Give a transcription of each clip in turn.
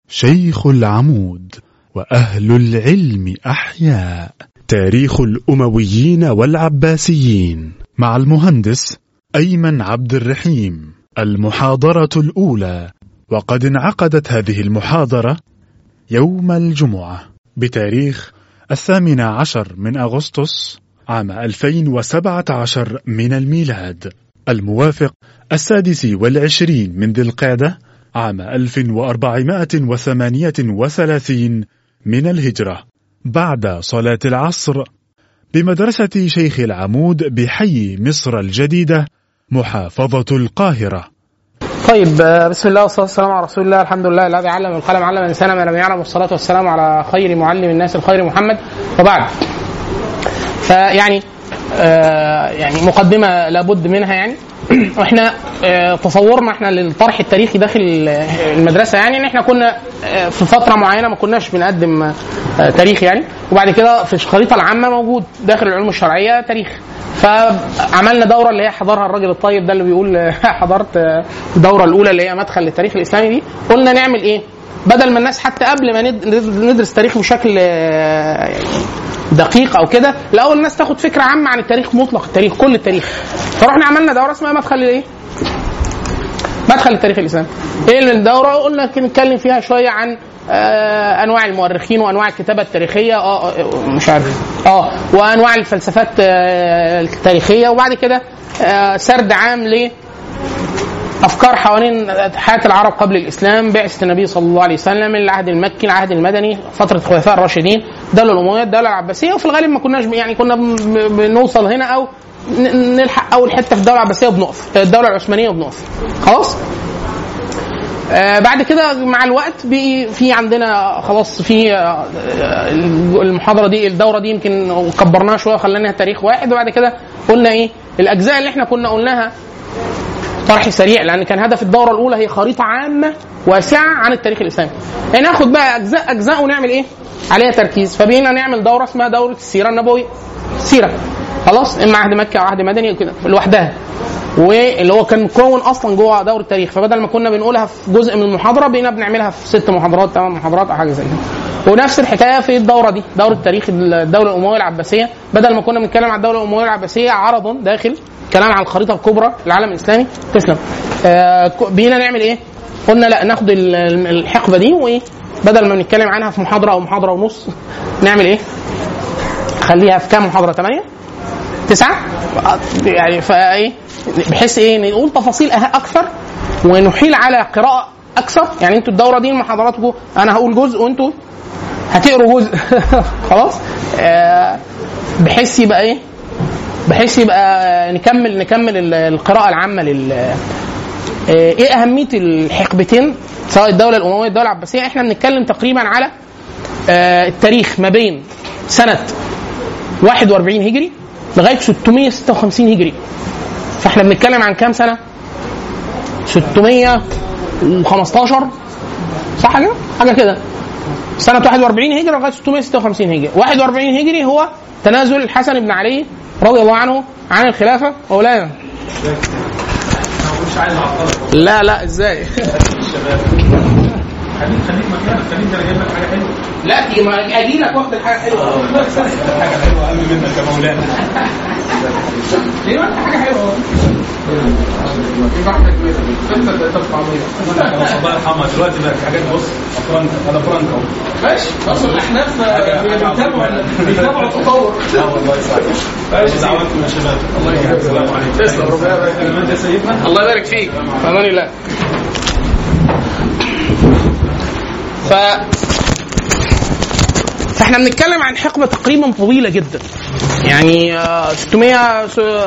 شيخ العمود وأهل العلم أحياء تاريخ الأمويين والعباسيين مع المهندس أيمن عبد الرحيم المحاضرة الأولى وقد انعقدت هذه المحاضرة يوم الجمعة بتاريخ الثامن عشر من أغسطس عام 2017 من الميلاد الموافق السادس والعشرين من ذي القعدة عام 1438 من الهجرة بعد صلاة العصر بمدرسة شيخ العمود بحي مصر الجديدة محافظة القاهرة طيب بسم الله والصلاه والسلام على رسول الله الحمد لله الذي علم القلم علم الانسان ما لم يعلم والصلاه والسلام على خير معلم الناس الخير محمد وبعد فيعني آه يعني مقدمه لابد منها يعني واحنا آه تصورنا احنا للطرح التاريخي داخل المدرسه يعني ان احنا كنا آه في فتره معينه ما كناش بنقدم آه تاريخ يعني وبعد كده في الخريطه العامه موجود داخل العلوم الشرعيه تاريخ فعملنا دوره اللي هي حضرها الراجل الطيب ده اللي بيقول حضرت الدوره الاولى اللي هي مدخل للتاريخ الاسلامي دي قلنا نعمل ايه بدل ما الناس حتى قبل ما ندرس تاريخ بشكل دقيق او كده الاول الناس تاخد فكره عامه عن التاريخ مطلق التاريخ كل التاريخ فرحنا عملنا دوره اسمها مدخل الايه مدخل التاريخ الاسلامي ايه الدوره قلنا نتكلم فيها شويه عن آه انواع المؤرخين وانواع الكتابه التاريخيه اه مش عارف اه وانواع الفلسفات آه التاريخيه وبعد كده آه سرد عام ل افكار حوالين حياه العرب قبل الاسلام بعثه النبي صلى الله عليه وسلم العهد المكي العهد المدني فتره الخلفاء الراشدين الدوله الامويه الدوله العباسيه وفي الغالب ما كناش يعني كنا بنوصل هنا او نلحق اول حته في الدوله العباسيه وبنقف الدوله العثمانيه وبنقف خلاص آه بعد كده مع الوقت بقي في عندنا خلاص في آه المحاضره دي الدوره دي يمكن كبرناها شويه وخليناها تاريخ واحد وبعد كده قلنا ايه الاجزاء اللي احنا كنا قلناها طرح سريع لان كان هدف الدوره الاولى هي خريطه عامه واسعه عن التاريخ الاسلامي يعني ناخد بقى اجزاء اجزاء ونعمل ايه عليها تركيز فبقينا نعمل دوره اسمها دوره السيره النبويه السيره خلاص اما عهد مكي او عهد مدني وكده لوحدها واللي هو كان مكون اصلا جوه دور التاريخ فبدل ما كنا بنقولها في جزء من المحاضره بقينا بنعملها في ست محاضرات ثمان محاضرات او حاجه زي كده ونفس الحكايه في الدوره دي دوره تاريخ الدوله الامويه العباسيه بدل ما كنا بنتكلم عن الدوله الامويه العباسيه عرضا داخل كلام عن الخريطه الكبرى للعالم الاسلامي تسلم آه بقينا نعمل ايه؟ قلنا لا ناخد الحقبه دي وايه بدل ما نتكلم عنها في محاضره او محاضره ونص نعمل ايه؟ خليها في كام محاضره؟ ثمانيه؟ تسعه؟ يعني فايه بحيث ايه نقول تفاصيل اكثر ونحيل على قراءه اكثر يعني انتوا الدوره دي محاضراتكم انا هقول جزء وانتوا هتقروا جزء خلاص آه بحيث يبقى ايه بحيث يبقى نكمل نكمل القراءه العامه لل ايه اهميه الحقبتين سواء الدوله الامويه والدوله العباسيه احنا بنتكلم تقريبا على التاريخ ما بين سنه 41 هجري لغايه 656 هجري فاحنا بنتكلم عن كام سنه 615 صح كده حاجه كده سنه 41 هجري لغايه 656 هجري 41 هجري هو تنازل الحسن بن علي رضي الله عنه عن الخلافه مولانا لا لا ازاي خليك خليك مكانك خليك انا جايب لك حاجه حلوه لا ما اجي لك واخد الحاجه حلوه حاجه حلوه قوي منك يا مولانا ايوه حاجه حلوه خلاص الله يرحمها دلوقتي بقت حاجات بص افرنك انا فرنك اهو ماشي اصل الاحناف بيتابعوا بيتابعوا التطور لا والله يسعدك ماشي دعواتكم يا شباب الله يكرمك السلام عليكم تسلم ربنا يبارك فيك انت سيدنا الله يبارك فيك في امان الله ف فاحنا بنتكلم عن حقبه تقريبا طويله جدا يعني 600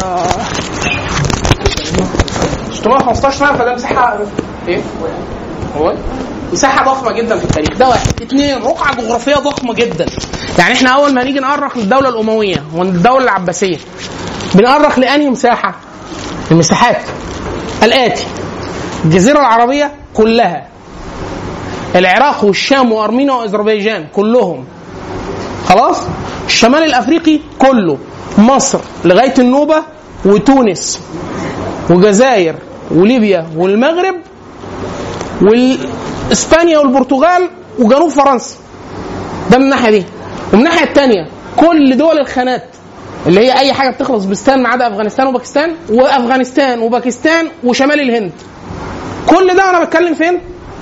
615 سنه فده مساحه ايه؟ هو مساحه ضخمه جدا في التاريخ ده واحد اثنين رقعه جغرافيه ضخمه جدا يعني احنا اول ما نيجي نأرخ للدوله الامويه والدوله العباسيه بنأرخ لانهي مساحه؟ المساحات الاتي الجزيره العربيه كلها العراق والشام وارمينيا واذربيجان كلهم خلاص الشمال الافريقي كله مصر لغايه النوبه وتونس وجزائر وليبيا والمغرب واسبانيا والبرتغال وجنوب فرنسا ده من الناحيه دي ومن الناحيه الثانيه كل دول الخانات اللي هي اي حاجه بتخلص بستان ما عدا افغانستان وباكستان وافغانستان وباكستان وشمال الهند كل ده انا بتكلم فين؟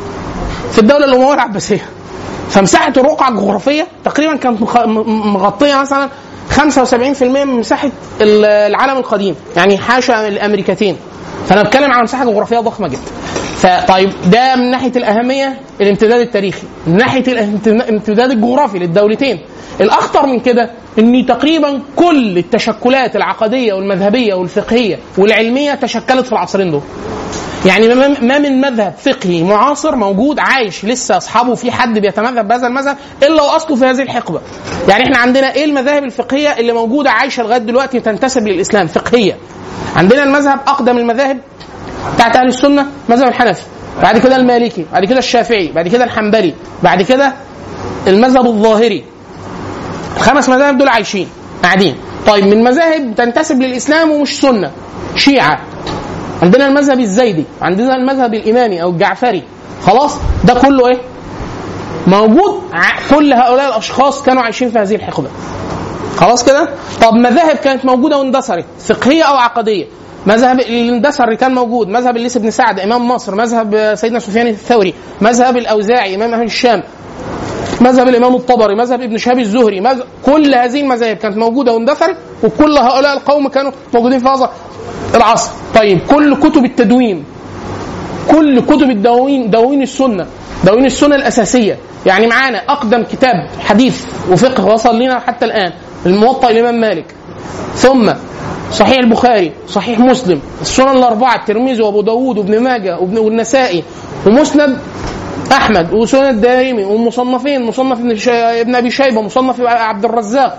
في الدوله الامويه العباسيه فمساحه الرقعه الجغرافيه تقريبا كانت مخ- م- مغطيه مثلا 75% من مساحه ال- العالم القديم يعني حاشا الامريكتين فانا بتكلم عن مساحه جغرافيه ضخمه جدا فطيب ده من ناحيه الاهميه الامتداد التاريخي من ناحيه الامت- الامتداد الجغرافي للدولتين الاخطر من كده ان تقريبا كل التشكلات العقديه والمذهبيه والفقهيه والعلميه تشكلت في العصرين دول يعني ما ما من مذهب فقهي معاصر موجود عايش لسه اصحابه في حد بيتمذهب بهذا المذهب الا واصله في هذه الحقبه. يعني احنا عندنا ايه المذاهب الفقهيه اللي موجوده عايشه لغايه دلوقتي تنتسب للاسلام فقهيه. عندنا المذهب اقدم المذاهب بتاعت اهل السنه مذهب الحنفي بعد كده المالكي بعد كده الشافعي بعد كده الحنبلي بعد كده المذهب الظاهري الخمس مذاهب دول عايشين قاعدين طيب من مذاهب تنتسب للاسلام ومش سنه شيعه عندنا المذهب الزيدي عندنا المذهب الامامي او الجعفري خلاص ده كله ايه موجود ع- كل هؤلاء الاشخاص كانوا عايشين في هذه الحقبه خلاص كده طب مذاهب كانت موجوده واندثرت فقهيه او عقديه مذهب اللي اندثر اللي كان موجود مذهب الليث بن سعد امام مصر مذهب سيدنا سفيان الثوري مذهب الاوزاعي امام اهل الشام مذهب الامام الطبري مذهب ابن شهاب الزهري مذهب كل هذه المذاهب كانت موجوده واندثرت وكل هؤلاء القوم كانوا موجودين في هذا العصر طيب كل كتب التدوين كل كتب الدواوين دواوين السنه دواوين السنه الاساسيه يعني معانا اقدم كتاب حديث وفقه وصل لنا حتى الان الموطأ الامام مالك ثم صحيح البخاري صحيح مسلم السنن الاربعه الترمذي وابو داود وابن ماجه وابن والنسائي ومسند احمد وسنن الدارمي ومصنفين مصنف ابن, شا... ابن ابي شيبه مصنف عبد الرزاق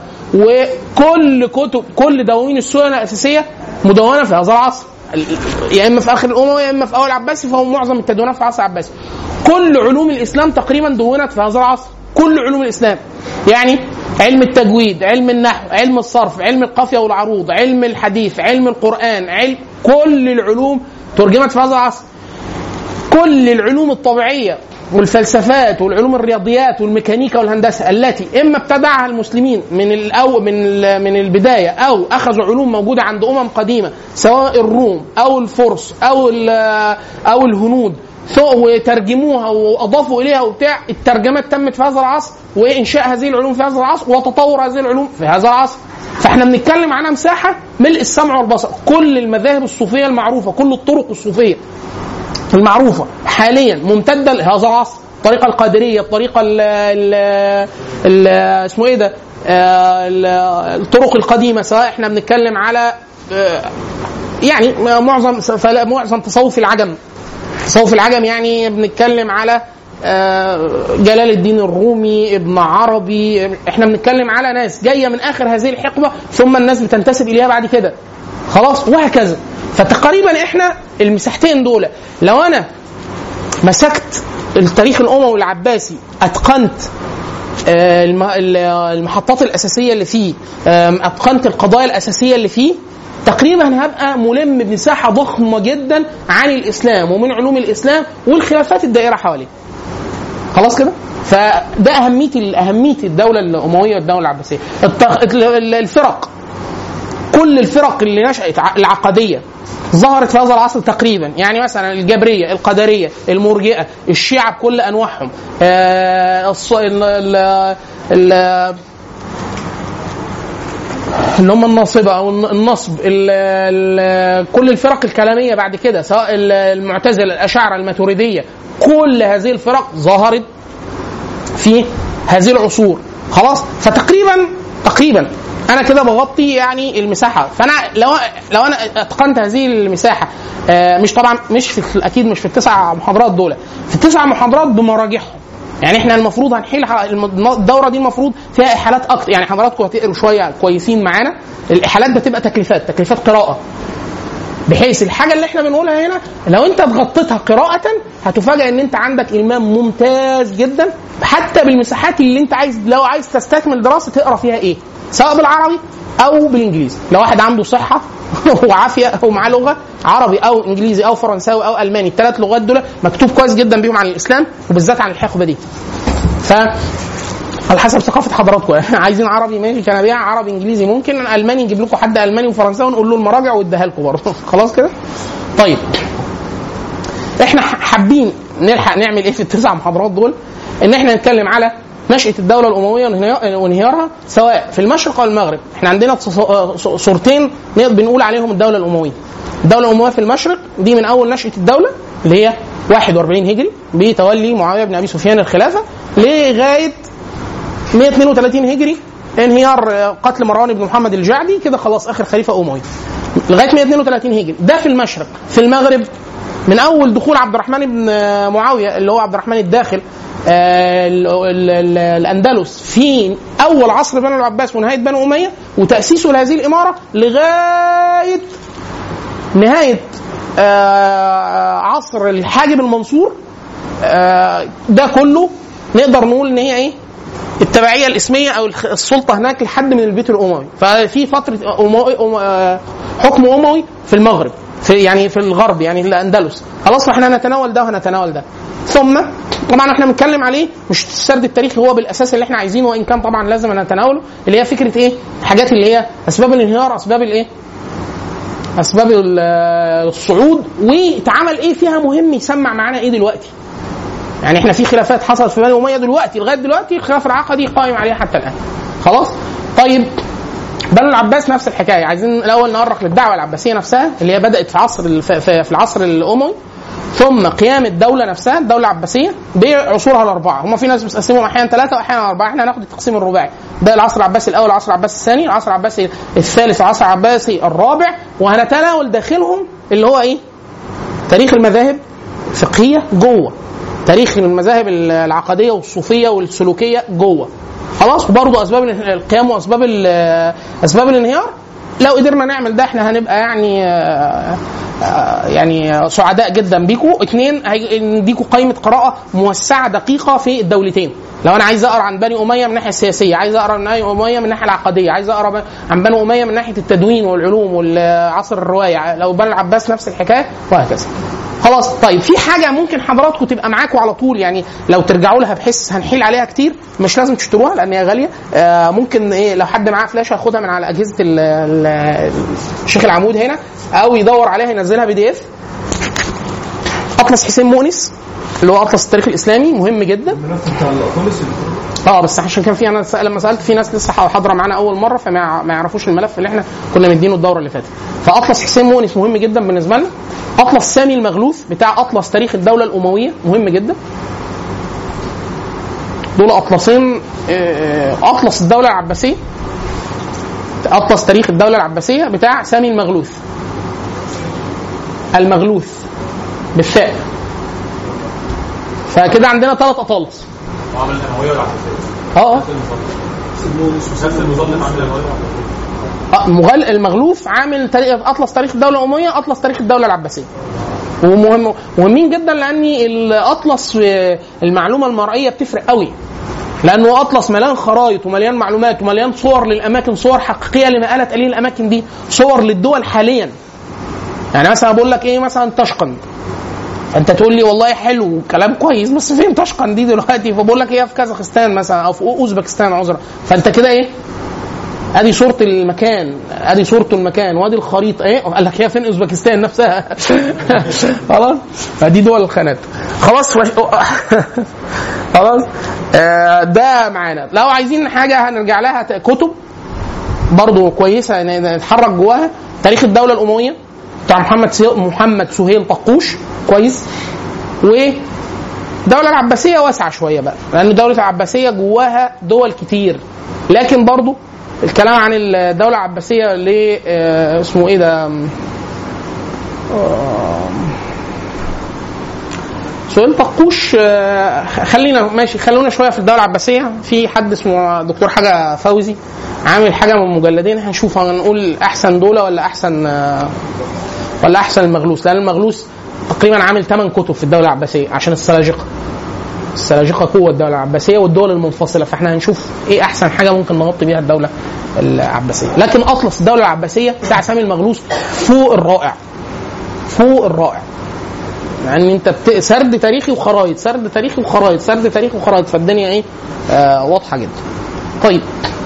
وكل كتب كل دواوين السنن الاساسيه مدونه في هذا العصر يا اما في اخر الاموي يا اما في اول العباسي فهو معظم التدوينات في العصر العباسي كل علوم الاسلام تقريبا دونت في هذا العصر كل علوم الاسلام يعني علم التجويد علم النحو علم الصرف علم القافيه والعروض علم الحديث علم القران علم كل العلوم ترجمت في هذا العصر كل العلوم الطبيعيه والفلسفات والعلوم الرياضيات والميكانيكا والهندسه التي اما ابتدعها المسلمين من الأو من ال- من البدايه او اخذوا علوم موجوده عند امم قديمه سواء الروم او الفرس او ال- او الهنود ث- وترجموها واضافوا اليها وبتاع الترجمات تمت في هذا العصر وانشاء هذه العلوم في هذا العصر وتطور هذه العلوم في هذا العصر فاحنا بنتكلم عنها مساحه ملء السمع والبصر كل المذاهب الصوفيه المعروفه كل الطرق الصوفيه المعروفة حاليا ممتدة لهذا العصر الطريقة القادرية الطريقة ال ال ال اسمه ايه ده آه، ال- الطرق القديمة سواء احنا بنتكلم على آه، يعني معظم فلا- معظم تصوف العجم تصوف العجم يعني بنتكلم على آه، جلال الدين الرومي ابن عربي احنا بنتكلم على ناس جايه من اخر هذه الحقبه ثم الناس بتنتسب اليها بعد كده خلاص وهكذا فتقريبا احنا المساحتين دول لو انا مسكت التاريخ الاموي العباسي اتقنت آه، الم- ال- المحطات الاساسيه اللي فيه آم، اتقنت القضايا الاساسيه اللي فيه تقريبا هبقى ملم بمساحه ضخمه جدا عن الاسلام ومن علوم الاسلام والخلافات الدائره حواليه خلاص كده فده اهميه اهميه الدوله الامويه والدوله العباسيه التخ- ال- الفرق كل الفرق اللي نشأت ع- العقدية ظهرت في هذا العصر تقريبا يعني مثلا الجبرية القدرية المرجئة الشيعة بكل أنواعهم آه الص... ال... ال... ال... اللي هم الناصبة أو الن- النصب ال... ال... كل الفرق الكلامية بعد كده سواء ال- المعتزلة الأشاعرة الماتريدية كل هذه الفرق ظهرت في هذه العصور خلاص فتقريبا تقريبا انا كده بغطي يعني المساحه فانا لو لو انا اتقنت هذه المساحه آه، مش طبعا مش في اكيد مش في التسع محاضرات دول في التسع محاضرات بمراجعهم يعني احنا المفروض هنحيل ح- الم- الدوره دي المفروض فيها احالات اكتر يعني حضراتكم هتقروا شويه كويسين معانا الاحالات ده تبقى تكليفات تكليفات قراءه بحيث الحاجه اللي احنا بنقولها هنا لو انت اتغطيتها قراءه هتفاجئ ان انت عندك المام ممتاز جدا حتى بالمساحات اللي انت عايز لو عايز تستكمل دراسه تقرا فيها ايه سواء بالعربي او بالانجليزي لو واحد عنده صحه وعافيه ومعاه لغه عربي او انجليزي او فرنساوي او الماني الثلاث لغات دول مكتوب كويس جدا بيهم عن الاسلام وبالذات عن الحقبه دي ف على حسب ثقافه حضراتكم عايزين عربي ماشي كان بيها عربي انجليزي ممكن الماني نجيب لكم حد الماني وفرنساوي ونقول له المراجع واديها لكم برضه خلاص كده طيب احنا حابين نلحق نعمل ايه في التسع محاضرات دول ان احنا نتكلم على نشأة الدولة الأموية وانهيار- وانهيارها سواء في المشرق أو المغرب، احنا عندنا ص- صورتين نقدر بنقول عليهم الدولة الأموية. الدولة الأموية في المشرق دي من أول نشأة الدولة اللي هي 41 هجري بتولي معاوية بن أبي سفيان الخلافة لغاية 132 هجري انهيار آه، قتل مروان بن محمد الجعدي كده خلاص اخر خليفه اموي لغايه 132 هجري ده في المشرق في المغرب من اول دخول عبد الرحمن بن آه، معاويه اللي هو عبد الرحمن الداخل آه، ال- ال- ال- الاندلس في اول عصر بنو العباس ونهايه بنو اميه وتاسيسه لهذه الاماره لغايه نهايه آه، عصر الحاجب المنصور آه، ده كله نقدر نقول ان هي ايه التبعيه الاسميه او الخ- السلطه هناك لحد من البيت الاموي ففي فتره أموي أم آه، حكم اموي في المغرب في يعني في الغرب يعني الاندلس خلاص فاحنا هنتناول ده وهنتناول ده ثم طبعا احنا بنتكلم عليه مش السرد التاريخي هو بالاساس اللي احنا عايزينه وان كان طبعا لازم نتناوله اللي هي فكره ايه الحاجات اللي هي اسباب الانهيار اسباب الايه اسباب ال- الصعود واتعمل ايه فيها مهم يسمع معانا ايه دلوقتي يعني احنا في خلافات حصلت في بني اميه دلوقتي لغايه دلوقتي الخلاف العقدي قائم عليها حتى الان خلاص طيب بنو العباس نفس الحكايه عايزين الاول نؤرخ للدعوه العباسيه نفسها اللي هي بدات في عصر الف- في في العصر الاموي ثم قيام الدوله نفسها الدوله العباسيه بعصورها الاربعه هم في ناس بتقسمهم احيانا ثلاثه واحيانا اربعه احنا هناخد التقسيم الرباعي ده العصر العباسي الاول العصر العباسي الثاني العصر العباسي الثالث العصر العباسي الرابع وهنتناول داخلهم اللي هو ايه تاريخ المذاهب الفقهيه جوه تاريخ المذاهب العقديه والصوفيه والسلوكيه جوه خلاص وبرضه اسباب القيام واسباب ال- اسباب الانهيار لو قدرنا نعمل ده احنا هنبقى يعني آه، آه، يعني سعداء جدا بيكم اثنين هي- نديكوا قائمه قراءه موسعه دقيقه في الدولتين لو انا عايز اقرا عن بني اميه من الناحيه السياسيه عايز اقرا عن بني اميه من الناحيه العقديه عايز اقرا ب- عن بني اميه من ناحيه التدوين والعلوم والعصر الروايه لو بني العباس نفس الحكايه وهكذا خلاص طيب في حاجه ممكن حضراتكم تبقى معاكم على طول يعني لو ترجعوا لها بحيث هنحيل عليها كتير مش لازم تشتروها لان هي غاليه آه ممكن ايه لو حد معاه فلاشه ياخدها من على اجهزه ال- ال- الشيخ العمود هنا او يدور عليها ينزلها بي دي اف اطلس حسين مؤنس اللي هو اطلس التاريخ الاسلامي مهم جدا الملف بتاع الاطلس اه بس عشان كان في انا س- لما سالت في ناس لسه حاضره معانا اول مره فما يع- ما يعرفوش الملف اللي احنا كنا مدينه الدوره اللي فاتت فاطلس حسين مؤنس مهم جدا بالنسبه لنا اطلس سامي المغلوث بتاع اطلس تاريخ الدوله الامويه مهم جدا دول اطلسين آه، اطلس الدوله العباسيه اطلس تاريخ الدوله العباسيه بتاع سامي المغلوث المغلوث بالثاء فكده عندنا ثلاث اطالس وعمل الامويه والعباسيه اه اه نفس المصنف عامل الامويه والعباسيه آه، مغل المغلوف عامل تاريخ اطلس تاريخ الدوله الامويه اطلس تاريخ الدوله العباسيه ومهم مهمين جدا لان الاطلس آه، المعلومه المرئيه بتفرق قوي لانه اطلس مليان خرائط ومليان معلومات ومليان صور للاماكن صور حقيقيه لما قالت قليل الاماكن دي صور للدول حاليا يعني مثلا بقول لك ايه مثلا تشقند انت تقول لي والله حلو كلام كويس بس فين تشقند دي دلوقتي فبقول لك ايه في كازاخستان مثلا او في اوزبكستان عذرا فانت كده ايه ادي صوره المكان ادي صورته المكان وادي الخريطه ايه قال لك هي فين اوزبكستان نفسها خلاص فدي دول الخانات خلاص فش... خلاص آه ده معانا لو عايزين حاجه هنرجع لها ت- كتب برضه كويسه ن- نتحرك جواها تاريخ الدوله الامويه بتاع محمد سي... محمد سهيل طقوش كويس و الدولة العباسية واسعة شوية بقى لأن الدولة العباسية جواها دول كتير لكن برضو الكلام عن الدولة العباسية ل آه، اسمه ايه ده آم، سؤال طقوش آه، خلينا ماشي خلونا شويه في الدوله العباسيه في حد اسمه دكتور حاجه فوزي عامل حاجه من مجلدين هنشوف هنقول احسن دوله ولا احسن آه، ولا احسن المغلوس لان المغلوس تقريبا عامل 8 كتب في الدوله العباسيه عشان السلاجقه السلاجقه قوه الدوله العباسيه والدول المنفصله فاحنا هنشوف ايه احسن حاجه ممكن نغطي بيها الدوله العباسيه لكن اطلس الدوله العباسيه بتاع سامي المغلوس فوق الرائع فوق الرائع يعني انت بت... سرد تاريخي وخرايط سرد تاريخي وخرايط سرد تاريخي وخرايط فالدنيا ايه آه واضحه جدا طيب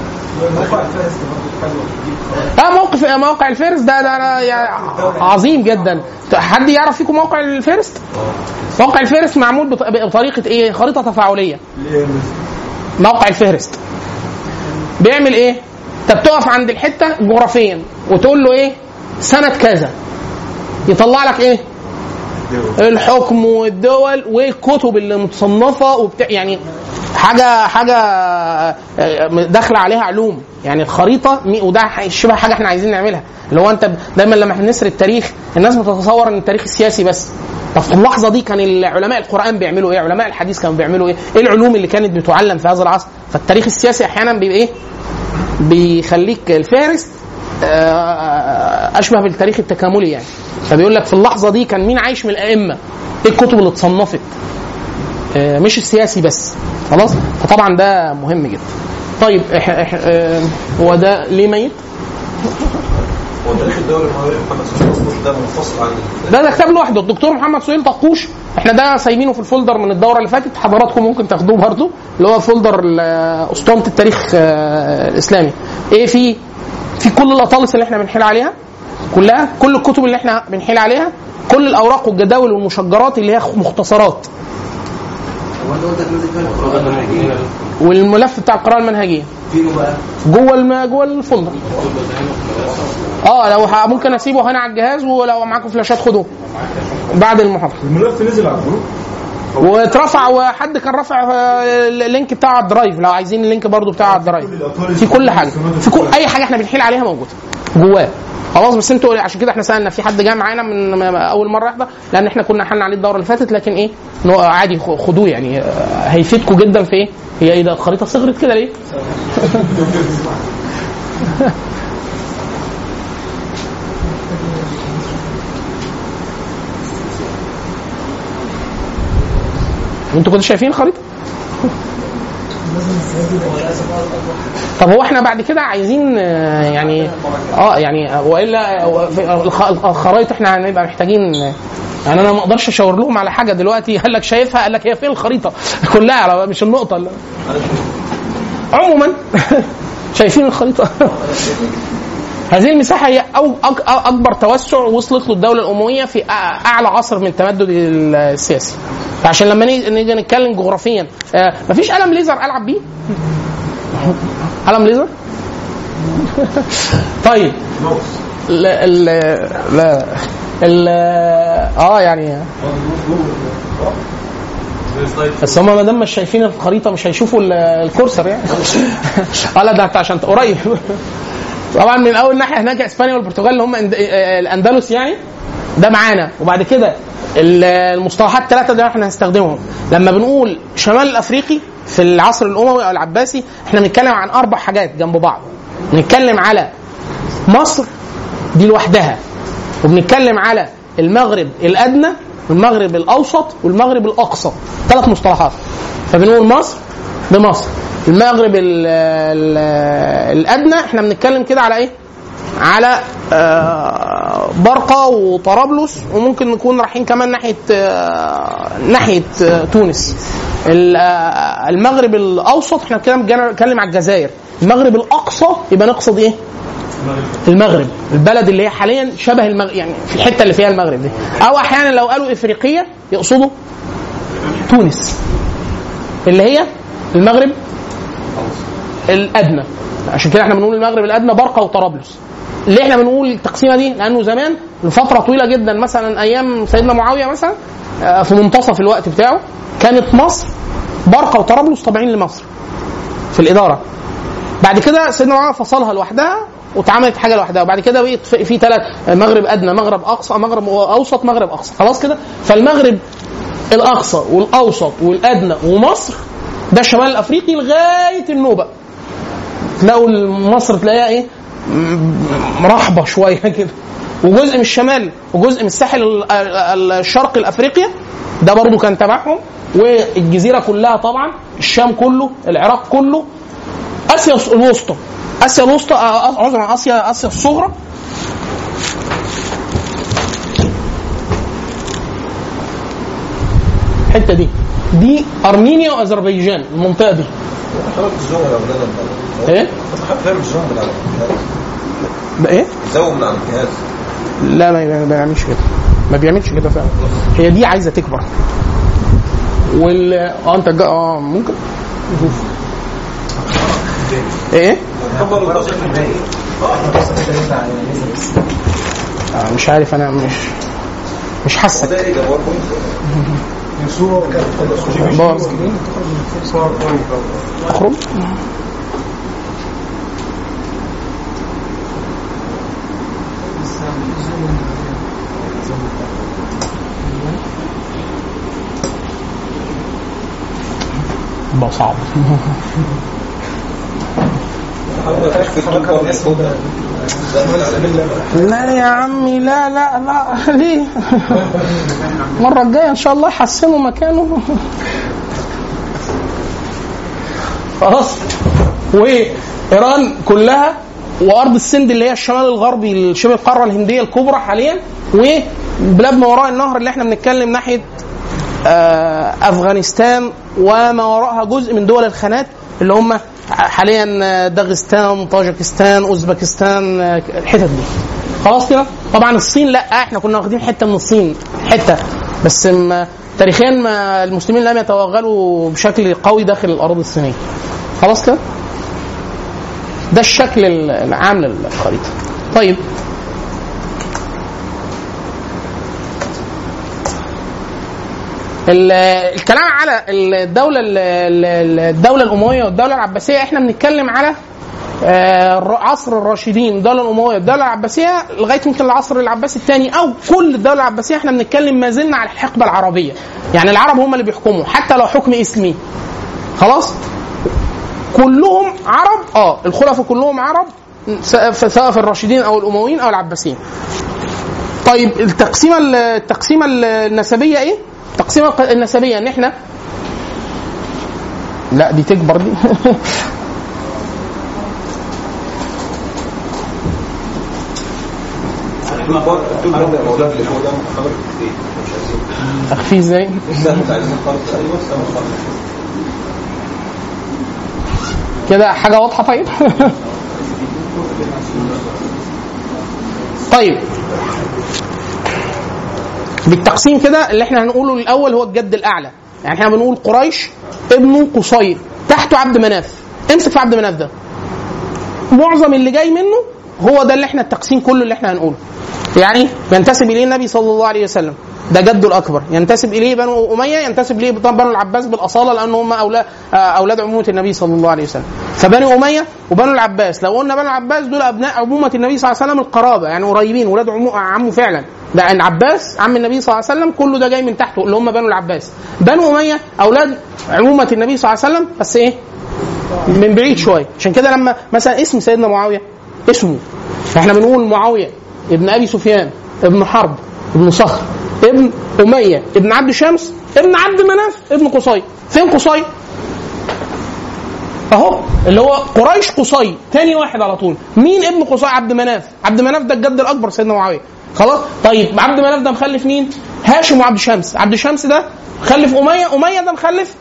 اه موقف موقع الفيرست ده ده أنا يعني عظيم جدا حد يعرف فيكم موقع الفيرست؟ موقع الفيرست معمول بط- بطريقه ايه؟ خريطه تفاعليه موقع الفهرست بيعمل ايه؟ انت بتقف عند الحته جغرافيا وتقول له ايه؟ سنه كذا يطلع لك ايه؟ الحكم والدول والكتب اللي متصنفه وبتاع يعني حاجه حاجه آه، داخله عليها علوم يعني الخريطه مي- وده ح- شبه حاجه احنا عايزين نعملها اللي هو انت دايما لما احنا نسرد التاريخ الناس بتتصور ان التاريخ السياسي بس طب في اللحظه دي كان العلماء القران بيعملوا ايه؟ علماء الحديث كانوا بيعملوا ايه؟ ايه العلوم اللي كانت بتعلم في هذا العصر؟ فالتاريخ السياسي احيانا بيبقى ايه؟ بيخليك الفارس آه، اشبه بالتاريخ التكاملي يعني فبيقول لك في اللحظه دي كان مين عايش من الائمه؟ ايه الكتب اللي اتصنفت؟ آه، مش السياسي بس خلاص؟ فطبعا ده مهم جدا. طيب إح إح آه، هو ده ليه ميت؟ هو تاريخ الدولة المغربية محمد سلطان مصطفى ده منفصل عن ده ده كتاب لوحده الدكتور محمد سهيل طقوش احنا ده سايبينه في الفولدر من الدوره اللي فاتت حضراتكم ممكن تاخدوه برضه اللي هو فولدر ال- اسطوانه التاريخ آه، الاسلامي ايه في في كل الاطالس اللي احنا بنحيل عليها كلها كل الكتب اللي احنا بنحيل عليها كل الاوراق والجداول والمشجرات اللي هي مختصرات والملف بتاع القراءه المنهجيه جوه الم... جوه الفولدر اه لو ه... ممكن اسيبه هنا على الجهاز ولو معاكم فلاشات خدوه بعد المحاضره الملف نزل على الجروب واترفع وحد كان رافع آه، اللينك بتاعه على الدرايف لو عايزين اللينك برضو بتاعه على الدرايف في كل حاجه في كل اي حاجه احنا بنحيل عليها موجوده جواه خلاص بس انتوا عشان كده احنا سالنا في حد جاي معانا من من اول مره يحضر لان احنا كنا حلنا عليه الدوره اللي فاتت لكن ايه إنه عادي خ- خدوه يعني آه، هيفيدكم جدا في ايه هي ايه ده الخريطه صغرت كده ليه؟ انتوا كنتوا شايفين الخريطه؟ طب هو احنا بعد كده عايزين آه، يعني اه يعني آه، والا آه، في الخ- الخرايط احنا هنبقى محتاجين آه، يعني انا ما اقدرش اشاور لهم على حاجه دلوقتي قال لك شايفها قال لك هي فين الخريطه كلها على مش النقطه اللي. عموما شايفين الخريطه هذه المساحه هي أو أك- اكبر توسع وصلت له الدوله الامويه في أع- اعلى عصر من التمدد السياسي عشان لما نيجي نيجي نتكلم جغرافيا آه، مفيش قلم ليزر العب بيه قلم ليزر طيب لا ال لا ال اه يعني بس هم ما دام مش شايفين الخريطه مش هيشوفوا ال- الكورسر يعني اه لا ده عشان قريب طبعا من اول ناحيه هناك اسبانيا والبرتغال اللي هم أند- آه، الاندلس يعني ده معانا وبعد كده ال- المصطلحات الثلاثه دي احنا هنستخدمهم لما بنقول شمال الافريقي في العصر الاموي او العباسي احنا بنتكلم عن اربع حاجات جنب بعض بنتكلم على مصر دي لوحدها وبنتكلم على المغرب الادنى والمغرب الاوسط والمغرب الاقصى ثلاث مصطلحات فبنقول مصر بمصر المغرب ال ال الادنى احنا بنتكلم كده على ايه على آه، برقة وطرابلس وممكن نكون رايحين كمان ناحية آه، ناحية آه، تونس ال- آه، المغرب الأوسط احنا كده بنتكلم على الجزائر المغرب الأقصى يبقى نقصد ايه؟ المغرب البلد اللي هي حاليا شبه المغرب يعني في الحته اللي فيها المغرب دي او احيانا لو قالوا افريقيه يقصدوا تونس اللي هي المغرب الادنى عشان كده احنا بنقول المغرب الادنى برقه وطرابلس ليه احنا بنقول التقسيمه دي؟ لانه زمان لفتره طويله جدا مثلا ايام سيدنا معاويه مثلا آه، في منتصف الوقت بتاعه كانت مصر برقه وطرابلس تابعين لمصر في الاداره بعد كده سيدنا معاويه فصلها لوحدها واتعملت حاجه لوحدها وبعد كده بقيت في في ثلاث مغرب ادنى مغرب اقصى مغرب اوسط مغرب اقصى خلاص كده فالمغرب الاقصى والاوسط والادنى ومصر ده الشمال الافريقي لغايه النوبه تلاقوا مصر تلاقيها ايه م- مرحبه شويه كده وجزء من الشمال وجزء من الساحل ال- ال- الشرقي الافريقيا ده برضو كان تبعهم والجزيره كلها طبعا الشام كله العراق كله اسيا الوسطى اسيا الوسطى آه، عذرا اسيا اسيا الصغرى الحته دي دي ارمينيا واذربيجان المنطقه دي حركة الزوم يا ولاد ايه فتحت فيها الزوم من على الجهاز ده ايه زوم من على الجهاز لا ما ما بيعملش كده ما بيعملش كده فعلا هي دي عايزه تكبر وال اه انت جا... اه ممكن نشوف ايه كبر الرأس في الباقي آه مش عارف انا مش مش حاسك ده ايه ده هو باظ اخرج بقى صعب لا يا عمي لا لا لا ليه المرة الجاية إن شاء الله يحسنوا مكانه خلاص وإيران كلها وأرض السند اللي هي الشمال الغربي شبه القارة الهندية الكبرى حاليا وبلاد ما وراء النهر اللي احنا بنتكلم ناحية آه، افغانستان وما وراءها جزء من دول الخانات اللي هم حاليا داغستان طاجكستان اوزبكستان آه، الحتت دي خلاص كده طبعا الصين لا احنا كنا واخدين حته من الصين حته بس ما تاريخيا ما المسلمين لم يتوغلوا بشكل قوي داخل الاراضي الصينيه خلاص كده ده الشكل العام للخريطه طيب ال- الكلام على الدوله ال- ال- الدوله الامويه والدوله العباسيه احنا بنتكلم على آه، الر- عصر الراشدين الدوله الامويه الدوله العباسيه لغايه يمكن العصر العباسي الثاني او كل الدوله العباسيه احنا بنتكلم ما زلنا على الحقبه العربيه يعني العرب هم اللي بيحكموا حتى لو حكم اسلامي خلاص كلهم عرب اه الخلفاء كلهم عرب سواء في سواء في الراشدين او الامويين او العباسيين طيب التقسيمه التقسيمه النسبيه ايه؟ التقسيمه النسبيه ان احنا لا دي تكبر دي طول برضه الموضوع اللي هو ده محاضرة كتير مش عايزين اخفيه ازاي؟ السهم بتاع عايزين خالص ايوه السهم خالص كده حاجه واضحه طيب طيب بالتقسيم كده اللي احنا هنقوله الاول هو الجد الاعلى يعني احنا بنقول قريش ابنه قصي تحته عبد مناف امسك في عبد مناف ده معظم اللي جاي منه هو ده اللي احنا التقسيم كله اللي احنا هنقوله يعني ينتسب اليه النبي صلى الله عليه وسلم ده جده الاكبر ينتسب اليه بنو اميه ينتسب اليه طبعا بنو العباس بالاصاله لان هم اولاد اولاد عمومه النبي صلى الله عليه وسلم فبني اميه وبنو العباس لو قلنا بنو العباس دول ابناء عمومه النبي صلى الله عليه وسلم القرابه يعني قريبين ولاد عمو عمه فعلا ده العباس عم النبي صلى الله عليه وسلم كله ده جاي من تحته اللي هم بنو العباس بنو اميه اولاد عمومه النبي صلى الله عليه وسلم بس ايه من بعيد شويه عشان كده لما مثلا اسم سيدنا معاويه اسمه احنا بنقول معاويه ابن ابي سفيان ابن حرب ابن صخر ابن اميه ابن عبد شمس ابن عبد مناف ابن قصي فين قصي اهو اللي هو قريش قصي تاني واحد على طول مين ابن قصي عبد مناف عبد مناف ده الجد الاكبر سيدنا معاويه خلاص طيب عبد مناف ده مخلف مين هاشم وعبد شمس عبد شمس ده مخلف اميه اميه ده مخلف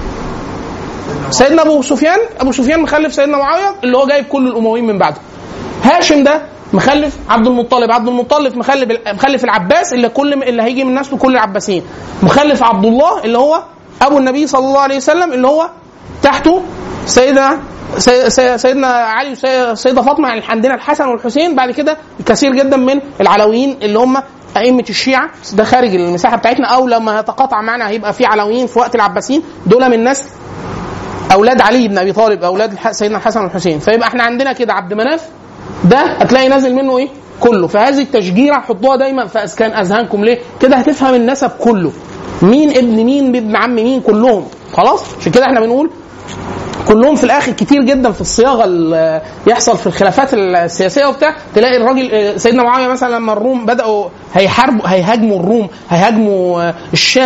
سيدنا ابو سفيان ابو سفيان مخلف سيدنا معاويه اللي هو جايب كل الامويين من بعده هاشم ده مخلف عبد المطلب عبد المطلب مخلف مخلف العباس اللي كل اللي هيجي من نسله كل العباسيين مخلف عبد الله اللي هو ابو النبي صلى الله عليه وسلم اللي هو تحته سيدنا سي- سي- سيدنا علي وسيدة فاطمة يعني عندنا الحسن والحسين بعد كده كثير جدا من العلويين اللي هم أئمة الشيعة ده خارج المساحة بتاعتنا أو لما يتقاطع معنا هيبقى في علويين في وقت العباسيين دول من نسل اولاد علي بن ابي طالب اولاد الح- سيدنا الحسن والحسين فيبقى احنا عندنا كده عبد مناف ده هتلاقي نازل منه ايه كله فهذه التشجيره حطوها دايما في اسكان اذهانكم ليه كده هتفهم النسب كله مين ابن مين ابن عم مين كلهم خلاص عشان كده احنا بنقول كلهم في الاخر كتير جدا في الصياغه اللي يحصل في الخلافات السياسيه وبتاع تلاقي الراجل آه، سيدنا معاويه مثلا لما الروم بداوا هيحاربوا هيهاجموا الروم هيهاجموا آه، الشام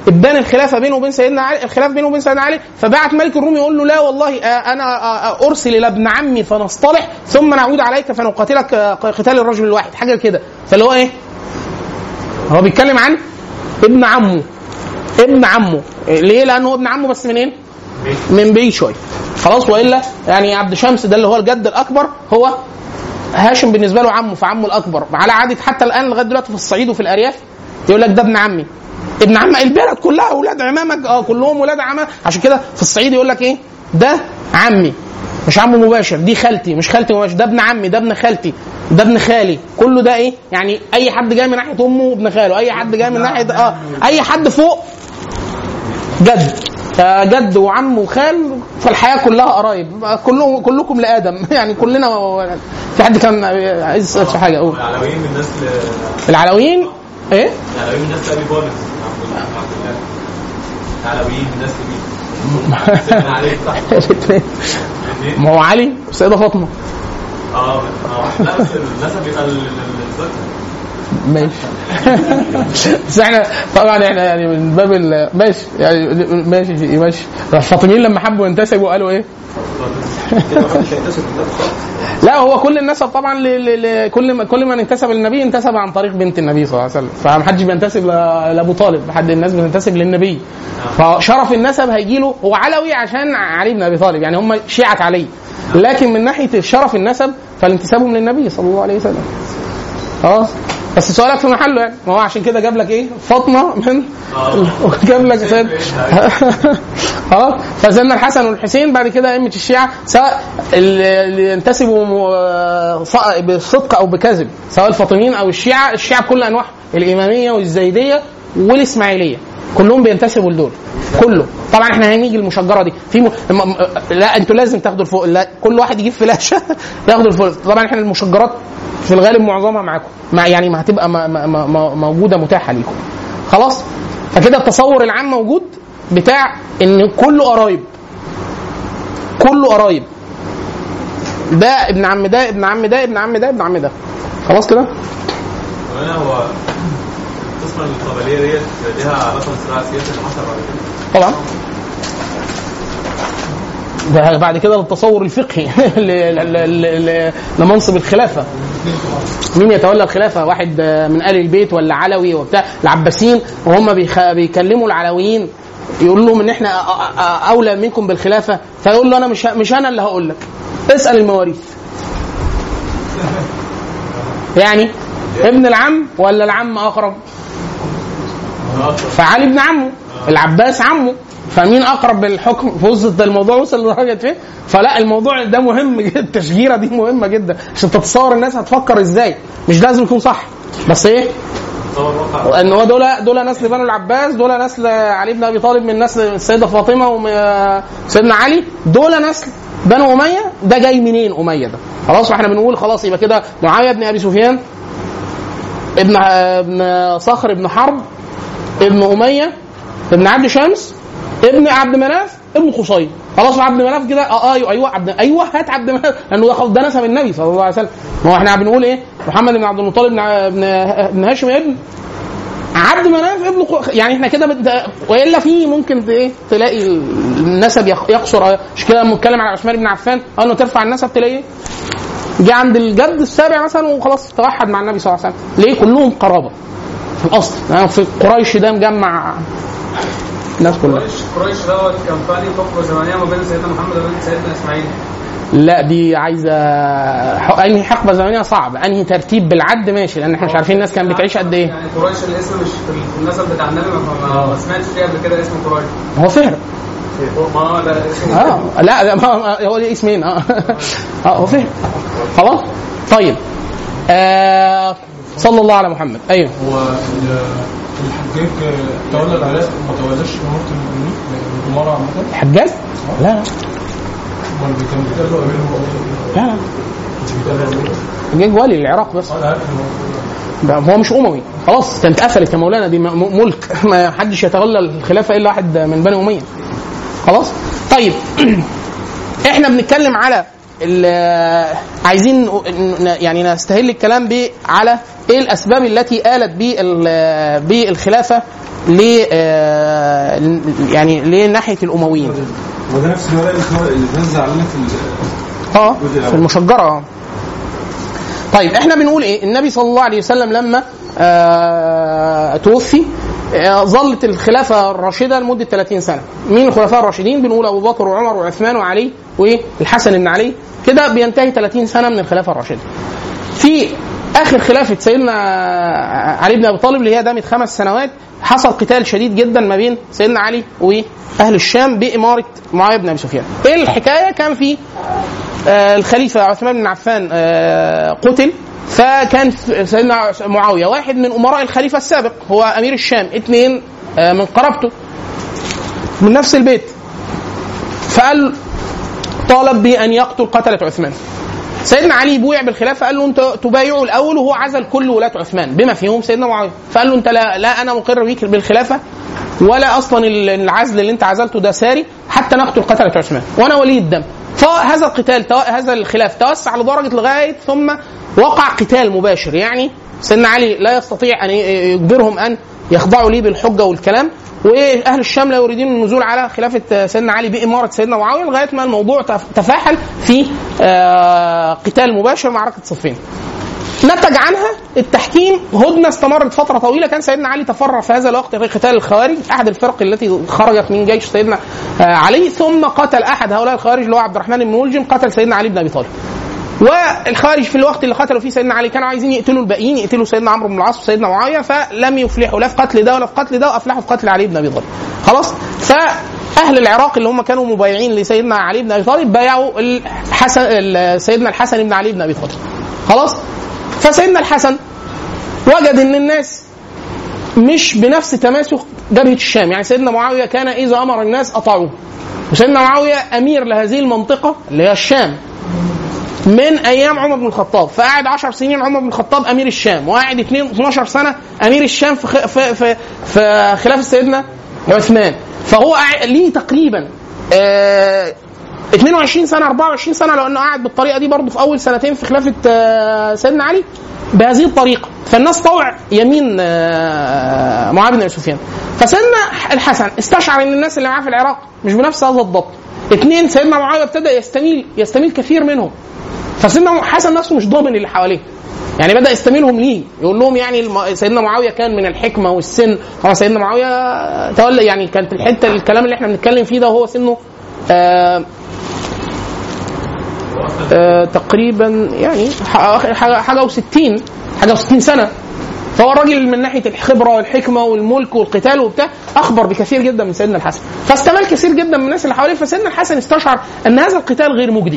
ابان الخلافه بينه وبين سيدنا علي الخلاف بينه وبين سيدنا علي فبعت ملك الروم يقول له لا والله آه، انا آه، آه، ارسل الى ابن عمي فنصطلح ثم نعود عليك فنقاتلك آه، قتال الرجل الواحد حاجه كده فاللي هو ايه؟ هو بيتكلم عن ابن عمه ابن عمه ليه؟ لانه هو ابن عمه بس منين؟ من بعيد شويه خلاص والا يعني عبد شمس ده اللي هو الجد الاكبر هو هاشم بالنسبه له عمه فعمه الاكبر على عاده حتى الان لغايه دلوقتي في الصعيد وفي الارياف يقول لك ده ابن عمي ابن عم البلد كلها اولاد عمامك اه كلهم ولاد عمام عشان كده في الصعيد يقول لك ايه ده عمي مش عمه مباشر دي خالتي مش خالتي مباشر ده ابن عمي ده ابن خالتي ده ابن خالي كله ده ايه يعني اي حد جاي من ناحيه امه ابن خاله اي حد جاي من ناحيه اه اي حد فوق جد جد وعم وخال فالحياه كلها قرايب كلهم كلكم لادم يعني كلنا في حد كان عايز يسال في حاجه اقول العلويين من نسل العلويين ايه العلويين من نسل ابي طالب عبد الله عبد الله العلويين من نسل مين؟ سيدنا علي صح؟ الاثنين الاثنين؟ ما هو علي والسيده فاطمه اه اه لا بس النسب بيبقى لل- لل- للذكر ماشي بس احنا طبعا احنا يعني من باب ال- ماشي يعني ماشي ماشي الفاطميين لما حبوا ينتسبوا قالوا ايه؟ كده محدش هينتسب لله خالص لا هو كل النسب طبعا ل... ل... ل... كل ما كل من انتسب للنبي انتسب عن طريق بنت النبي صلى الله عليه وسلم فمحدش بينتسب ل... لابو طالب حد الناس بتنتسب للنبي فشرف النسب هيجي له هو علوي عشان علي بن ابي طالب يعني هم شيعه علي لكن من ناحيه شرف النسب فالانتسابهم للنبي صلى الله عليه وسلم خلاص بس سؤالك في محله يعني ما هو عشان كده جاب لك ايه فاطمه من وجاب لك سيد خلاص فسيدنا الحسن والحسين بعد كده ائمه الشيعه سواء اللي اللي ينتسبوا م- ف- بصدق او بكذب سواء الفاطميين او الشيعه الشيعه بكل انواعهم الاماميه والزيديه والاسماعيليه كلهم بينتسبوا لدول كله طبعا احنا هنيجي المشجره دي في م... م... م- لا انتوا لازم تاخدوا الفوق لا كل واحد يجيب فلاشه ياخدوا الفوق طبعا احنا المشجرات في الغالب معظمها معاكم مع يعني ما هتبقى م... م... م... م- موجوده متاحه ليكم خلاص فكده التصور العام موجود بتاع ان كله قرايب كله قرايب ده ابن عم ده ابن عم ده ابن عم ده ابن عم ده خلاص كده وهنا هو القسمه القبليه ديت ليها علاقه بالصراع السياسي اللي حصل بعد كده طبعا ده بعد كده التصور الفقهي ل- ل- ل- ل- لمنصب الخلافه مين يتولى الخلافه واحد آه، من ال البيت ولا علوي وبتاع العباسيين وهم بيخ... بيكلموا العلويين يقول لهم ان احنا أ- أ- أ- اولى منكم بالخلافه فيقول له انا مش ه- مش انا اللي هقول لك اسال المواريث يعني ابن العم ولا العم اقرب فعلي ابن عمه العباس عمه فمين اقرب بالحكم وصلت الموضوع وصل لدرجه فين فلا الموضوع ده مهم جدا التشجيره دي مهمه جدا عشان تتصور الناس هتفكر ازاي مش لازم يكون صح بس ايه تصور واقع ان هو دول دول نسل بنو العباس دول نسل علي بن ابي طالب من نسل السيده فاطمه وسيدنا علي دول نسل بنو اميه ده جاي منين اميه ده خلاص واحنا بنقول خلاص يبقى كده معاويه بن ابي سفيان ابن ابن صخر ابن حرب ابن اميه ابن عبد شمس ابن عبد مناف ابن قصي خلاص عبد مناف كده اه ايوه ايوه عبد ايوه هات عبد مناف لانه ده خلاص ده نسب النبي صلى الله عليه وسلم ما هو احنا بنقول ايه محمد بن عبد المطلب بن ع- ابن ابن هاشم ابن عبد مناف ابن قو... يعني احنا كده بد... والا في ممكن ت- ايه تلاقي النسب يق- يقصر عشان كده لما نتكلم على عثمان بن عفان قال له ترفع النسب تلاقي ايه؟ جه عند الجد السابع مثلا وخلاص توحد مع النبي صلى الله عليه وسلم ليه كلهم قرابه في الاصل يعني في قريش ده مجمع الناس كلها قريش قريش دوت كان في انهي حقبه زمنيه ما بين سيدنا محمد وبين سيدنا اسماعيل لا دي عايزه ح- انهي حقبه زمنيه صعب انهي ترتيب بالعد ماشي لان احنا مش عارفين الناس كانت بتعيش قد ايه يعني قريش الاسم مش في النسب بتاع النبي ما- ما ما سمعتش فيه قبل كده اسم قريش هو فهر ما هو ده اسم اه لا ده ما ما- هو ليه اسمين اه اه هو فهم خلاص طيب آه صلى الله على محمد ايوه هو ال- الحجاج تولى العراق ما تولاش اماره المؤمنين الاماره عامه الحجاج لا لا امال كان بيتقالوا امير لا لا بيتقالوا امير الحجاج ولي العراق بس انا عارف إن هو- ده هو مش اموي خلاص كانت قفلت يا مولانا دي م- م- ملك ما حدش يتولى الخلافه الا واحد من بني اميه خلاص طيب احنا بنتكلم على ال- عايزين ن- يعني نستهل الكلام ب على ايه الاسباب التي آلت بال- بالخلافه ل آه، يعني لناحيه الامويين وده نفس الورق اللي هو- اللي اتنزل علينا في ال- اه الجزء في الأول. المشجره اه طيب احنا بنقول ايه النبي صلى الله عليه وسلم لما آه توفي آه ظلت الخلافه الراشده لمده 30 سنه مين الخلفاء الراشدين بنقول ابو بكر وعمر وعثمان وعلي والحسن بن علي كده بينتهي 30 سنه من الخلافه الراشده في اخر خلافه سيدنا علي بن ابي طالب اللي هي دامت خمس سنوات حصل قتال شديد جدا ما بين سيدنا علي واهل الشام باماره معاويه بن ابي سفيان. ايه الحكايه؟ كان في آه، الخليفه عثمان بن عفان آه، قتل فكان في- سيدنا معاويه واحد من امراء الخليفه السابق هو امير الشام اثنين آه، من قرابته من نفس البيت فقال طالب بان يقتل قتله عثمان سيدنا علي بويع بالخلافه قال له انت تبايعه الاول وهو عزل كل ولاة عثمان بما فيهم سيدنا معاويه فقال له انت لا, لا انا مقر بيك بالخلافه ولا اصلا العزل اللي انت عزلته ده ساري حتى نقتل قتله عثمان وانا ولي الدم فهذا القتال تو- هذا الخلاف توسع لدرجه لغايه ثم وقع قتال مباشر يعني سيدنا علي لا يستطيع ان ي- يجبرهم ان يخضعوا ليه بالحجه والكلام واهل الشام لا يريدون النزول على خلافه سيدنا علي باماره سيدنا معاويه لغايه ما الموضوع تف- تفاحل في آه، قتال مباشر معركه صفين. نتج عنها التحكيم هدنه استمرت فتره طويله كان سيدنا علي تفرع في هذا الوقت في قتال الخوارج احد الفرق التي خرجت من جيش سيدنا آه، علي ثم قتل احد هؤلاء الخوارج اللي هو عبد الرحمن بن ملجم قتل سيدنا علي بن ابي طالب. والخوارج في الوقت اللي قتلوا فيه سيدنا علي كانوا عايزين يقتلوا الباقيين يقتلوا سيدنا عمرو بن العاص وسيدنا معاويه فلم يفلحوا لا في قتل ده ولا في قتل ده وافلحوا في قتل علي بن ابي طالب خلاص فاهل العراق اللي هم كانوا مبايعين لسيدنا علي بن ابي طالب بايعوا الحسن ال- سيدنا الحسن بن علي بن ابي طالب خلاص فسيدنا الحسن وجد ان الناس مش بنفس تماسك جبهه الشام يعني سيدنا معاويه كان اذا امر الناس اطاعوه وسيدنا معاويه امير لهذه المنطقه اللي هي الشام من ايام عمر بن الخطاب فقعد 10 سنين عمر بن الخطاب امير الشام وقعد 2 12 سنه امير الشام في خ- في في, في خلافه سيدنا عثمان فهو قاعد- ليه تقريبا آه 22 سنه 24 سنه لو انه قاعد بالطريقه دي برضه في اول سنتين في خلافه آه سيدنا علي بهذه الطريقه فالناس طوع يمين آه معاويه بن ابي سفيان فسيدنا الحسن استشعر ان الناس اللي معاه في العراق مش بنفس هذا الضبط اثنين سيدنا معاويه ابتدى يستميل يستميل كثير منهم فسيدنا حسن نفسه مش ضامن اللي حواليه يعني بدا يستميلهم ليه يقول لهم يعني الم- سيدنا معاويه كان من الحكمه والسن هو سيدنا معاويه تولى يعني كانت الحته الكلام اللي احنا بنتكلم فيه ده وهو سنه آه آه تقريبا يعني ح- حاجه حاجه و60 حاجه و60 سنه فهو الراجل من ناحيه الخبره والحكمه والملك والقتال وبتاع اخبر بكثير جدا من سيدنا الحسن فاستمال كثير جدا من الناس اللي حواليه فسيدنا الحسن استشعر ان هذا القتال غير مجدي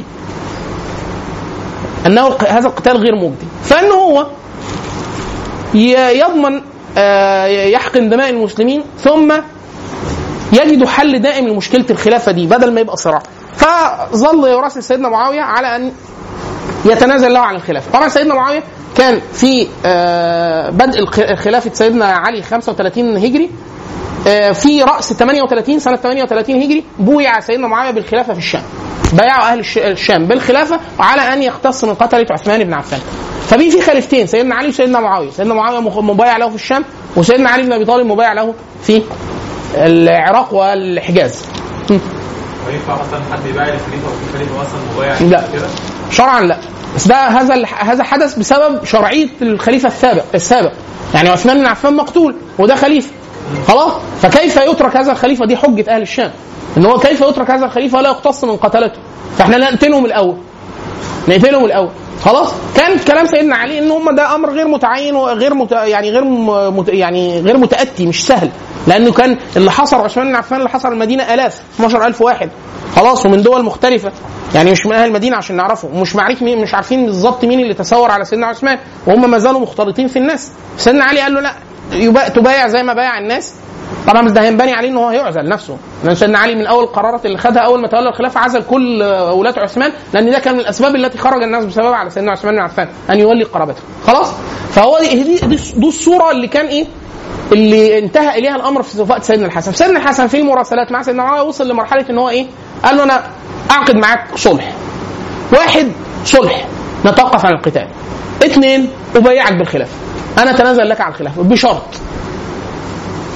انه الق- هذا القتال غير مجدي فان هو ي- يضمن آه، يحقن دماء المسلمين ثم يجد حل دائم لمشكله الخلافه دي بدل ما يبقى صراع فظل يراسل سيدنا معاويه على ان يتنازل له عن الخلافه طبعا سيدنا معاويه كان في آه، بدء الخ- خلافه سيدنا علي 35 هجري آه، في راس 38 سنه 38 هجري بويع سيدنا معاويه بالخلافه في الشام بايعوا اهل الش- الشام بالخلافه على ان يختص من قتله عثمان بن عفان فبي في خليفتين سيدنا علي وسيدنا معاويه سيدنا معاويه مخ- مبايع له في الشام وسيدنا علي بن ابي طالب مبايع له في العراق والحجاز م. وينفع مثلا حد يبايع الخليفه وفي خليفه اصلا مبايع لا. كده شرعا لا بس ده هذا الح- هذا حدث بسبب شرعيه الخليفه السابق السابق يعني عثمان بن عفان مقتول وده خليفه خلاص فكيف يترك هذا الخليفه دي حجه اهل الشام ان هو كيف يترك هذا الخليفه ولا يقتص من قتلته فاحنا نقتلهم الاول نقتلهم الاول خلاص كان كلام سيدنا علي ان هم ده امر غير متعين وغير مت... يعني غير م... مت... يعني غير متاتي مش سهل لانه كان اللي حصر عثمان بن عفان اللي حصر المدينه الاف 12000 واحد خلاص ومن دول مختلفه يعني مش من اهل المدينه عشان نعرفه ومش معرف مين مش عارفين بالظبط مين اللي تسور على سيدنا عثمان وهم ما زالوا مختلطين في الناس سيدنا علي قال له لا يبا... تبايع زي ما بايع الناس طبعا بس ده هينبني عليه ان هو هيعزل نفسه لان سيدنا علي من اول القرارات اللي خدها اول ما تولى الخلافه عزل كل آه، ولاة عثمان لان ده كان من الاسباب التي خرج الناس بسببها على سيدنا عثمان بن عفان ان يولي قرابته خلاص فهو دي دي, دي, دي الصوره اللي كان ايه اللي انتهى اليها الامر في وقت سيدنا الحسن سيدنا الحسن في المراسلات مع سيدنا معاويه وصل لمرحله ان هو ايه قال له انا اعقد معاك صلح واحد صلح نتوقف عن القتال اثنين ابايعك بالخلافه انا اتنازل لك عن الخلافه بشرط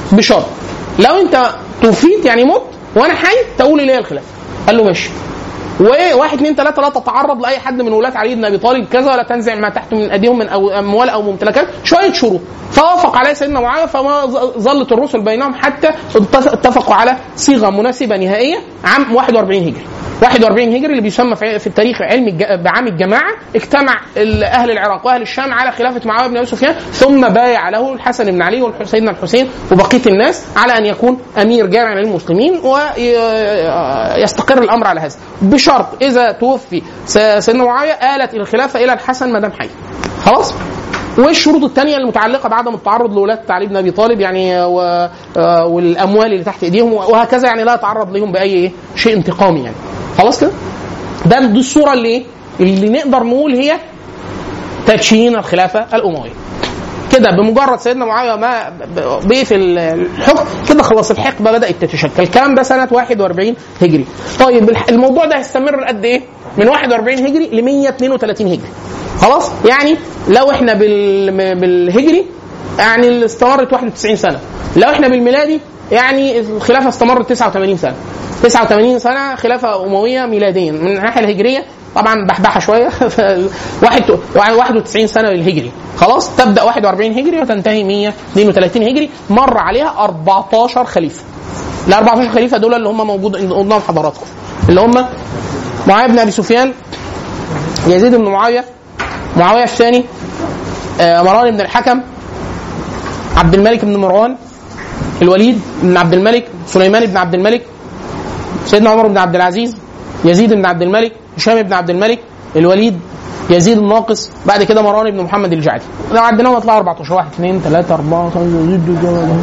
بشرط لو انت توفيت يعني مت وانا حي تقول لي الخلافه قال له ماشي وواحد اثنين ثلاثة لا تتعرض لأي حد من ولاة علي بن أبي طالب كذا ولا تنزع ما تحت من أيديهم من أو أموال أو ممتلكات شوية شروط فوافق عليه سيدنا معاوية فما ظ- ظلت الرسل بينهم حتى اتفق- اتفقوا على صيغة مناسبة نهائية عام 41 هجري 41 هجري اللي بيسمى في في التاريخ علم الج- بعام الجماعة اجتمع ال- أهل العراق وأهل الشام على خلافة معاوية بن أبي سفيان ثم بايع له الحسن بن علي وسيدنا الحسين وبقية الناس على أن يكون أمير جامع للمسلمين ويستقر الأمر على هذا بشرط إذا توفي س- سيدنا معاوية آلت الخلافة إلى الحسن ما دام حي خلاص والشروط الثانيه المتعلقه بعدم التعرض لولاة علي بن ابي طالب يعني و... آه، والاموال اللي تحت ايديهم وهكذا يعني لا يتعرض لهم باي إيه؟ شيء انتقامي يعني خلاص كده ده دي الصوره اللي إيه؟ اللي نقدر نقول هي تدشين الخلافه الامويه كده بمجرد سيدنا معاويه ما ب- بيقفل الحكم كده خلاص الحقبه بدات تتشكل الكلام ده سنه 41 هجري طيب الح- الموضوع ده هيستمر قد ايه من 41 هجري ل 132 هجري خلاص يعني لو احنا بال... بالهجري يعني اللي استمرت 91 سنه لو احنا بالميلادي يعني الخلافه استمرت 89 سنه 89 سنه خلافه امويه ميلاديا من الناحيه الهجريه طبعا بحبحه شويه واحد 91 سنه للهجري خلاص تبدا 41 هجري وتنتهي 132 هجري مر عليها 14 خليفه ال 14 خليفه دول اللي هم موجود قدام حضراتكم اللي هم معاويه بن ابي سفيان يزيد بن معاويه معاويه الثاني آه، مروان بن الحكم عبد الملك بن مروان الوليد بن عبد الملك سليمان بن عبد الملك سيدنا عمر بن عبد العزيز يزيد بن عبد الملك هشام بن عبد الملك الوليد يزيد الناقص بعد كده مروان بن محمد الجعدي لو عديناهم يطلعوا 14 1 2 3 4 5 يزيد الجمل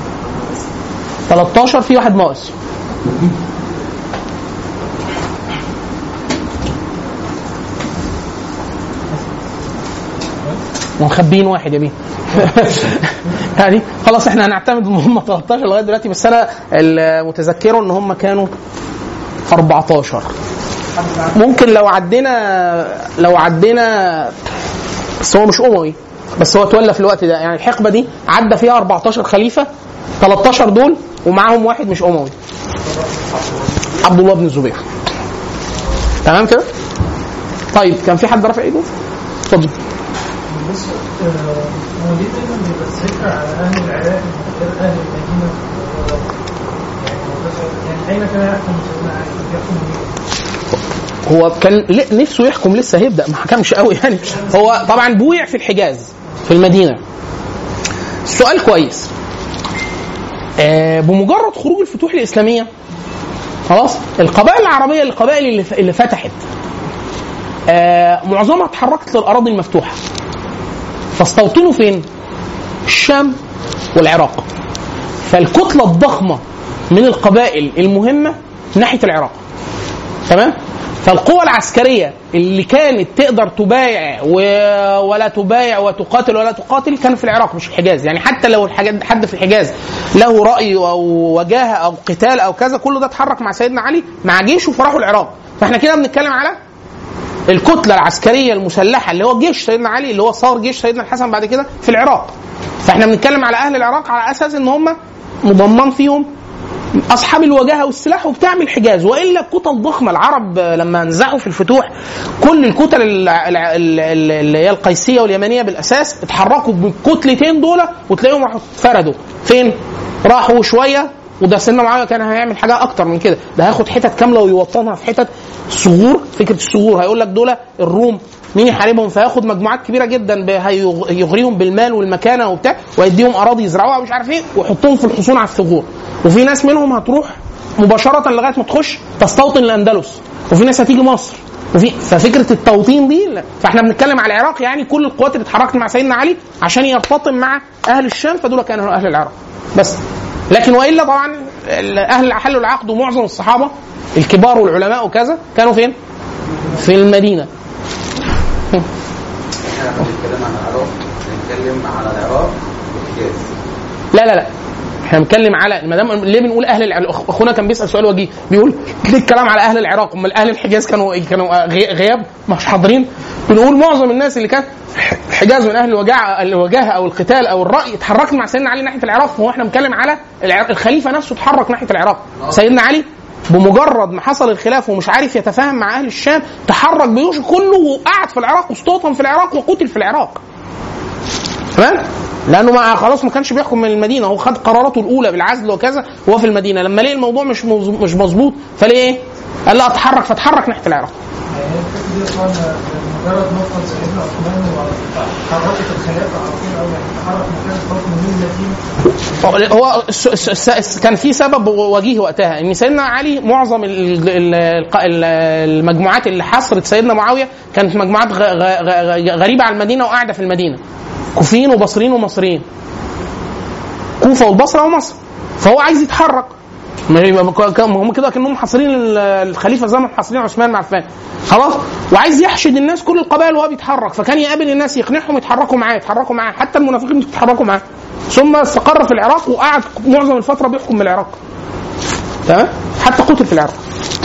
13 في واحد ناقص ومخبيين واحد يا بيه يعني خلاص احنا هنعتمد ان هم 13 لغايه دلوقتي بس انا المتذكره ان هم كانوا 14 ممكن لو عدينا لو عدينا بس هو مش اموي بس هو اتولى في الوقت ده يعني الحقبه دي عدى فيها 14 خليفه 13 دول ومعاهم واحد مش اموي عبد الله بن الزبير تمام كده طيب كان في حد رافع ايده اتفضل بص آه، هو ليه دايما بيبقى الذكر على اهل العراق غير اهل المدينه يعني هو بس- يعني اين كان يحكم سيدنا علي يحكم مين؟ هو كان ل- نفسه يحكم لسه هيبدا ما حكمش قوي يعني هو طبعا بويع في الحجاز في المدينه السؤال كويس آه بمجرد خروج الفتوح الاسلاميه خلاص القبائل العربيه القبائل اللي, ف- اللي فتحت آه معظمها اتحركت للاراضي المفتوحه فاستوطنوا فين؟ الشام والعراق فالكتله الضخمه من القبائل المهمه ناحيه العراق تمام فالقوى العسكريه اللي كانت تقدر تبايع و... ولا تبايع وتقاتل ولا تقاتل كان في العراق مش الحجاز يعني حتى لو الحاجات حد في الحجاز له راي او وجاهه او قتال او كذا كله ده اتحرك مع سيدنا علي مع جيشه فراحوا العراق فاحنا كده بنتكلم على الكتله العسكريه المسلحه اللي هو جيش سيدنا علي اللي هو صار جيش سيدنا الحسن بعد كده في العراق فاحنا بنتكلم على اهل العراق على اساس ان هم مضمن فيهم اصحاب الوجاهه والسلاح وبتعمل الحجاز والا الكتل ضخمه العرب لما نزحوا في الفتوح كل الكتل ال- ال- ال- ال- اللي هي القيسيه واليمنيه بالاساس اتحركوا بالكتلتين دول وتلاقيهم راحوا اتفردوا فين؟ راحوا شويه وده سيدنا معاويه كان هيعمل حاجه اكتر من كده ده هياخد حتت كامله ويوطنها في حتت صغور فكره الصغور هيقول لك دول الروم مين يحاربهم فياخد مجموعات كبيره جدا ب- هيغ- يغريهم بالمال والمكانه وبتاع ويديهم اراضي يزرعوها مش عارف ايه ويحطهم في الحصون على الثغور وفي ناس منهم هتروح مباشره لغايه ما تخش تستوطن الاندلس وفي ناس هتيجي مصر وفي ففكره التوطين دي لا. فاحنا بنتكلم على العراق يعني كل القوات اللي اتحركت مع سيدنا علي عشان يرتطم مع اهل الشام فدول كانوا اهل العراق بس لكن والا طبعا ال- اهل اللي حلوا العقد ومعظم الصحابه الكبار والعلماء وكذا كانوا فين؟ في المدينه احنا لما بنتكلم عن العراق بنتكلم على العراق والحجاز لا لا لا احنا بنتكلم على ما دام ليه بنقول اهل العراق اخونا كان بيسال سؤال وجيه بيقول ليه الكلام على اهل العراق امال اهل الحجاز كانوا كانوا غي- غياب مش حاضرين بنقول معظم الناس اللي كانت الحجاز من اهل الوجاعه الوجاهه او القتال او الراي اتحركت مع سيدنا علي ناحيه العراق هو احنا بنتكلم على العراق الخليفه نفسه اتحرك ناحيه العراق سيدنا علي بمجرد ما حصل الخلاف ومش عارف يتفاهم مع اهل الشام تحرك بجيوشه كله وقعد في العراق واستوطن في العراق وقتل في العراق تمام لانه ما خلاص ما كانش بيحكم من المدينه هو خد قراراته الاولى بالعزل وكذا وهو في المدينه لما لقي الموضوع مش مظ- مش مظبوط فليه ايه؟ قال لا اتحرك فتحرك ناحيه العراق يعني الفكره دي طبعا مجرد نقطه سيدنا عثمان وحركت الخلافه على طول او يعني تحرك مكان الحكم من المدينه هو الس- الس- الس- الس- كان في سبب وجيه وقتها ان سيدنا علي معظم ال- ال- الق- ال- المجموعات اللي حصرت سيدنا معاويه كانت مجموعات غ- غ- غ- غريبه على المدينه وقاعده في المدينه كوفيين وبصريين ومصريين كوفه والبصره ومصر فهو عايز يتحرك ما يبقى ك- ك- هم كده كانهم محاصرين ال- الخليفه زي ما محاصرين عثمان بن عفان خلاص وعايز يحشد الناس كل القبائل وهو بيتحرك فكان يقابل الناس يقنعهم يتحركوا معاه يتحركوا معاه حتى المنافقين يتحركوا معاه ثم استقر في العراق وقعد معظم الفتره بيحكم من العراق تمام حتى قتل في العراق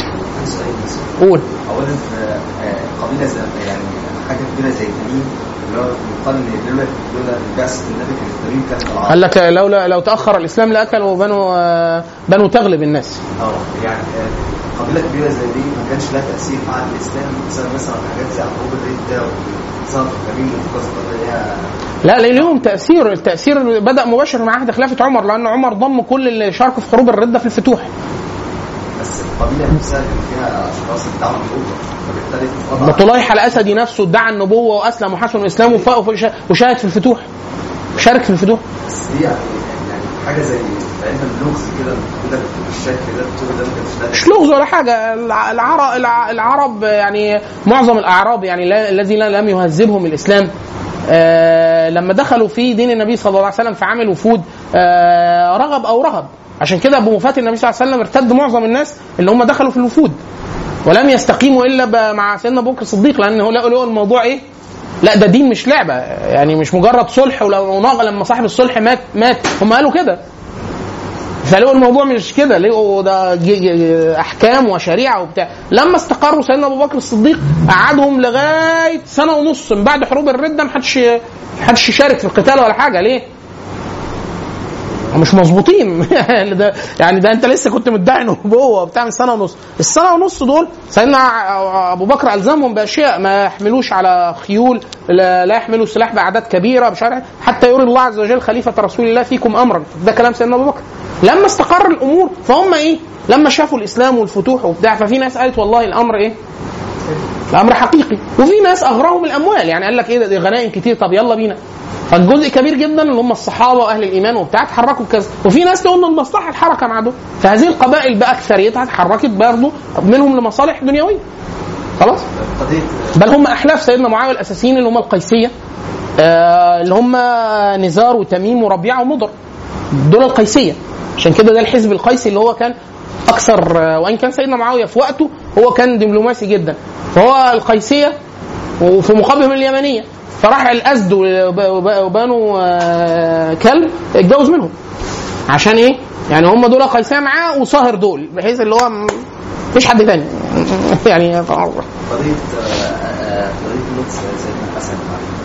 قول اولا في آه، قبيله زي يعني حاجه كبيره زي تميم اللي هو يقال ان لولا لولا بعثه النبي كان تميم كانت العرب قال لك لولا لو تاخر الاسلام لاكلوا بنو آه، بنو تغلب الناس اه يعني آه، قبيله كبيره زي دي ما كانش لها تاثير مع الاسلام بسبب مثلا حاجات زي حروب الرده وصنف تميم والقصه اللي هي لا لا ليهم تاثير التاثير بدا مباشر مع عهد خلافه عمر لان عمر ضم كل اللي شاركوا في حروب الرده في الفتوح بس القبيله نفسها كان فيها اشخاص ادعوا النبوه فبالتالي اتوضع بطليح الاسدي نفسه ادعى النبوه واسلم وحسن الاسلام وف- وف- وشارك في الفتوح شارك في الفتوح بس دي يعني يعني حاجه زي علم اللغز كده كده بالشكل ده الطول ده ما كانش لها مش لغز ولا حاجه الع- العرب الع- العرب يعني معظم الاعراب يعني لا- الذين لم يهذبهم الاسلام آه لما دخلوا في دين النبي صلى الله عليه وسلم في عامل وفود آه رغب او رهب عشان كده بوفاه النبي صلى الله عليه وسلم ارتد معظم الناس اللي هم دخلوا في الوفود ولم يستقيموا الا ب- مع سيدنا ابو بكر الصديق لان هو لقوا لقوا الموضوع ايه؟ لا ده دين مش لعبه يعني مش مجرد صلح ولو ناغ لما صاحب الصلح مات مات هم قالوا كده فلقوا الموضوع مش كده لقوا ده ج- ج- احكام وشريعه وبتاع لما استقروا سيدنا ابو بكر الصديق قعدهم لغايه سنه ونص من بعد حروب الرده محدش محدش يشارك في القتال ولا حاجه ليه؟ مش مظبوطين يعني ده يعني ده انت لسه كنت مدعي نبوه وبتاع من سنه ونص السنه ونص دول سيدنا ع- ابو بكر الزمهم باشياء ما يحملوش على خيول لا, لا يحملوا سلاح باعداد كبيره مش عارف حتى يري الله عز وجل خليفه رسول الله فيكم امرا ده كلام سيدنا ابو بكر لما استقر الامور فهم ايه لما شافوا الاسلام والفتوح وبتاع ففي ناس قالت والله الامر ايه الامر حقيقي وفي ناس اغراهم الاموال يعني قال لك ايه ده دي غنائم كتير طب يلا بينا فالجزء كبير جدا اللي هم الصحابه واهل الايمان وبتاع اتحركوا كذا وفي ناس تقول ان المصلحه الحركه مع دول فهذه القبائل باكثريتها اتحركت برضه منهم لمصالح دنيويه خلاص قضيه بل هم احلاف سيدنا معاويه الاساسيين اللي هم القيسيه آه اللي هم نزار وتميم وربيعه ومضر دول القيسيه عشان كده ده الحزب القيسي اللي هو كان اكثر آه، وان كان سيدنا معاويه في وقته هو كان دبلوماسي جدا فهو القيسيه وفي مقابلهم اليمنيه فراح الاسد وب- وب- وبنو آه، كلب اتجوز منهم عشان ايه؟ يعني هم دول قيسيه معاه وصاهر دول بحيث اللي هو م- مفيش حد تاني يعني قضيه آه، آه، قضيه النقص سيدنا الحسن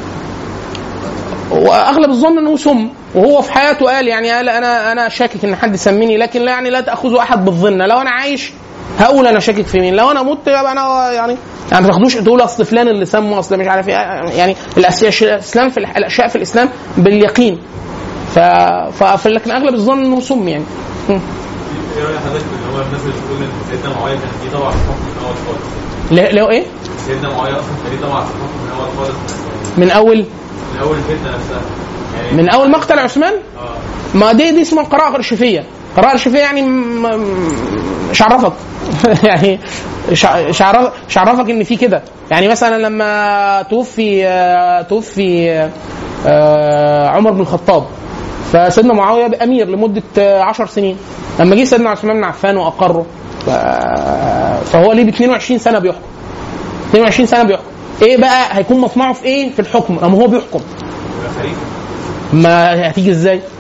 واغلب الظن انه سم وهو في حياته قال يعني قال انا انا شاكك ان حد سميني لكن لا يعني لا تاخذوا احد بالظن لو انا عايش هقول انا شاكك في مين لو انا مت يبقى انا يعني يعني ما تاخدوش تقول اصل فلان اللي سمه اصل مش عارف ايه يعني الأس- الاسلام في الح- الاشياء في الاسلام باليقين ف... ف... لكن اغلب الظن انه سم يعني م. ايه راي حضرتك اللي هو الناس اللي بتقول ان سيدنا معاويه كان ليه طبع في الحكم من اول خالص ل- لو ايه سيدنا معاويه اصلا كان ليه طبع في الحكم من اول خالص من اول من اول الفتنه نفسها يعني من اول مقتل عثمان اه ما دي دي اسمها قراءة أرشيفية قراءة أرشيفية يعني م- م- مش عرفك يعني مش ع- مش عرف- مش عرفك ان في كده يعني مثلا لما توفي آه، توفي آه، عمر بن الخطاب فسيدنا معاويه بقى امير لمده آه، عشر سنين لما جه سيدنا عثمان بن عفان واقره ف- فهو ليه ب 22 سنه بيحكم 22 سنه بيحكم ايه بقى هيكون مطمعه في ايه في الحكم لما هو بيحكم يبقى خليفه ما هتيجي ازاي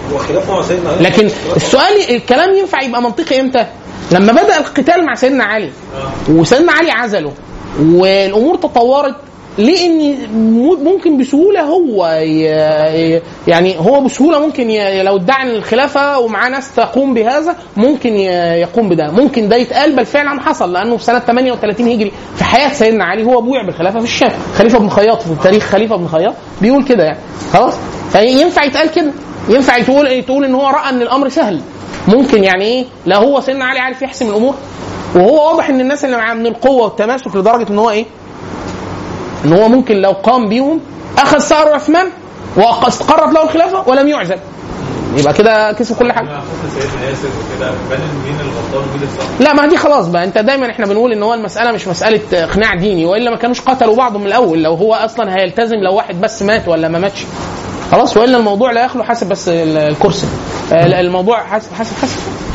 هو خلافه مع سيدنا علي لكن السؤال الكلام ينفع يبقى منطقي امتى؟ لما بدا القتال مع سيدنا علي وسيدنا علي عزله والامور تطورت ليه ان م- ممكن بسهوله هو ي- ي- يعني هو بسهوله ممكن ي- لو ادعى إن الخلافه ومعاه ناس تقوم بهذا ممكن ي- يقوم بده ممكن ده يتقال بل فعلا حصل لانه في سنه 38 هجري في حياه سيدنا علي هو بويع بالخلافه في الشام خليفه بن خياط في تاريخ خليفه بن خياط بيقول كده يعني خلاص فينفع يتقال كده ينفع تقول تقول ان هو راى ان الامر سهل ممكن يعني ايه لا هو سيدنا علي عارف يحسم الامور وهو واضح ان الناس اللي معاه من القوه والتماسك لدرجه ان هو ايه ان هو ممكن لو قام بيهم اخذ ثار عثمان واستقرت له الخلافه ولم يعزل يبقى كده كسب كل حاجه مع حسن سيدنا ياسر وكده بان مين الغلطان ومين الصح لا ما دي خلاص بقى انت دايما احنا بنقول ان هو المساله مش مساله اقناع ديني والا ما كانوش قتلوا بعض من الاول لو هو اصلا هيلتزم لو واحد بس مات ولا ما ماتش خلاص والا الموضوع لا يخلو حسب بس ال- الكرسي آه، لا، الموضوع حسب حسب حسب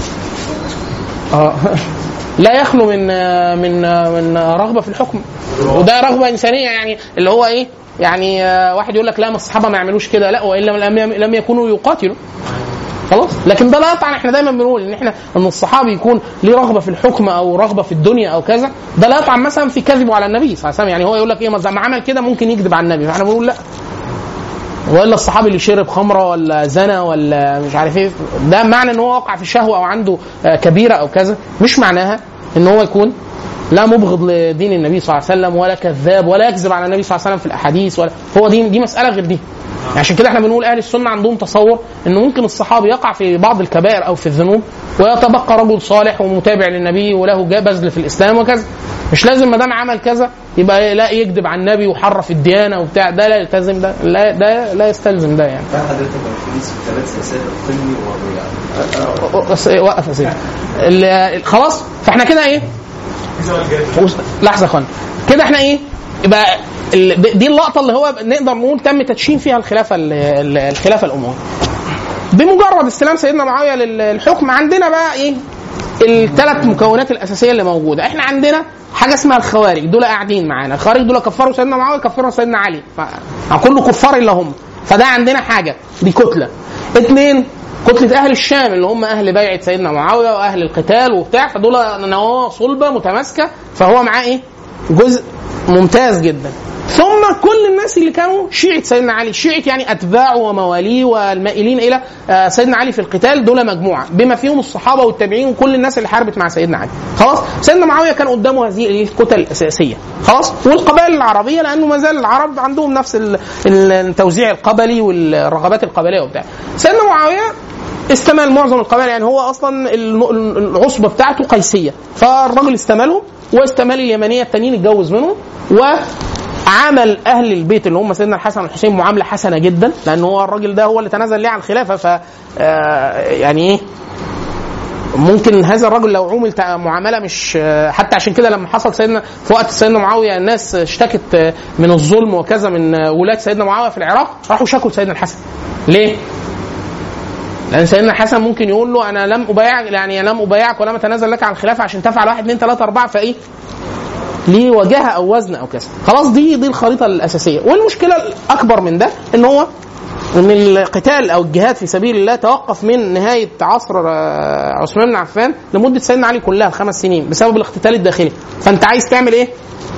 اه لا يخلو من آه، من آه، من آه، رغبه في الحكم وده رغبه انسانيه يعني اللي هو ايه يعني آه، واحد يقول لك لا ما الصحابه ما يعملوش كده لا والا لم لم يكونوا يقاتلوا خلاص لكن ده لا يطعن احنا دايما بنقول ان احنا ان الصحابي يكون ليه رغبه في الحكم او رغبه في الدنيا او كذا ده لا يطعن مثلا في كذبه على النبي صلى الله عليه وسلم يعني هو يقول لك ايه ما زي ما عمل كده ممكن يكذب على النبي فاحنا بنقول لا والا الصحابي اللي شرب خمره ولا زنى ولا مش عارف ايه ده معنى ان هو وقع في شهوه او عنده آه، كبيره او كذا مش معناها ان هو يكون لا مبغض لدين النبي صلى الله عليه وسلم ولا كذاب ولا يكذب على النبي صلى الله عليه وسلم في الاحاديث ولا هو دي دي مساله غير دي عشان كده احنا بنقول اهل السنه عندهم تصور انه ممكن الصحابي يقع في بعض الكبائر او في الذنوب ويتبقى رجل صالح ومتابع للنبي وله جا- بذل في الاسلام وكذا مش لازم ما دام عمل كذا يبقى لا يكذب على النبي وحرف الديانه وبتاع ده لا يلتزم ده لا ده لا يستلزم ده يعني كان حضرتك الحديث في ثلاث سلسلة القمي والرياض بس إيه، وقف يا سيدي ال- خلاص فاحنا كده ايه وس- لحظه يا اخوانا كده احنا ايه يبقى ال- دي اللقطه اللي هو نقدر نقول تم تدشين فيها الخلافه ال- ال- الخلافه الامويه بمجرد استلام سيدنا معاويه للحكم عندنا بقى ايه الثلاث مكونات الاساسيه اللي موجوده احنا عندنا حاجه اسمها الخوارج دول قاعدين معانا الخوارج دول كفروا سيدنا معاويه كفروا سيدنا علي ف- كله كفار الا هم فده عندنا حاجه دي كتله اثنين كتلة أهل الشام اللي هم أهل بيعة سيدنا معاوية وأهل القتال وبتاع فدول نواة صلبة متماسكة فهو معاه إيه؟ جزء ممتاز جدا ثم كل الناس اللي كانوا شيعة سيدنا علي شيعة يعني أتباعه ومواليه والمائلين إلى آه، سيدنا علي في القتال دول مجموعة بما فيهم الصحابة والتابعين وكل الناس اللي حاربت مع سيدنا علي خلاص سيدنا معاوية كان قدامه هذه الكتل الأساسية خلاص والقبائل العربية لأنه ما زال العرب عندهم نفس ال- ال- التوزيع القبلي والرغبات القبلية وبتاع سيدنا معاوية استمال معظم القبائل يعني هو اصلا الن- العصبه بتاعته قيسيه فالراجل استمالهم واستمال اليمنيه التانيين اتجوز منهم وعامل اهل البيت اللي هم سيدنا الحسن والحسين معامله حسنه جدا لان هو الراجل ده هو اللي تنازل ليه عن الخلافه ف آه، يعني ايه ممكن هذا الرجل لو عومل تع- معامله مش آه، حتى عشان كده لما حصل سيدنا في وقت سيدنا معاويه الناس اشتكت آه، من الظلم وكذا من آه، ولاة سيدنا معاويه في العراق راحوا شكوا سيدنا الحسن ليه؟ لان سيدنا الحسن ممكن يقول له انا لم ابايعك يعني لم ابايعك ولم اتنازل لك عن الخلافه عشان تفعل واحد اثنين ثلاثه اربعه فايه؟ ليه وجاهه او وزن او كذا خلاص دي دي الخريطه الاساسيه والمشكله الاكبر من ده ان هو ان القتال او الجهاد في سبيل الله توقف من نهايه عصر آه، عثمان بن عفان لمده سيدنا علي كلها خمس سنين بسبب الاقتتال الداخلي فانت عايز تعمل ايه؟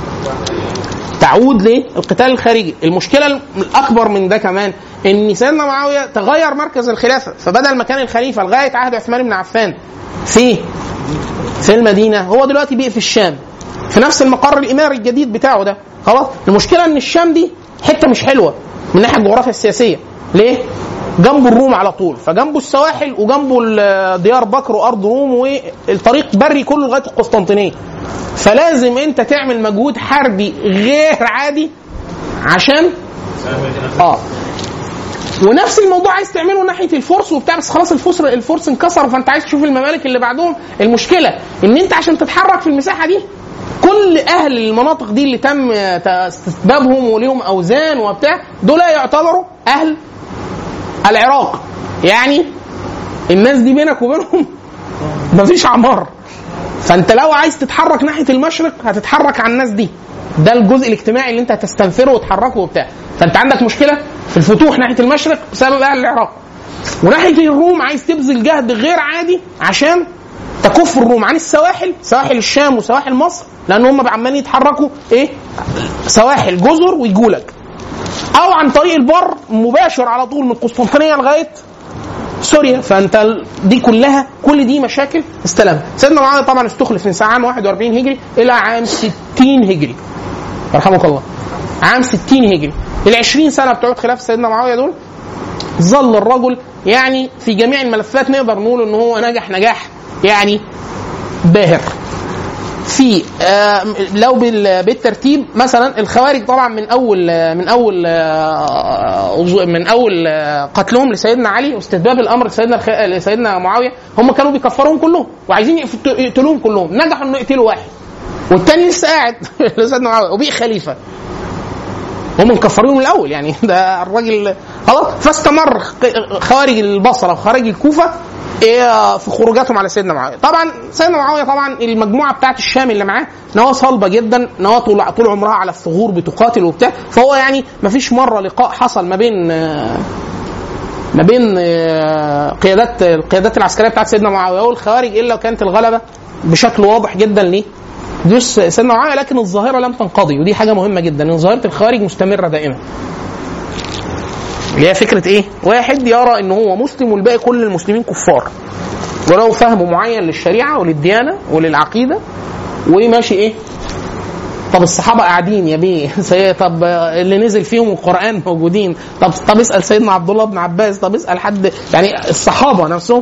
تعود للقتال الخارجي المشكله الاكبر من ده كمان ان سيدنا معاويه تغير مركز الخلافه فبدل ما كان الخليفه لغايه عهد عثمان بن عفان في في المدينه هو دلوقتي بقي في الشام في نفس المقر الاماري الجديد بتاعه ده خلاص المشكله ان الشام دي حته مش حلوه من الناحيه الجغرافيا السياسيه ليه؟ جنبه الروم على طول فجنبه السواحل وجنبه ال- ديار بكر وارض روم والطريق بري كله لغايه القسطنطينيه فلازم انت تعمل مجهود حربي غير عادي عشان اه ونفس الموضوع عايز تعمله ناحيه الفرس وبتاع بس خلاص الفرس الفرس انكسروا فانت عايز تشوف الممالك اللي بعدهم المشكله ان انت عشان تتحرك في المساحه دي كل اهل المناطق دي اللي تم استتبابهم وليهم اوزان وبتاع دول يعتبروا اهل العراق يعني الناس دي بينك وبينهم مفيش عمار فانت لو عايز تتحرك ناحيه المشرق هتتحرك على الناس دي ده الجزء الاجتماعي اللي انت هتستنفره وتحركه وبتاع فانت عندك مشكله في الفتوح ناحيه المشرق بسبب اهل العراق وناحيه الروم عايز تبذل جهد غير عادي عشان تكف الروم عن السواحل سواحل الشام وسواحل مصر لان هم عمالين يتحركوا ايه سواحل جزر ويجوا لك او عن طريق البر مباشر على طول من قسطنطينيه لغايه سوريا فانت ال- دي كلها كل دي مشاكل استلمها سيدنا معاويه طبعا استخلف من عام 41 هجري الى عام 60 هجري يرحمك الله عام 60 هجري ال 20 سنه بتوع خلافه سيدنا معاويه دول ظل الرجل يعني في جميع الملفات نقدر نقول ان هو نجح نجاح يعني باهر في آه، لو بال- بالترتيب مثلا الخوارج طبعا من اول آه، من اول آه، من اول آه، قتلهم لسيدنا علي واستتباب الامر لسيدنا الخ- لسيدنا معاويه هم كانوا بيكفروهم كلهم وعايزين يقت- يقتلوهم كلهم نجحوا انه يقتلوا واحد والتاني لسه قاعد لسيدنا معاويه وبقي خليفه هم مكفرين من الاول يعني ده الراجل خلاص فاستمر خوارج البصره وخوارج الكوفه إيه في خروجاتهم على سيدنا معاويه طبعا سيدنا معاويه طبعا المجموعه بتاعت الشام اللي معاه نواه صلبه جدا نواه طول طول عمرها على الثغور بتقاتل وبتاع فهو يعني ما فيش مره لقاء حصل ما بين آه، ما بين آه، قيادات القيادات العسكريه بتاعت سيدنا معاويه والخوارج الا وكانت الغلبه بشكل واضح جدا ليه؟ جيش سيدنا معاويه لكن الظاهره لم تنقضي ودي حاجه مهمه جدا ان ظاهره الخوارج مستمره دائما. اللي هي فكره ايه؟ واحد يرى ان هو مسلم والباقي كل المسلمين كفار. وله فهم معين للشريعه وللديانه وللعقيده وماشي ايه؟ طب الصحابه قاعدين يا بيه سي- طب اللي نزل فيهم القران موجودين طب طب اسال سيدنا عبد الله بن عباس طب اسال حد يعني الصحابه نفسهم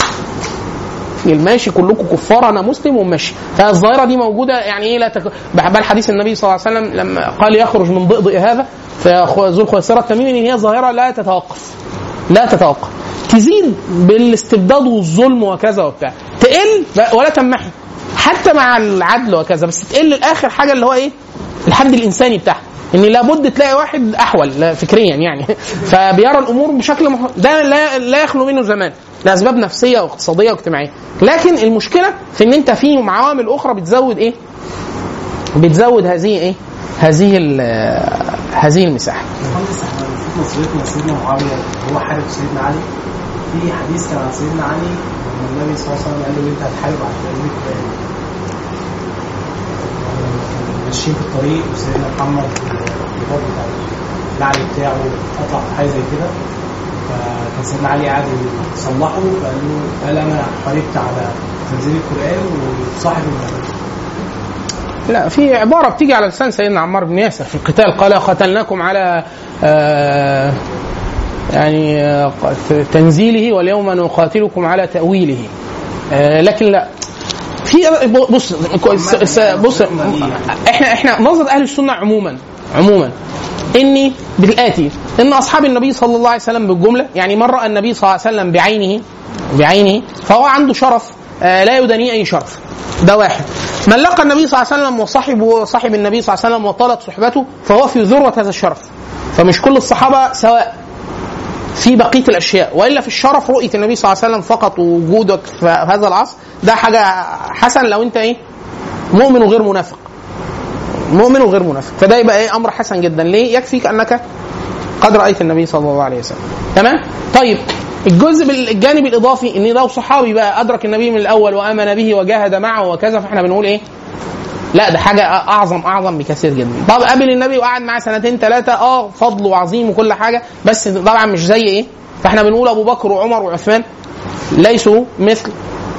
الماشي كلكم كفار انا مسلم وماشي فالظاهره دي موجوده يعني ايه لا تك... بل حديث النبي صلى الله عليه وسلم لما قال يخرج من ضئضئ هذا فذو الخيسره التميمي ان هي ظاهره لا تتوقف لا تتوقف تزيد بالاستبداد والظلم وكذا وبتاع تقل ب- ولا تنمحي حتى مع العدل وكذا بس تقل الاخر حاجه اللي هو ايه الحد الانساني بتاعها ان لابد تلاقي واحد احول لا فكريا يعني فبيرى الامور بشكل مح... ده لا, لا يخلو منه زمان لاسباب نفسيه واقتصاديه واجتماعيه لكن المشكله في ان انت في عوامل اخرى بتزود ايه بتزود هذه ايه هذه ال- هذه المساحه مهندس احنا المفروض نظرتنا سيدنا معاويه هو حارب سيدنا علي في حديث كان عن سيدنا علي لما النبي صلى الله عليه وسلم قال له انت هتحارب عشان ليك ماشيين في الطريق وسيدنا محمد الرباط بتاع النعل بتاعه قطع في حاجه زي كده فكان سيدنا علي قاعد يصلحه فقال له قال انا حاربت على تنزيل القران وصاحب النبي لا في عبارة بتيجي على لسان سيدنا عمار بن ياسر في القتال قال قتلناكم على آه يعني آه، في تنزيله واليوم نقاتلكم على تأويله آه لكن لا في بص بص, بص احنا احنا نظر اهل السنه عموما عموما اني بالاتي ان اصحاب النبي صلى الله عليه وسلم بالجمله يعني من راى النبي صلى الله عليه وسلم بعينه بعينه فهو عنده شرف آه، لا يدانيه اي شرف ده واحد من لقى النبي صلى الله عليه وسلم وصاحب صاحب النبي صلى الله عليه وسلم وطالت صحبته فهو في ذروه هذا الشرف فمش كل الصحابه سواء في بقيه الاشياء والا في الشرف رؤيه النبي صلى الله عليه وسلم فقط ووجودك في هذا العصر ده حاجه حسن لو انت ايه مؤمن وغير منافق مؤمن وغير منافق فده يبقى ايه امر حسن جدا ليه يكفيك انك قد رايت النبي صلى الله عليه وسلم تمام طيب الجزء بال- الجانب الاضافي ان لو صحابي بقى ادرك النبي من الاول وامن به وجاهد معه وكذا فاحنا بنقول ايه لا ده حاجه اعظم اعظم بكثير جدا طب قابل النبي وقعد معاه سنتين ثلاثه اه فضله عظيم وكل حاجه بس طبعا مش زي ايه فاحنا بنقول ابو بكر وعمر وعثمان ليسوا مثل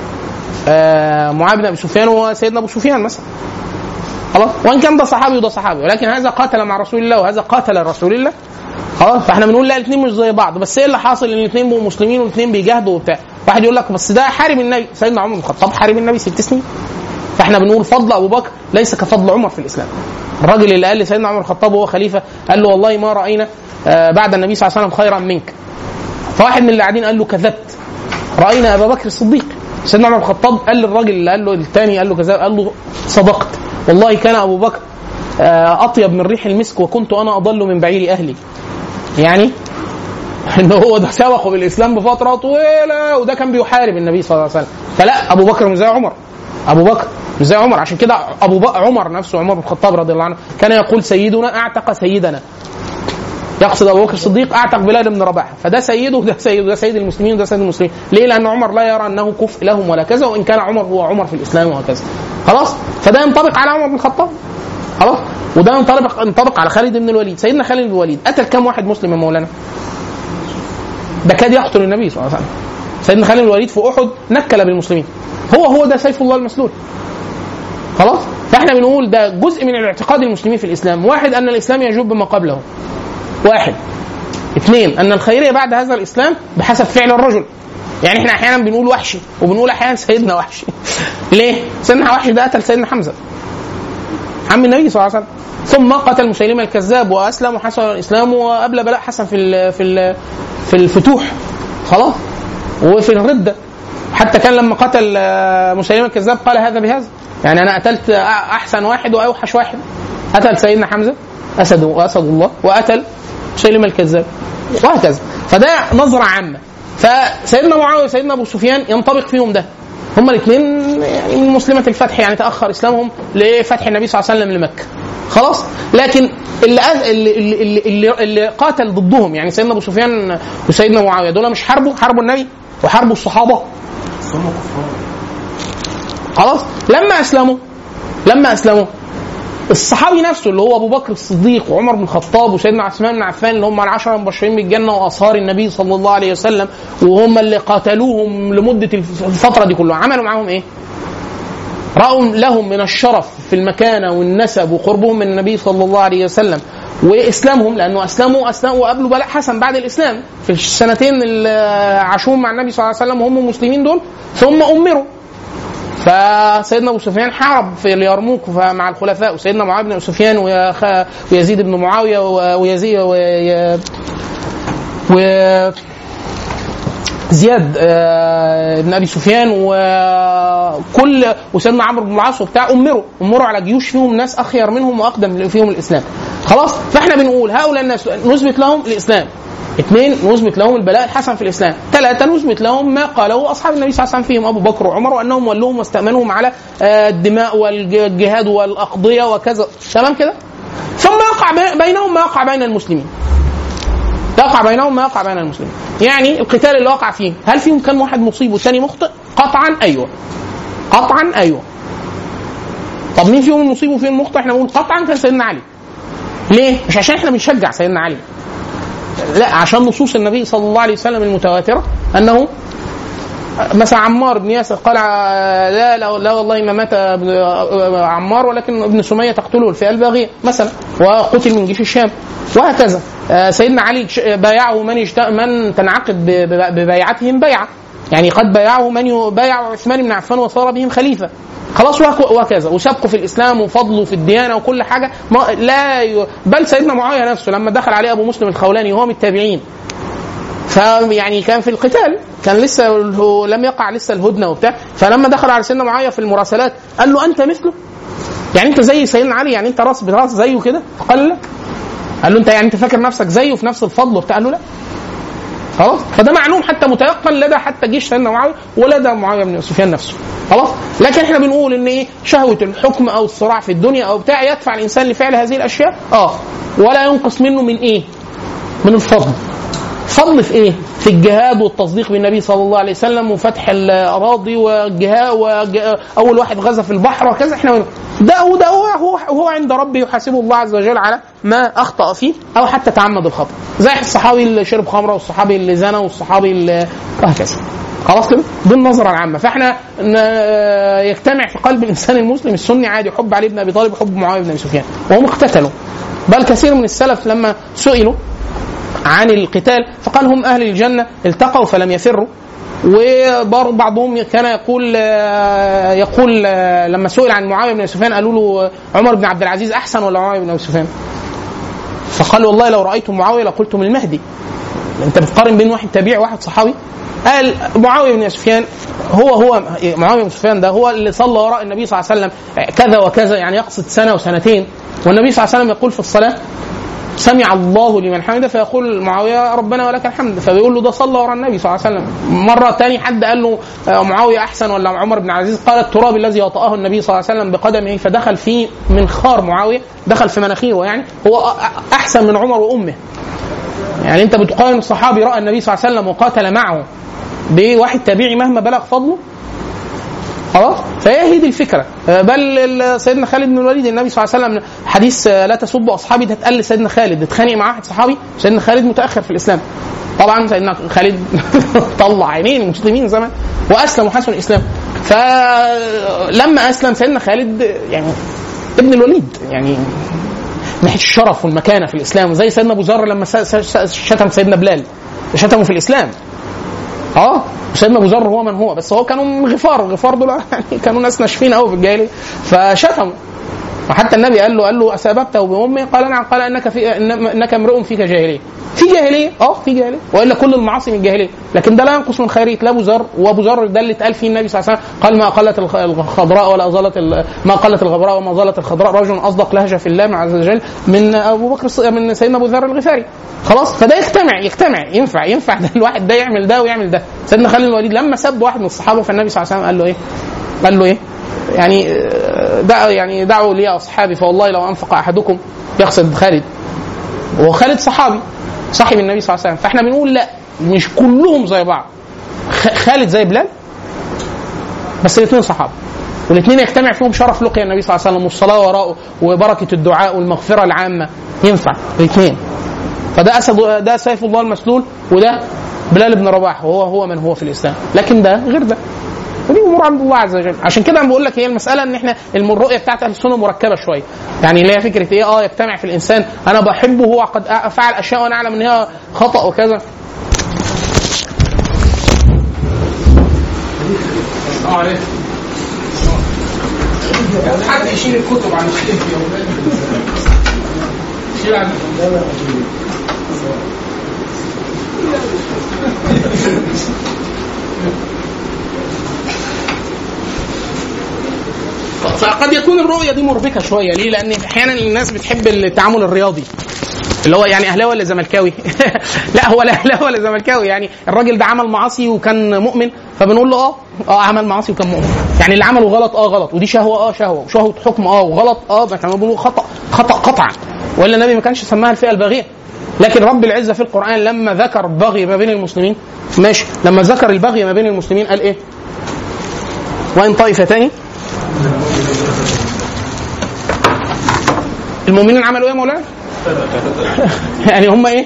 آه معاذ بن ابي سفيان وسيدنا ابو سفيان مثلا خلاص وان كان ده صحابي وده صحابي ولكن هذا قاتل مع رسول الله وهذا قاتل رسول الله خلاص فاحنا بنقول لا الاثنين مش زي بعض بس ايه اللي حاصل ان الاثنين بقوا مسلمين والاثنين بيجاهدوا وبتاع واحد يقول لك بس ده حارب النبي سيدنا عمر بن الخطاب حارب النبي ست سنين فاحنا بنقول فضل ابو بكر ليس كفضل عمر في الاسلام الراجل اللي قال لسيدنا عمر الخطاب وهو خليفه قال له والله ما راينا آه، بعد النبي صلى الله عليه وسلم خيرا منك فواحد من اللي قاعدين قال له كذبت راينا ابا بكر الصديق سيدنا عمر الخطاب قال للراجل اللي قال له الثاني قال له كذا قال له صدقت والله كان ابو بكر آه، اطيب من ريح المسك وكنت انا اضل من بعير اهلي يعني ان هو ده سبقه بالاسلام بفتره طويله وده كان بيحارب النبي صلى الله عليه وسلم فلا ابو بكر مش زي عمر ابو بكر مش زي عمر عشان كده ابو بكر عمر نفسه عمر بن الخطاب رضي الله عنه كان يقول سيدنا اعتق سيدنا يقصد ابو بكر الصديق اعتق بلال بن رباح فده سيده وده سيده ده سيد المسلمين وده سيد المسلمين ليه لان عمر لا يرى انه كفء لهم ولا كذا وان كان عمر هو عمر في الاسلام وهكذا خلاص فده ينطبق على عمر بن الخطاب خلاص وده ينطبق ينطبق على خالد بن الوليد سيدنا خالد بن الوليد قتل كم واحد مسلم يا مولانا ده كاد يقتل النبي صلى الله عليه وسلم سيدنا خالد بن الوليد في احد نكل بالمسلمين هو هو ده سيف الله المسلول خلاص فاحنا بنقول ده جزء من الاعتقاد المسلمين في الاسلام واحد ان الاسلام يجوب ما قبله واحد اثنين ان الخيريه بعد هذا الاسلام بحسب فعل الرجل يعني احنا احيانا بنقول وحشي وبنقول احيانا سيدنا وحشي ليه؟ سيدنا وحشي ده قتل سيدنا حمزه عم النبي صلى الله عليه وسلم ثم قتل مسيلمه الكذاب واسلم وحسن الاسلام وقبل بلاء حسن في ال في ال في الفتوح خلاص وفي الرده حتى كان لما قتل آه، مسيلمه الكذاب قال هذا بهذا يعني انا قتلت احسن واحد واوحش واحد قتل سيدنا حمزه اسد واسد الله وقتل مسيلمه الكذاب وهكذا فده نظره عامه فسيدنا معاويه وسيدنا ابو سفيان ينطبق فيهم ده هما الاثنين يعني من مسلمة الفتح يعني تأخر إسلامهم لفتح النبي صلى الله عليه وسلم لمكة خلاص لكن اللي اللي اللي, اللي, اللي قاتل ضدهم يعني سيدنا ابو سفيان وسيدنا معاويه دول مش حاربوا حاربوا النبي وحاربوا الصحابه خلاص لما اسلموا لما اسلموا الصحابي نفسه اللي هو ابو بكر الصديق وعمر بن الخطاب وسيدنا عثمان بن عفان اللي هم العشره المبشرين بالجنه واصهار النبي صلى الله عليه وسلم وهم اللي قاتلوهم لمده الفتره دي كلها عملوا معاهم ايه؟ رأوا لهم من الشرف في المكانة والنسب وقربهم من النبي صلى الله عليه وسلم وإسلامهم لأنه أسلموا أسلموا وقابلوا بلاء حسن بعد الإسلام في السنتين اللي عاشوهم مع النبي صلى الله عليه وسلم وهم مسلمين دول ثم أمروا فسيدنا ابو سفيان حارب في اليرموك مع الخلفاء وسيدنا معاويه بن ابي سفيان ويا- ويزيد بن معاويه و- ويزيد وي- و زياد آه، بن ابي سفيان وكل وسيدنا عمرو بن العاص وبتاع امروا امروا على جيوش فيهم ناس اخير منهم واقدم فيهم الاسلام خلاص فاحنا بنقول هؤلاء الناس نثبت لهم الاسلام اثنين نثبت لهم البلاء الحسن في الاسلام ثلاثه نثبت لهم ما قاله اصحاب النبي صلى الله عليه وسلم فيهم ابو بكر وعمر وانهم ولوهم واستامنهم على آه، الدماء والجهاد والاقضيه وكذا تمام كده ثم يقع بي- بينهم ما يقع بين المسلمين يقع بينهم ما يقع بين المسلمين يعني القتال اللي وقع فيه هل فيهم كان واحد مصيب والثاني مخطئ قطعا ايوه قطعا ايوه طب مين فيهم المصيب وفيهم المخطئ احنا بنقول قطعا كان سيدنا علي ليه مش عشان احنا بنشجع سيدنا علي لا عشان نصوص النبي صلى الله عليه وسلم المتواتره انه مثلا عمار بن ياسر قال آه، لا لا, لا والله ما مات ابن- آه، عمار ولكن ابن سميه تقتله الفئه الباغيه مثلا وقتل من جيش الشام وهكذا آه، سيدنا علي ش- بايعه من يجت... من تنعقد ب- ب- ببيعتهم بيعه يعني قد بايعه من ي- بايع عثمان بن عفان وصار بهم خليفه خلاص وهك- وهكذا وسبقه في الاسلام وفضله في الديانه وكل حاجه ما لا ي... بل سيدنا معاويه نفسه لما دخل عليه ابو مسلم الخولاني وهو من التابعين فيعني كان في القتال كان لسه هو لم يقع لسه الهدنه وبتاع فلما دخل على سيدنا معاويه في المراسلات قال له انت مثله يعني انت زي سيدنا علي يعني انت راس براس زيه كده فقال لا قال له انت يعني انت فاكر نفسك زيه في نفس الفضل وبتاع قال له لا خلاص فده معلوم حتى متيقن لدى حتى جيش سيدنا معاويه ولدى معاويه بن سفيان نفسه خلاص لكن احنا بنقول ان ايه شهوه الحكم او الصراع في الدنيا او بتاع يدفع الانسان لفعل هذه الاشياء اه ولا ينقص منه من ايه من الفضل فضل في ايه؟ في الجهاد والتصديق بالنبي صلى الله عليه وسلم وفتح الاراضي والجهاد واول واحد غزا في البحر وكذا احنا ده وده هو هو, هو عند ربه يحاسبه الله عز وجل على ما اخطا فيه او حتى تعمد الخطا زي الصحابي اللي شرب خمره والصحابي اللي زنى والصحابي اللي وهكذا خلاص كده دي النظره العامه فاحنا ن- يجتمع في قلب الانسان المسلم السني عادي حب علي بن ابي طالب وحب معاويه بن ابي سفيان وهم اقتتلوا بل كثير من السلف لما سئلوا عن القتال فقال هم اهل الجنه التقوا فلم يفروا وبعضهم كان يقول آه، يقول آه، لما سئل عن معاويه بن أبي سفيان قالوا له عمر بن عبد العزيز احسن ولا معاويه بن ابي سفيان؟ فقال والله لو رايتم معاويه لقلتم المهدي انت بتقارن بين واحد تابعي وواحد صحابي قال معاويه بن سفيان هو هو معاويه بن سفيان ده هو اللي صلى وراء النبي صلى الله عليه وسلم كذا وكذا يعني يقصد سنه وسنتين والنبي صلى الله عليه وسلم يقول في الصلاه سمع الله لمن حمده فيقول معاويه ربنا ولك الحمد فبيقول له ده صلى ورا النبي صلى الله عليه وسلم مره تاني حد قال له آه، معاويه احسن ولا عمر بن عزيز قال التراب الذي وطأه النبي صلى الله عليه وسلم بقدمه فدخل في منخار معاويه دخل في مناخيره يعني هو أ- احسن من عمر وامه يعني انت بتقارن الصحابي راى النبي صلى الله عليه وسلم وقاتل معه بواحد تابعي مهما بلغ فضله خلاص فهي هي دي الفكره آه، بل ال- سيدنا خالد بن الوليد النبي صلى الله عليه وسلم حديث آه، لا تسبوا اصحابي ده اتقال لسيدنا خالد اتخانق مع واحد صحابي سيدنا خالد متاخر في الاسلام طبعا سيدنا خالد طلع عينين المسلمين زمان واسلم وحسن الاسلام فلما اسلم سيدنا خالد يعني ابن الوليد يعني من ناحيه الشرف والمكانه في الاسلام زي سيدنا ابو ذر لما س- س- س- شتم سيدنا بلال شتمه في الاسلام اه سيدنا ابو ذر هو من هو بس هو كانوا من غفار الغفار دول يعني كانوا ناس ناشفين قوي في الجاهليه فشتموا وحتى النبي قال له قال له اسببته بامي قال نعم قال انك في إن- انك امرؤ فيك جاهليه في جاهليه اه في جاهليه والا كل المعاصي من الجاهليه لكن ده لا ينقص من خيريه لا ابو ذر وابو ذر ده اللي اتقال فيه النبي صلى الله عليه وسلم قال ما قلت الخ- الخضراء ولا ازالت ال- ما قلت الغبراء وما زالت الخضراء رجل اصدق لهجه في الله عز وجل من ابو بكر الص- من سيدنا ابو ذر الغفاري خلاص فده يجتمع يجتمع ينفع ينفع ده الواحد ده يعمل ده ويعمل ده سيدنا خالد بن الوليد لما سب واحد من الصحابه فالنبي صلى الله عليه وسلم قال له ايه؟ قال له ايه؟ يعني آه، دع يعني دعوا لي اصحابي فوالله لو انفق احدكم يقصد خالد وهو خالد صحابي صاحب النبي صلى الله عليه وسلم فاحنا بنقول لا مش كلهم زي بعض خ- خالد زي بلال بس الاثنين صحابه والاثنين يجتمع فيهم شرف لقيا النبي صلى الله عليه وسلم والصلاه وراءه وبركه الدعاء والمغفره العامه ينفع الاثنين فده اسد ده سيف الله المسلول وده بلال بن رباح وهو هو من هو في الاسلام لكن ده غير ده ودي امور عند الله عز وجل عشان كده انا بقول لك هي المساله ان احنا الم- الرؤيه بتاعت اهل السنه مركبه شويه يعني اللي هي فكره ايه اه يجتمع في الانسان انا بحبه وهو قد أ- فعل اشياء وانا اعلم ان هي خطا وكذا السلام عليكم حد يشيل الكتب عن الشيخ يا ولاد شيل عن فقد يكون الرؤيه دي مربكه شويه ليه؟ لان احيانا الناس بتحب التعامل الرياضي اللي هو يعني اهلاوي ولا زملكاوي؟ لا هو لا اهلاوي ولا زملكاوي يعني الراجل ده عمل معاصي وكان مؤمن فبنقول له اه اه عمل معاصي وكان مؤمن يعني اللي عمله غلط اه غلط ودي شهوه اه شهوه وشهوه حكم اه وغلط اه بس احنا بنقول خطا خطا قطعا والا النبي ما كانش سماها الفئه الباغيه لكن رب العزه في القران لما ذكر البغي ما بين المسلمين ماشي لما ذكر البغي ما بين المسلمين قال ايه؟ وان طائفتان المؤمنين عملوا ايه يا مولانا؟ يعني هم ايه؟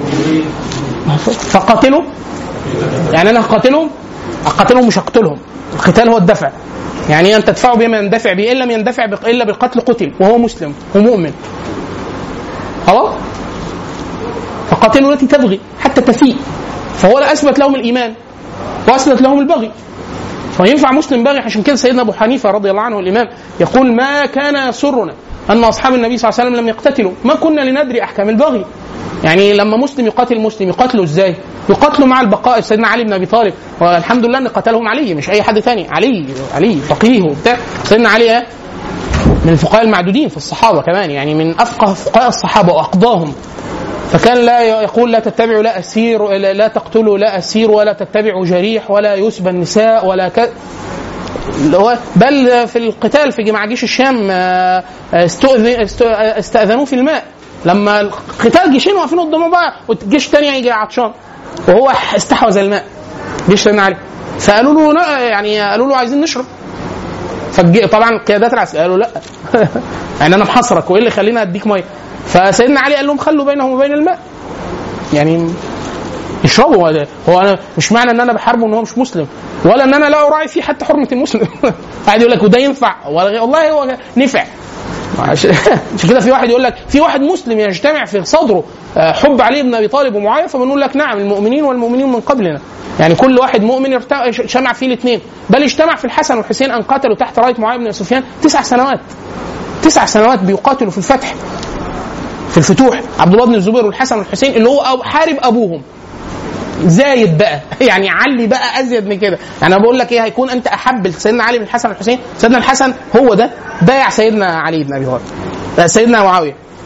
فقاتلوا يعني انا هقاتلهم اقاتلهم مش هقتلهم القتال هو الدفع يعني ان تدفعوا بما يندفع به ان لم يندفع بق- الا بالقتل قتل وهو مسلم ومؤمن خلاص فقاتلوا التي تبغي حتى تفيء فهو لا اثبت لهم الايمان واثبت لهم البغي فينفع مسلم باغي عشان كده سيدنا ابو حنيفه رضي الله عنه الامام يقول ما كان يسرنا ان اصحاب النبي صلى الله عليه وسلم لم يقتتلوا ما كنا لندري احكام البغي يعني لما مسلم يقاتل مسلم يقاتله ازاي؟ يقاتله مع البقاء سيدنا علي بن ابي طالب والحمد لله ان قتلهم علي مش اي حد تاني علي علي فقيه وبتاع سيدنا علي ايه؟ من الفقهاء المعدودين في الصحابه كمان يعني من افقه فقهاء الصحابه واقضاهم فكان لا يقول لا تتبعوا لا اسير لا, لا تقتلوا لا اسير ولا تتبعوا جريح ولا يسبى النساء ولا ك... اللي هو بل في القتال في مع جيش الشام آه، استؤذن است- استاذنوه في الماء لما القتال جيشين واقفين قدام بعض والجيش الثاني يجي عطشان وهو استحوذ الماء جيش سيدنا علي فقالوا له لا يعني قالوا له عايزين نشرب فالجي... طبعا القيادات العسكريه قالوا لا يعني انا محاصرك وايه اللي يخليني اديك ميه فسيدنا علي قال لهم خلوا بينهم وبين الماء يعني يشربوا هو ده. هو انا مش معنى ان انا بحاربه ان هو مش مسلم ولا ان انا لا اراعي فيه حتى حرمه المسلم قاعد يقول لك وده ينفع ولا- والله هو نفع عشان عشان كده في واحد يقول لك في واحد مسلم يجتمع في صدره آه، حب علي بن ابي طالب ومعاويه فبنقول لك نعم المؤمنين والمؤمنين من قبلنا يعني كل واحد مؤمن يرت- اجتمع فيه الاثنين بل اجتمع في الحسن والحسين ان قاتلوا تحت رايه معاويه بن سفيان تسع سنوات تسع سنوات بيقاتلوا في الفتح في الفتوح عبد الله بن الزبير والحسن والحسين اللي هو أو حارب ابوهم زايد بقى يعني علي بقى ازيد من كده يعني انا بقول لك ايه هيكون انت احب لسيدنا علي بن الحسن والحسين سيدنا الحسن هو ده بايع سيدنا علي بن ابي طالب آه، سيدنا معاويه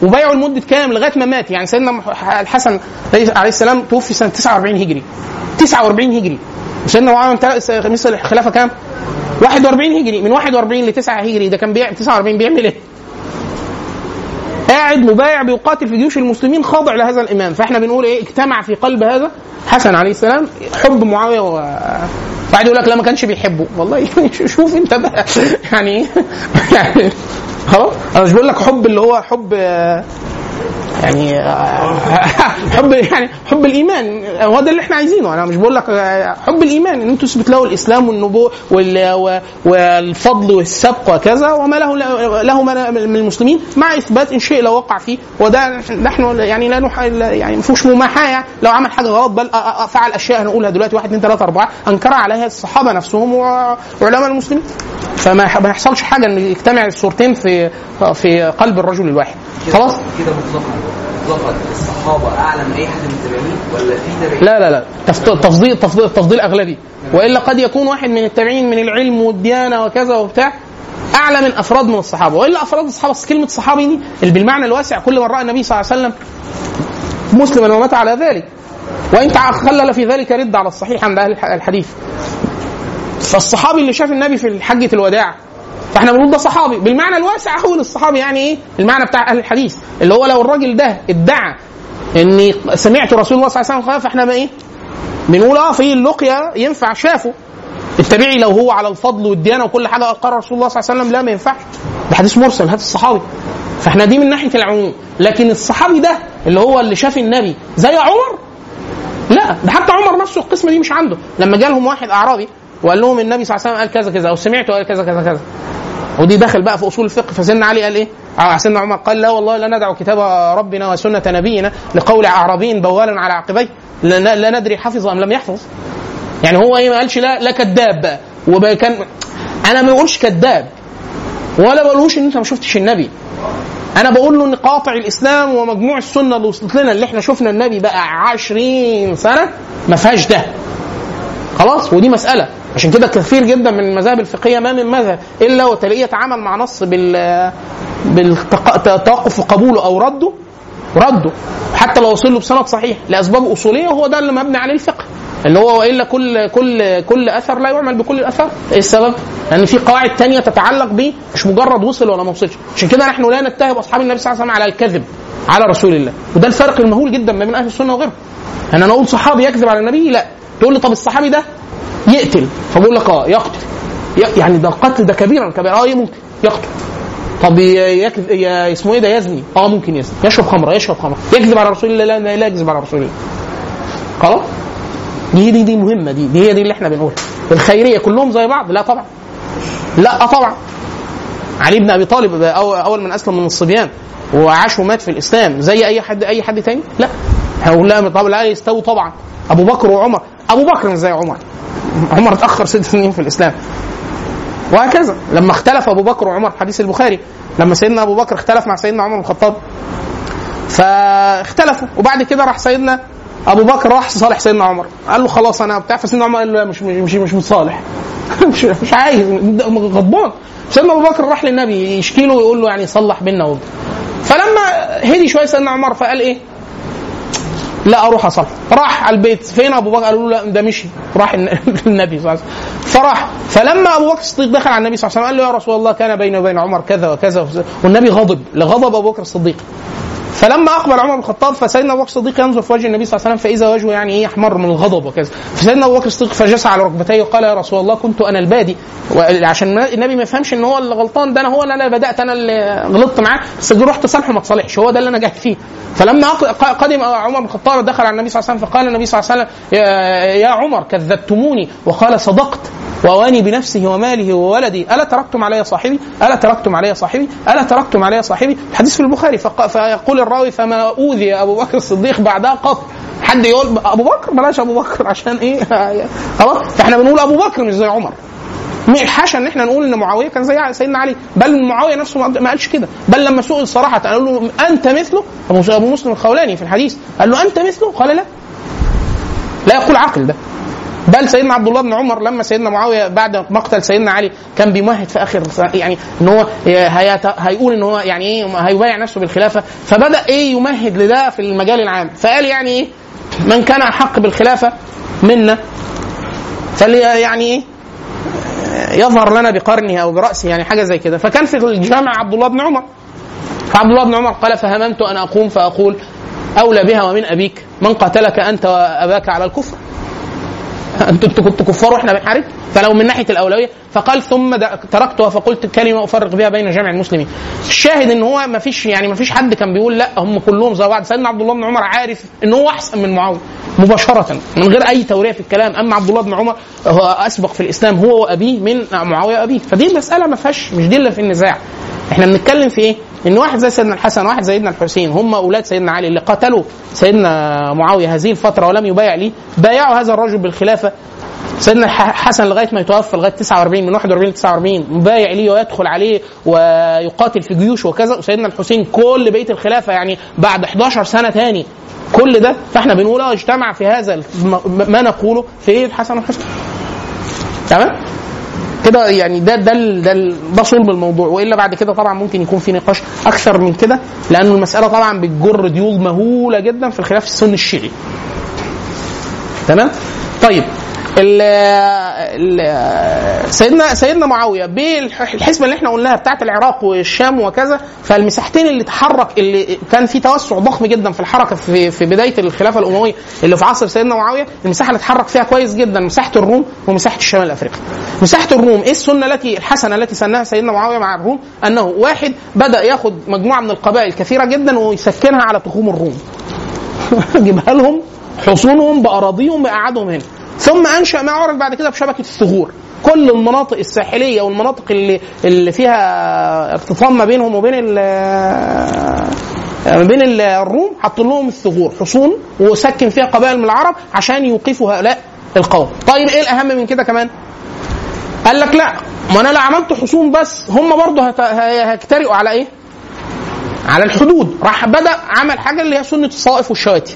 وبايعه لمده كام لغايه ما مات يعني سيدنا مح- الحسن عليه السلام توفي سنه 49 هجري 49 هجري وسيدنا معاويه انتهى مثل الخلافه كام 41 هجري من 41 ل 9 هجري ده كان بيعمل 49 بيعمل ايه قاعد مبايع بيقاتل في جيوش المسلمين خاضع لهذا الامام فاحنا بنقول ايه اجتمع في قلب هذا حسن عليه السلام حب معاويه و بعد يقول لك لا ما كانش بيحبه والله شوف انت بقى يعني يعني خلاص انا مش بقول لك حب اللي هو حب آه، يعني آه، حب يعني حب الايمان هو ده اللي احنا عايزينه انا مش بقول لك آه، حب الايمان ان انتوا تثبت له الاسلام والنبوه وال- و- والفضل والسبق وكذا وما له له من المسلمين مع اثبات ان شيء لو وقع فيه وده نحن يعني لا نح يعني ما فيهوش مماحاه يعني لو عمل حاجه غلط بل أ- أ- فعل اشياء هنقولها دلوقتي واحد اثنين ثلاثه اربعه انكر عليها الصحابه نفسهم و- وعلماء المسلمين فما ما يحصلش حاجه ان يجتمع الصورتين في في قلب الرجل الواحد خلاص كده مطلقا مطلقا الصحابه اعلى من اي حد من التابعين ولا في تابعين؟ لا لا لا تفت- تفضيل تفضيل تفضيل اغلبي والا قد يكون واحد من التابعين من العلم والديانه وكذا وبتاع اعلى من افراد من الصحابه والا افراد الصحابه أصل كلمه صحابي دي اللي بالمعنى الواسع كل من راى النبي صلى الله عليه وسلم مسلما ومات على ذلك وان تع- خلل في ذلك رد على الصحيح عند اهل الح- الحديث فالصحابي اللي شاف النبي في حجه الوداع فاحنا بنقول ده صحابي بالمعنى الواسع هو للصحابي يعني ايه المعنى بتاع اهل الحديث اللي هو لو الراجل ده ادعى اني سمعت رسول الله صلى الله عليه وسلم قال فاحنا بقى ايه بنقول اه في اللقيا ينفع شافه التابعي لو هو على الفضل والديانه وكل حاجه قال رسول الله صلى الله عليه وسلم لا ما ينفعش ده حديث مرسل هات الصحابي فاحنا دي من ناحيه العموم لكن الصحابي ده اللي هو اللي شاف النبي زي عمر لا ده حتى عمر نفسه القسمه دي مش عنده لما جالهم واحد اعرابي وقال لهم النبي صلى الله عليه وسلم قال كذا كذا او سمعته قال كذا كذا كذا ودي دخل بقى في اصول الفقه فسيدنا علي قال ايه؟ آه سيدنا عمر قال لا والله لا ندع كتاب ربنا وسنه نبينا لقول اعرابي بوال على عقبيه لا, لا ندري حفظ ام لم يحفظ يعني هو ايه ما قالش لا لا كذاب بقى وبقى كان انا ما بقولش كذاب ولا بقولوش ان انت ما شفتش النبي انا بقول له ان قاطع الاسلام ومجموع السنه اللي وصلت لنا اللي احنا شفنا النبي بقى 20 سنه ما فيهاش ده خلاص ودي مساله عشان كده كثير جدا من المذاهب الفقهيه ما من مذهب الا وتلاقيه يتعامل مع نص بال بالتوقف في قبوله او رده رده حتى لو وصل له بسند صحيح لاسباب اصوليه وهو ده اللي مبني عليه الفقه اللي هو والا كل كل كل اثر لا يعمل بكل الاثار ايه السبب؟ لان في قواعد تانية تتعلق به مش مجرد وصل ولا ما وصلش عشان كده نحن لا نتهم اصحاب النبي صلى الله عليه وسلم على الكذب على رسول الله وده الفرق المهول جدا ما بين اهل السنه وغيرهم يعني انا اقول صحابي يكذب على النبي لا تقول لي طب الصحابي ده يقتل فبقول لك اه يقتل ي- يعني ده القتل ده كبيرا كبيرا اه ممكن يقتل طب ي- يكذب ي- اسمه ايه ده يزني اه ممكن يزني يشرب خمره يشرب خمره يكذب على رسول الله لا لا يكذب على رسول الله خلاص دي دي دي مهمه دي دي هي دي اللي احنا بنقولها الخيريه كلهم زي بعض لا طبعا لا آه طبعا علي بن ابي طالب أو- اول من اسلم من الصبيان وعاش ومات في الاسلام زي اي حد اي حد تاني لا هقول لا طب لا يستوي طبعا ابو بكر وعمر ابو بكر مش زي عمر عمر اتاخر ست سنين في الاسلام وهكذا لما اختلف ابو بكر وعمر حديث البخاري لما سيدنا ابو بكر اختلف مع سيدنا عمر بن الخطاب فاختلفوا وبعد كده راح سيدنا ابو بكر راح صالح سيدنا عمر قال له خلاص انا بتاع فسيدنا عمر قال له لا مش مش مش متصالح مش مش عايز غضبان سيدنا ابو بكر راح للنبي يشكي له ويقول له يعني صلح بينا وبتاع فلما هدي شويه سيدنا عمر فقال ايه لا اروح اصلي راح على البيت فين ابو بكر قالوا له لا ده مشي راح الن- النبي صلى الله عليه وسلم فراح فلما ابو بكر الصديق دخل على النبي صلى الله عليه وسلم قال له يا رسول الله كان بيني وبين عمر كذا وكذا وكذا. والنبي غضب لغضب ابو بكر الصديق فلما اقبل عمر بن الخطاب فسيدنا ابو بكر الصديق ينظر في وجه النبي صلى الله عليه وسلم فاذا وجهه يعني ايه احمر من الغضب وكذا فسيدنا ابو بكر الصديق فجس على ركبتيه وقال يا رسول الله كنت انا البادي عشان النبي ما يفهمش ان هو اللي غلطان ده انا هو اللي انا بدات انا اللي غلطت معاه بس جه رحت صالحه ما تصالحش هو ده اللي انا جاي فيه فلما أق- قدم عمر بن الخطاب دخل على النبي صلى الله عليه وسلم فقال النبي صلى الله عليه وسلم يا- يا عمر كذبتموني وقال صدقت وأواني بنفسه وماله وولدي ألا تركتم علي صاحبي ألا تركتم علي صاحبي ألا تركتم علي صاحبي الحديث في البخاري فق- فيقول الراوي فما أوذي أبو بكر الصديق بعدها قط حد يقول أبو بكر بلاش أبو بكر عشان إيه خلاص فإحنا بنقول أبو بكر مش زي عمر حاشا ان احنا نقول ان معاويه كان زي سيدنا علي بل معاويه نفسه ما ما قالش كده بل لما سئل صراحه قالوا له انت مثله ابو ابو مسلم الخولاني في الحديث قال له انت مثله قال لا لا يقول عقل ده بل سيدنا عبد الله بن عمر لما سيدنا معاويه بعد مقتل سيدنا علي كان بيمهد في اخر يعني ان هو هيت- هيقول ان هو يعني ايه هيبايع نفسه بالخلافه فبدا ايه يمهد لده في المجال العام فقال يعني ايه من كان احق بالخلافه منا فلي يعني ايه يظهر لنا بقرنه او براسه يعني حاجه زي كده فكان في الجامع عبد الله بن عمر فعبد الله بن عمر قال فهممت ان اقوم فاقول اولى بها ومن ابيك من قاتلك انت واباك على الكفر انتوا انتوا كنتوا كفار واحنا بنحارب فلو من ناحيه الاولويه فقال ثم د- تركتها فقلت كلمه افرق بها بين جميع المسلمين. الشاهد ان هو ما فيش يعني ما فيش حد كان بيقول لا هم كلهم زي بعض سيدنا عبد الله بن عمر عارف ان هو احسن من معاويه مباشره من غير اي توريه في الكلام اما عبد الله بن عمر هو اسبق في الاسلام هو وابيه من معاويه وابيه فدي المساله ما فيهاش مش دي اللي في النزاع احنا بنتكلم في ايه؟ ان واحد زي سيدنا الحسن واحد سيدنا الحسين هم اولاد سيدنا علي اللي قتلوا سيدنا معاويه هذه الفتره ولم يبايع ليه بايعوا هذا الرجل بالخلافه سيدنا الح- حسن لغايه ما يتوفى لغايه 49 من 41 ل 49 مبايع ليه ويدخل عليه ويقاتل في جيوش وكذا وسيدنا الحسين كل بقيه الخلافه يعني بعد 11 سنه تاني كل ده فاحنا بنقول اه اجتمع في هذا الم- ما نقوله في الحسن والحسين تمام كده يعني ده ده ال- ده ال- ده صلب الموضوع والا بعد كده طبعا ممكن يكون في نقاش اكثر من كده لان المساله طبعا بتجر ديول مهوله جدا في الخلاف السني الشيعي تمام طيب ال ال سيدنا سيدنا معاويه بالحسبه اللي احنا قلناها بتاعت العراق والشام وكذا فالمساحتين اللي اتحرك اللي كان في توسع ضخم جدا في الحركه في في بدايه الخلافه الامويه اللي في عصر سيدنا معاويه المساحه اللي اتحرك فيها كويس جدا مساحه الروم ومساحه الشمال الافريقي. مساحه الروم ايه السنه التي الحسنه التي سنها سيدنا معاويه مع الروم انه واحد بدا ياخد مجموعه من القبائل كثيره جدا ويسكنها على تخوم الروم. جيبها لهم حصونهم باراضيهم بقعدهم هنا ثم انشا ما عرف بعد كده بشبكه الثغور كل المناطق الساحليه والمناطق اللي اللي فيها ارتطام ما بينهم وبين ال ما بين ال- الروم حط لهم الثغور حصون وسكن فيها قبائل من العرب عشان يوقفوا هؤلاء القوم طيب ايه الاهم من كده كمان قال لك لا ما انا لو عملت حصون بس هم برضه هت- هيجترئوا على ايه على الحدود راح بدا عمل حاجه اللي هي سنه الصائف والشواتي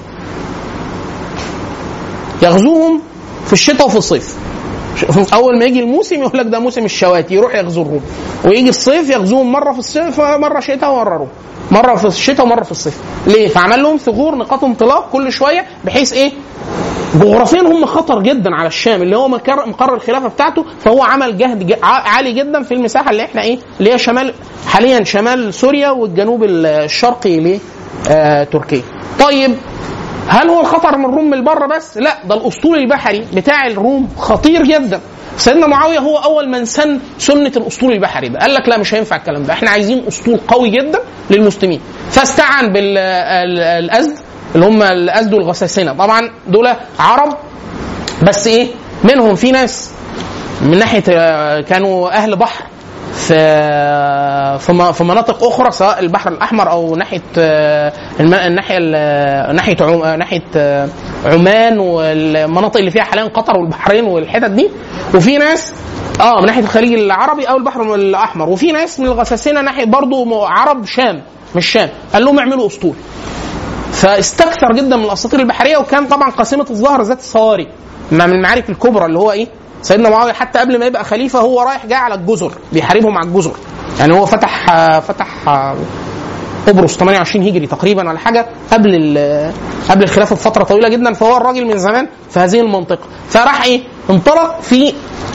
يغزوهم في الشتاء وفي الصيف ش- اول ما يجي الموسم يقول لك ده موسم الشواتي يروح يغزو الروم ويجي الصيف يغزوهم مره في الصيف مره شتاء ومره روم مره في الشتاء ومره في الصيف ليه فعمل لهم ثغور نقاط انطلاق كل شويه بحيث ايه جغرافيا هم خطر جدا على الشام اللي هو مكر- مقر الخلافه بتاعته فهو عمل جهد ج- ع- عالي جدا في المساحه اللي احنا ايه اللي هي شمال حاليا شمال سوريا والجنوب الشرقي لتركيا. طيب هل هو الخطر من الروم من بره بس؟ لا ده الاسطول البحري بتاع الروم خطير جدا. سيدنا معاويه هو اول من سن سنه الاسطول البحري ده، قال لك لا مش هينفع الكلام ده، احنا عايزين اسطول قوي جدا للمسلمين، فاستعان بالازد اللي هم الازد والغساسنه، طبعا دول عرب بس ايه؟ منهم في ناس من ناحيه آه، كانوا اهل بحر في في م- في مناطق اخرى سواء البحر الاحمر او ناحيه آه، الم- الناحيه ال- ناحيه عم- آه، ناحيه آه، عمان والمناطق اللي فيها حاليا قطر والبحرين والحتت دي وفي ناس اه من ناحيه الخليج العربي او البحر الاحمر وفي ناس من الغساسنه ناحيه برضو م- عرب شام مش شام قال لهم اعملوا اسطول فاستكثر جدا من الاساطير البحريه وكان طبعا قاسمه الظهر ذات الصواري ما من المعارك الكبرى اللي هو ايه سيدنا معاويه حتى قبل ما يبقى خليفه هو رايح جاي على الجزر بيحاربهم على الجزر يعني هو فتح آه، فتح آه، قبرص 28 هجري تقريبا ولا حاجه قبل ال- قبل الخلافه بفتره طويله جدا فهو الراجل من زمان في هذه المنطقه فراح ايه انطلق في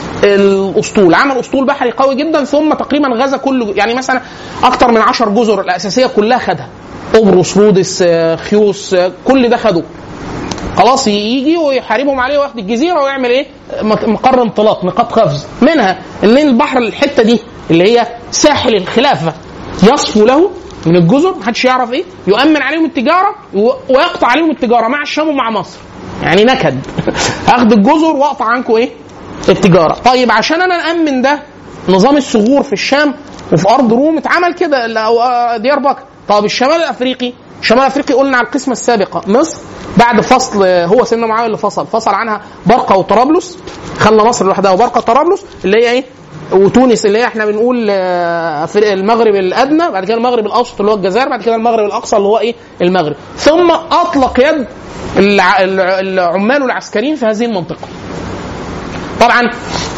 الاسطول عمل اسطول بحري قوي جدا ثم تقريبا غزا كل يعني مثلا اكتر من 10 جزر الاساسيه كلها خدها قبرص رودس آه، خيوس آه، كل ده خدوه خلاص يجي ويحاربهم عليه وياخد الجزيره ويعمل ايه مك- مقر انطلاق نقاط قفز منها ان البحر الحته دي اللي هي ساحل الخلافه يصفو له من الجزر محدش يعرف ايه يؤمن عليهم التجاره و- ويقطع عليهم التجاره مع الشام ومع مصر يعني نكد اخد الجزر واقطع عنكم ايه التجاره طيب عشان انا نامن ده نظام الثغور في الشام وفي ارض روم اتعمل كده ال- أو آه، ديار بكر طب الشمال الافريقي الشمال الافريقي قلنا على القسمه السابقه مصر بعد فصل هو سيدنا معاويه اللي فصل فصل عنها برقه وطرابلس خلى مصر لوحدها وبرقه طرابلس اللي هي ايه وتونس اللي هي احنا بنقول آه، في المغرب الادنى بعد كده المغرب الاوسط اللي هو الجزائر بعد كده المغرب الاقصى اللي هو ايه المغرب ثم اطلق يد الع- الع- العمال والعسكريين في هذه المنطقه طبعا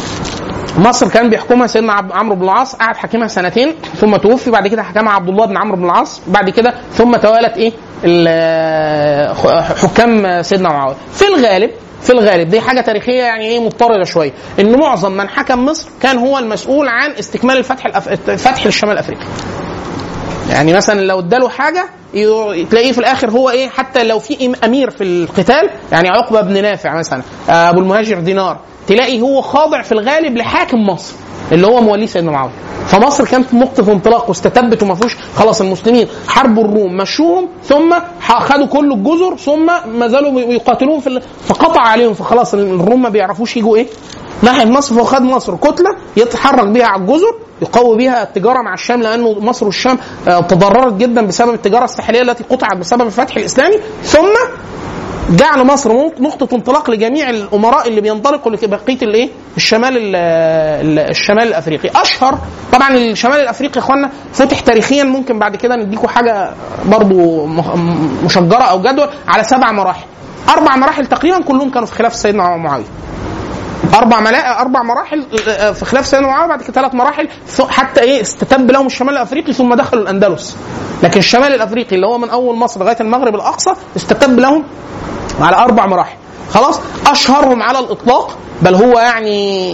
مصر كان بيحكمها سيدنا عب- عمرو بن العاص قعد حاكمها سنتين ثم توفي بعد كده حكمها عبد الله بن عمرو بن العاص بعد كده ثم توالت ايه ال- حكام سيدنا معاويه في الغالب في الغالب دي حاجه تاريخيه يعني ايه مضطرده شويه ان معظم من حكم مصر كان هو المسؤول عن استكمال الفتح الأف... الفتح للشمال الافريقي يعني مثلا لو اداله حاجه ي- تلاقيه في الاخر هو ايه حتى لو في إم- امير في القتال يعني عقبه بن نافع مثلا آه، ابو المهاجر دينار تلاقي هو خاضع في الغالب لحاكم مصر اللي هو مواليه سيدنا معاويه فمصر كانت نقطة انطلاق واستتبت وما فيهوش خلاص المسلمين حاربوا الروم مشوهم ثم ح- خدوا كل الجزر ثم ما زالوا يقاتلون في ال- فقطع عليهم فخلاص الروم ما بيعرفوش يجوا ايه ناحيه مصر فهو خد مصر كتله يتحرك بيها على الجزر يقوي بيها التجاره مع الشام لانه مصر والشام آه، تضررت جدا بسبب التجاره الساحليه التي قطعت بسبب الفتح الاسلامي ثم جعل مصر مو- نقطة انطلاق لجميع الأمراء اللي بينطلقوا لبقية الإيه؟ الشمال ال- ال- الشمال الأفريقي، أشهر طبعا الشمال الأفريقي يا إخوانا فتح تاريخيا ممكن بعد كده نديكوا حاجة برضو م- مشجرة أو جدول على سبع مراحل. أربع مراحل تقريبا كلهم كانوا في خلافة سيدنا معاوية. اربع ملا... اربع مراحل آه، في خلاف سيدنا معاويه بعد كده ثلاث مراحل ث- حتى ايه استتب لهم الشمال الافريقي ثم دخلوا الاندلس لكن الشمال الافريقي اللي هو من اول مصر لغايه المغرب الاقصى استتب لهم على اربع مراحل خلاص اشهرهم على الاطلاق بل هو يعني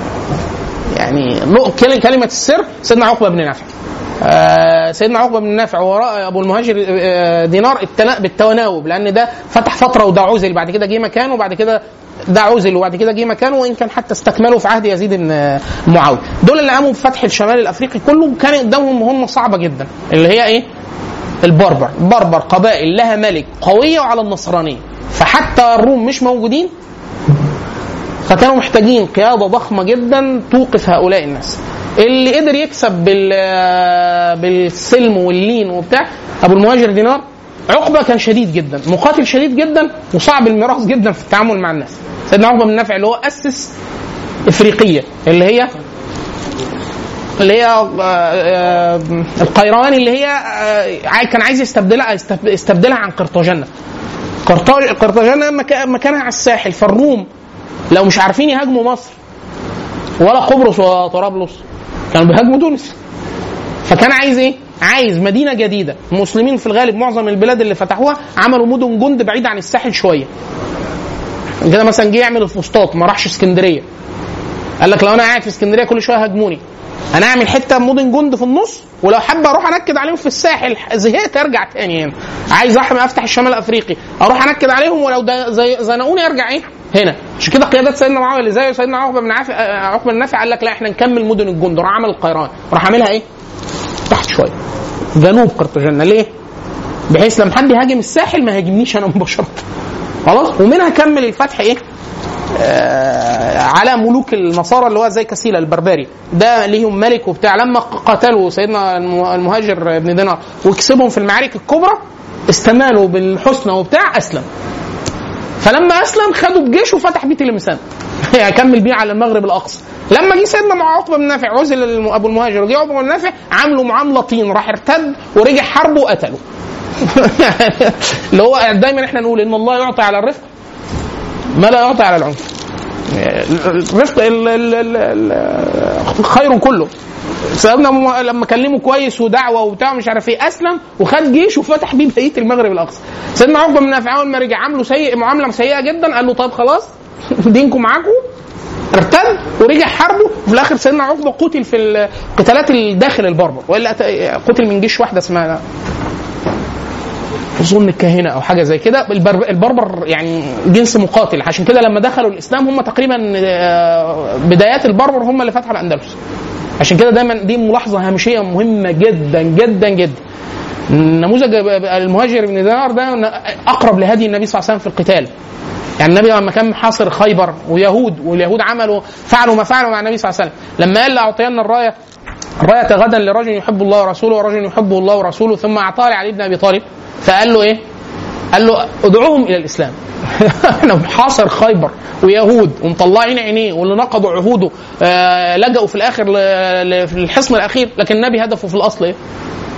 يعني نق- كل- كلمه السر سيدنا عقبه بن نافع آه، سيدنا عقبه بن نافع وراء ابو المهاجر آه، دينار التنا- بالتناوب لان ده فتح فتره وده عزل بعد كده جه مكانه وبعد كده ده عزل وبعد كده جه مكانه وان كان حتى استكملوا في عهد يزيد بن آه، معاويه دول اللي قاموا بفتح الشمال الافريقي كله كان قدامهم مهمه صعبه جدا اللي هي ايه البربر بربر قبائل لها ملك قويه وعلى النصرانيه فحتى الروم مش موجودين فكانوا محتاجين قيادة ضخمة جدا توقف هؤلاء الناس اللي قدر يكسب بال بالسلم واللين وبتاع ابو المهاجر دينار عقبه كان شديد جدا مقاتل شديد جدا وصعب المراس جدا في التعامل مع الناس سيدنا عقبه بن نافع اللي هو اسس افريقيه اللي هي اللي هي آه، آه، القيروان اللي هي آه، عاي- كان عايز يستبدلها يستب- يستبدلها عن قرطاجنه قرطاج قرطاجنه مكا- مكانها على الساحل فالروم لو مش عارفين يهاجموا مصر ولا قبرص ولا طرابلس كانوا بيهاجموا تونس فكان عايز ايه؟ عايز مدينه جديده المسلمين في الغالب معظم البلاد اللي فتحوها عملوا مدن جند بعيد عن الساحل شويه كده مثلا جه يعمل الفسطاط ما راحش اسكندريه قال لك لو انا قاعد في اسكندريه كل شويه هاجموني انا اعمل حته مدن جند في النص ولو حابب اروح انكد عليهم في الساحل زهقت ارجع تاني هنا عايز احمي افتح الشمال الافريقي اروح انكد عليهم ولو ده زي زنقوني ارجع ايه هنا عشان كده قيادات سيدنا معاويه اللي زي سيدنا عقبه بن نافع آه، عقبه بن نافع قال لك لا احنا نكمل مدن الجند راح عمل القيران راح عاملها ايه تحت شويه جنوب قرطاجنه ليه بحيث لما حد يهاجم الساحل ما يهاجمنيش انا مباشره خلاص ومنها كمل الفتح ايه آه، على ملوك النصارى اللي هو زي كسيلة البربري ده ليهم ملك وبتاع لما قتلوا سيدنا الم- المهاجر بن دينار وكسبهم في المعارك الكبرى استمالوا بالحسنى وبتاع اسلم فلما اسلم خدوا بجيش وفتح بيه تلمسان يعني كمل بيه على المغرب الاقصى لما جه سيدنا مع عقبه بن نافع عزل الم- ابو المهاجر وجه عقبه بن نافع عملوا معامله طين راح ارتد ورجع حربه وقتله اللي هو دايما احنا نقول ان الله يعطي على الرفق ما لا يعطي على العنف الرفق ال- ال- ال- ال- خير كله سيدنا م- لما كلمه كويس ودعوه وبتاع مش عارف ايه اسلم وخد جيش وفتح بيه بقيه المغرب الاقصى سيدنا عقبه بن نافع اول ما رجع عامله سيء معامله سيئه جدا قال له طب خلاص دينكم معاكم ارتد ورجع حربه وفي الاخر سيدنا عقبه قتل في القتالات الداخل البربر والا ت- قتل من جيش واحده اسمها اظن الكاهنه او حاجه زي كده البربر, البربر يعني جنس مقاتل عشان كده لما دخلوا الاسلام هم تقريبا آه، بدايات البربر هم اللي فتحوا الاندلس عشان كده دايما دي ملاحظه هامشيه مهمه جدا جدا جدا نموذج المهاجر بن دينار ده اقرب لهدي النبي صلى الله عليه وسلم في القتال يعني النبي لما كان حاصر خيبر ويهود واليهود عملوا فعلوا ما فعلوا مع النبي صلى الله عليه وسلم لما قال لاعطينا الرايه الرايه غدا لرجل يحب الله ورسوله ورجل يحبه الله ورسوله ثم اعطاها لعلي بن ابي طالب فقال له ايه؟ قال له ادعوهم الى الاسلام احنا محاصر خيبر ويهود ومطلعين عينيه واللي نقضوا عهوده آه لجأوا في الاخر ل- ل- في الحصن الاخير لكن النبي هدفه في الاصل ايه؟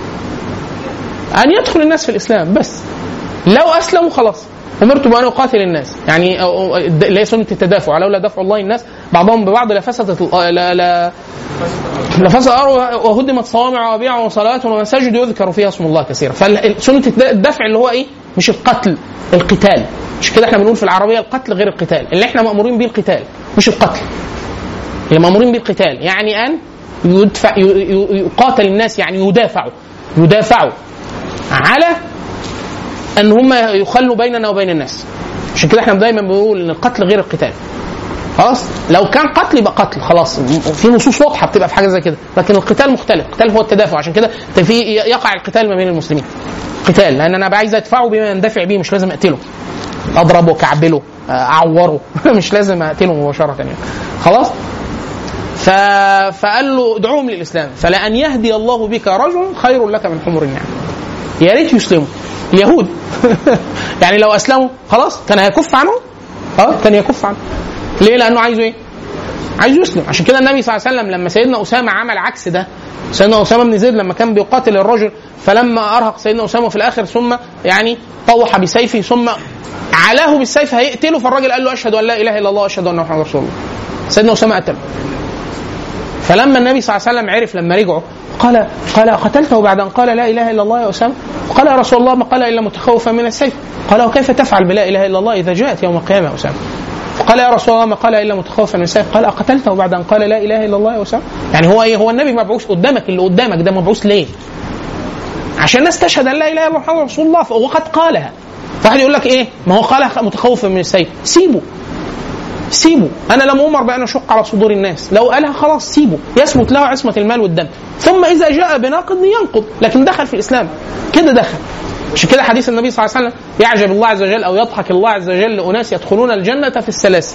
ان يدخل الناس في الاسلام بس لو اسلموا خلاص امرت بان اقاتل الناس يعني أو- أو- اللي هي سنه التدافع لولا دفع الله الناس بعضهم ببعض لفسدت ال- لا لا لفسد الارض وهدمت صوامع وبيع وصلوات ومساجد يذكر فيها اسم الله كثيرا فسنه الدفع اللي هو ايه مش القتل القتال مش كده احنا بنقول في العربيه القتل غير القتال اللي احنا مامورين بيه القتال مش القتل اللي مامورين بيه القتال يعني ان يدفع ي- ي- يقاتل الناس يعني يدافعوا يدافعوا على ان هم يخلوا بيننا وبين الناس عشان كده احنا دايما بنقول ان القتل غير القتال خلاص لو كان قتل يبقى قتل خلاص في نصوص واضحه بتبقى في حاجه زي كده لكن القتال مختلف القتال هو التدافع عشان كده في يقع القتال ما بين المسلمين قتال لان انا عايز ادفعه بما يندفع بيه مش لازم اقتله اضربه اكعبله اعوره مش لازم اقتله مباشره يعني خلاص ف... فقال له ادعوهم للاسلام فلان يهدي الله بك رجل خير لك من حمر النعم يا ريت يسلموا اليهود يعني لو اسلموا خلاص كان هيكف عنهم اه كان يكف عنهم ليه لانه عايزه ايه عايز يسلم عشان كده النبي صلى الله عليه وسلم لما سيدنا اسامه عمل عكس ده سيدنا اسامه بن زيد لما كان بيقاتل الرجل فلما ارهق سيدنا اسامه في الاخر ثم يعني طوح بسيفه ثم علاه بالسيف هيقتله فالراجل قال له اشهد ان لا اله الا الله واشهد ان محمد رسول الله سيدنا اسامه قتله فلما النبي صلى الله عليه وسلم عرف لما رجعوا قال قال قتلته بعد ان قال لا اله الا الله يا اسامه قال يا رسول الله ما قال الا متخوفا من السيف قال وكيف تفعل بلا اله الا الله اذا جاءت يوم القيامه يا اسامه قال يا رسول الله ما قال الا متخوفا من السيف قال اقتلته بعد ان قال لا اله الا الله يا اسامه يعني هو ايه هو النبي مبعوث قدامك اللي قدامك ده مبعوث ليه عشان الناس تشهد ان لا اله الا الله محمد رسول الله وقد قالها فواحد يقول لك ايه ما هو قالها متخوفا من السيف سيبه سيبه انا لم امر بان اشق على صدور الناس لو قالها خلاص سيبه يثبت له عصمه المال والدم ثم اذا جاء بناقض ينقض لكن دخل في الاسلام كده دخل عشان كده حديث النبي صلى الله عليه وسلم يعجب الله عز وجل او يضحك الله عز وجل لاناس يدخلون الجنه في السلاسل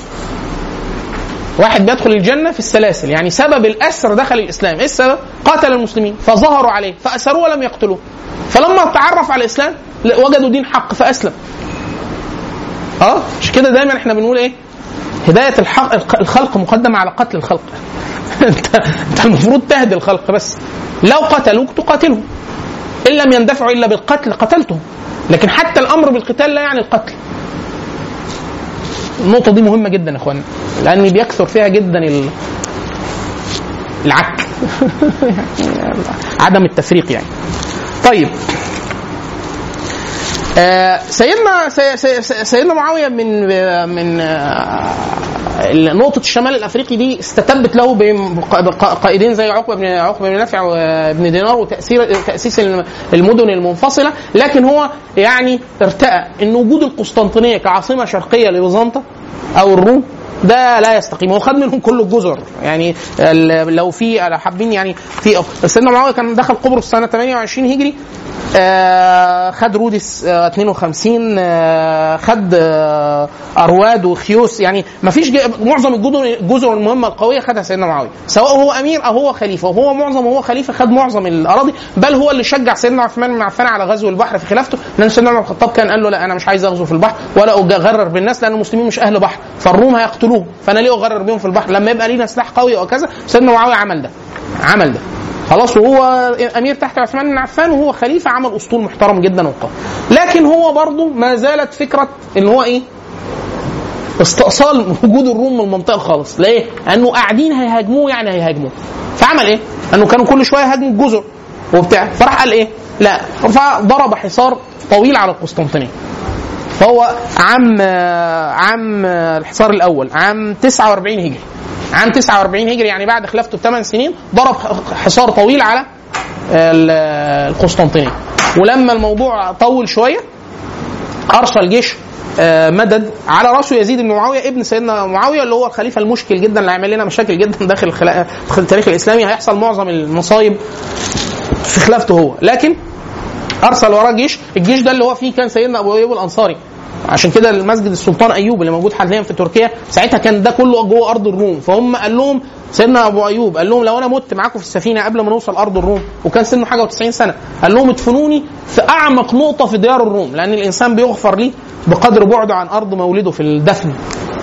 واحد بيدخل الجنه في السلاسل يعني سبب الاسر دخل الاسلام ايه السبب قاتل المسلمين فظهروا عليه فاسروه ولم يقتلوه فلما تعرف على الاسلام وجدوا دين حق فاسلم اه عشان كده دايما احنا بنقول ايه هدايه الحق الخلق مقدمه على قتل الخلق انت انت المفروض تهدي الخلق بس لو قتلوك تقاتلهم ان لم يندفعوا الا بالقتل قتلتهم لكن حتى الامر بالقتال لا يعني القتل النقطة دي مهمة جدا يا اخوانا لأن بيكثر فيها جدا ال... العك عدم التفريق يعني طيب آه سيدنا سي سي سيدنا معاويه من من آه نقطة الشمال الافريقي دي استتبت له بقائدين زي عقبه بن عقبه بن نافع وابن دينار وتأثير تأسيس المدن المنفصلة لكن هو يعني ارتأى ان وجود القسطنطينية كعاصمة شرقية لبيزنطة او الروم ده لا يستقيم هو خد منهم كل الجزر يعني لو في لو حابين يعني في سيدنا معاويه كان دخل قبرص سنه 28 هجري آه خد رودس آه 52 آه خد ارواد وخيوس يعني ما فيش معظم الجزر الجزر المهمه القويه خدها سيدنا معاويه سواء هو امير او هو خليفه وهو معظم وهو خليفه خد معظم الاراضي بل هو اللي شجع سيدنا عثمان بن عفان على غزو البحر في خلافته لان سيدنا عمر الخطاب كان قال له لا انا مش عايز اغزو في البحر ولا اغرر بالناس لان المسلمين مش اهل بحر فالروم هيقتلوه فانا ليه اغرر بيهم في البحر لما يبقى لينا سلاح قوي وكذا سيدنا معاويه عمل ده عمل ده خلاص وهو امير تحت عثمان بن عفان وهو خليفه عمل اسطول محترم جدا وقوي لكن هو برضه ما زالت فكره ان هو ايه استئصال وجود الروم من المنطقه خالص ليه؟ لانه قاعدين هيهاجموه يعني هيهاجموه فعمل ايه؟ انه كانوا كل شويه يهاجموا الجزر وبتاع فراح قال ايه؟ لا فضرب حصار طويل على القسطنطينيه فهو عام عام الحصار الاول عام 49 هجري عام 49 هجري يعني بعد خلافته بثمان سنين ضرب حصار طويل على القسطنطينيه ولما الموضوع طول شويه ارسل جيش مدد على راسه يزيد بن معاويه ابن سيدنا معاويه اللي هو الخليفه المشكل جدا اللي هيعمل لنا مشاكل جدا داخل الخلا... التاريخ الاسلامي هيحصل معظم المصايب في خلافته هو لكن ارسل وراه جيش الجيش ده اللي هو فيه كان سيدنا ابو ايوب الانصاري عشان كده المسجد السلطان ايوب اللي موجود حاليا في تركيا ساعتها كان ده كله جوه ارض الروم فهم قال لهم سيدنا ابو ايوب قال لهم لو انا مت معاكم في السفينه قبل ما نوصل ارض الروم وكان سنه حاجه و90 سنه قال لهم ادفنوني في اعمق نقطه في ديار الروم لان الانسان بيغفر ليه بقدر بعده عن ارض مولده في الدفن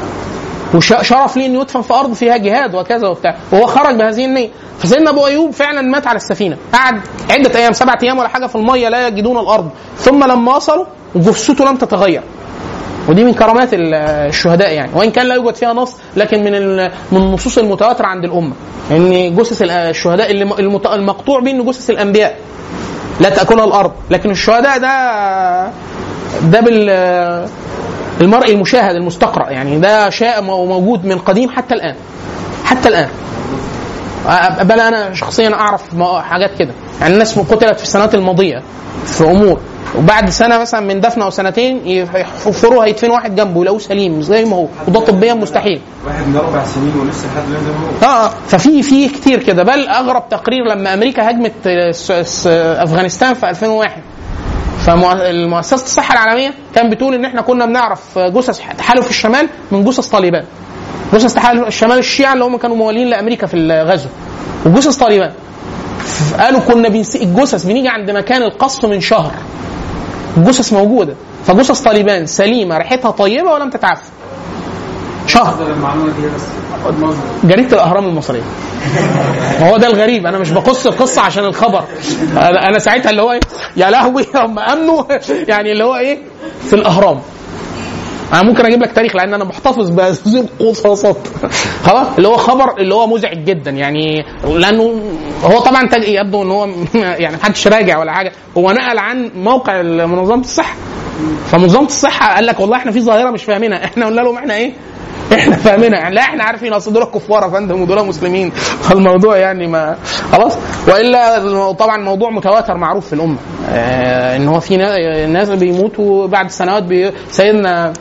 وشرف ليه انه يدفن في ارض فيها جهاد وكذا وبتاع وهو خرج بهذه النيه فسيدنا ابو ايوب فعلا مات على السفينه قعد عده ايام سبعة ايام ولا حاجه في الميه لا يجدون الارض ثم لما وصلوا جثته لم تتغير ودي من كرامات ال- الشهداء يعني وان كان لا يوجد فيها نص لكن من ال- من النصوص المتواتره عند الامه ان جثث ال- الشهداء اللي م- المت- المقطوع به ان جثث الانبياء لا تاكلها الارض لكن الشهداء ده ده بال المرء المشاهد المستقرأ يعني ده شيء مو- موجود من قديم حتى الان حتى الان أ- بل انا شخصيا اعرف م- حاجات كده يعني الناس قتلت في السنوات الماضيه في امور وبعد سنه مثلا من دفن او سنتين يحفروا هيدفنوا واحد جنبه يلاقوه سليم زي ما هو وده طبيا مستحيل واحد من اربع سنين ولسه لحد الان زي ما هو اه آه. ففي في كتير كده بل اغرب تقرير لما امريكا هجمت آه، س- س- افغانستان في 2001 فمؤسسه الصحه العالميه كان بتقول ان احنا كنا بنعرف جثث تحالف الشمال من جثث طالبان جثث تحالف الشمال الشيعة اللي هم كانوا موالين لامريكا في الغزو وجثث طالبان قالوا كنا بنس... الجثث بنيجي عند مكان القصف من شهر الجثث موجوده فجثث طالبان سليمه ريحتها طيبه ولم تتعفن شهر مصدر المعلومه دي بس مصدر جريده الاهرام المصريه ما هو ده الغريب انا مش بقص القصه عشان الخبر انا أنا ساعتها اللي هو ايه يا لهوي هم امنوا يعني اللي هو ايه في الاهرام انا ممكن اجيب لك تاريخ لان انا محتفظ بهذه القصاصات خلاص اللي هو خبر اللي هو مزعج جدا يعني لانه هو طبعا تج- يبدو ان هو يعني محدش راجع ولا حاجه هو نقل عن موقع منظمه الصحه فمنظمه الصحه قال لك والله احنا في ظاهره مش فاهمينها احنا قلنا لهم احنا ايه احنا فاهمينها يعني لا احنا عارفين اصل دول كفار يا فندم ودول مسلمين فالموضوع يعني ما خلاص والا طبعا موضوع متواتر معروف في الامه آه ان هو في نا- ناس بيموتوا بعد سنوات بي سيدنا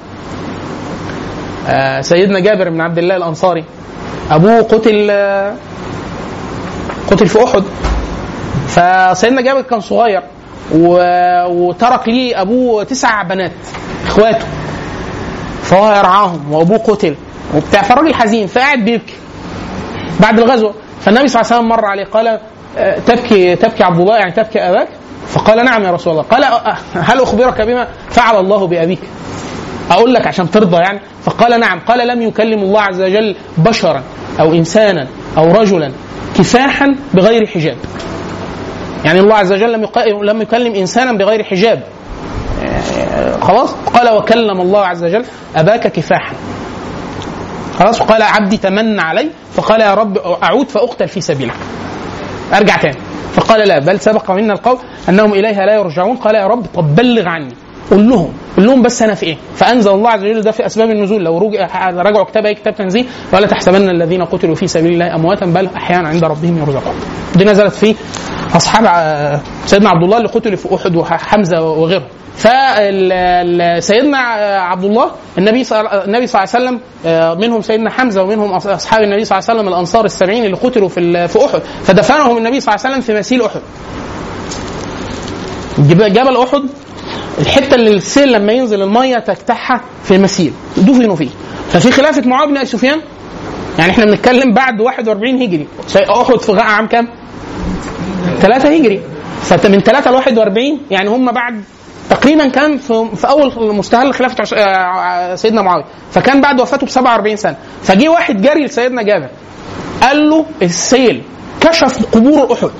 آه سيدنا جابر بن عبد الله الانصاري ابوه قتل آه قتل في احد فسيدنا جابر كان صغير و- وترك ليه ابوه تسع بنات اخواته فهو يرعاهم وابوه قتل وبتاع فالراجل حزين فقاعد بيبكي بعد الغزوه فالنبي صلى الله عليه وسلم مر عليه قال آه، تبكي تبكي عبد الله يعني تبكي اباك فقال نعم يا رسول الله قال آه، هل اخبرك بما فعل الله بابيك اقول لك عشان ترضى يعني فقال نعم قال لم يكلم الله عز وجل بشرا او انسانا او رجلا كفاحا بغير حجاب يعني الله عز وجل لم يق- لم يكلم انسانا بغير حجاب آه، خلاص قال وكلم الله عز وجل اباك كفاحا خلاص وقال عبدي تمنى علي فقال يا رب اعود فاقتل في سبيلك ارجع تاني فقال لا بل سبق منا القول انهم اليها لا يرجعون قال يا رب طب بلغ عني قول لهم قول لهم بس انا في ايه فانزل الله عز وجل ده في اسباب النزول لو رجع رجعوا كتاب اي كتاب تنزيل ولا تحسبن الذين قتلوا في سبيل الله امواتا بل احيانا عند ربهم يرزقون دي نزلت في اصحاب ع- سيدنا عبد الله اللي قتلوا في احد وحمزه وغيرهم فسيدنا عبد الله النبي صلى النبي صلى الله عليه وسلم آه، منهم سيدنا حمزه ومنهم أص- اصحاب النبي صلى الله عليه وسلم الانصار السبعين اللي قتلوا في ال- في احد فدفنهم النبي صلى الله عليه وسلم في مسيل احد جب- جبل احد الحته اللي السيل لما ينزل الميه تجتاحها في المسيل دفنوا فيه ففي خلافه معاويه بن ابي سفيان يعني احنا بنتكلم بعد 41 هجري احد في عام كام؟ 3 هجري فمن 3 ل 41 يعني هم بعد تقريبا كان في, في اول مستهل خلافه عش- آه، سيدنا معاويه فكان بعد وفاته ب 47 سنه فجه واحد جري لسيدنا جابر قال له السيل كشف قبور احد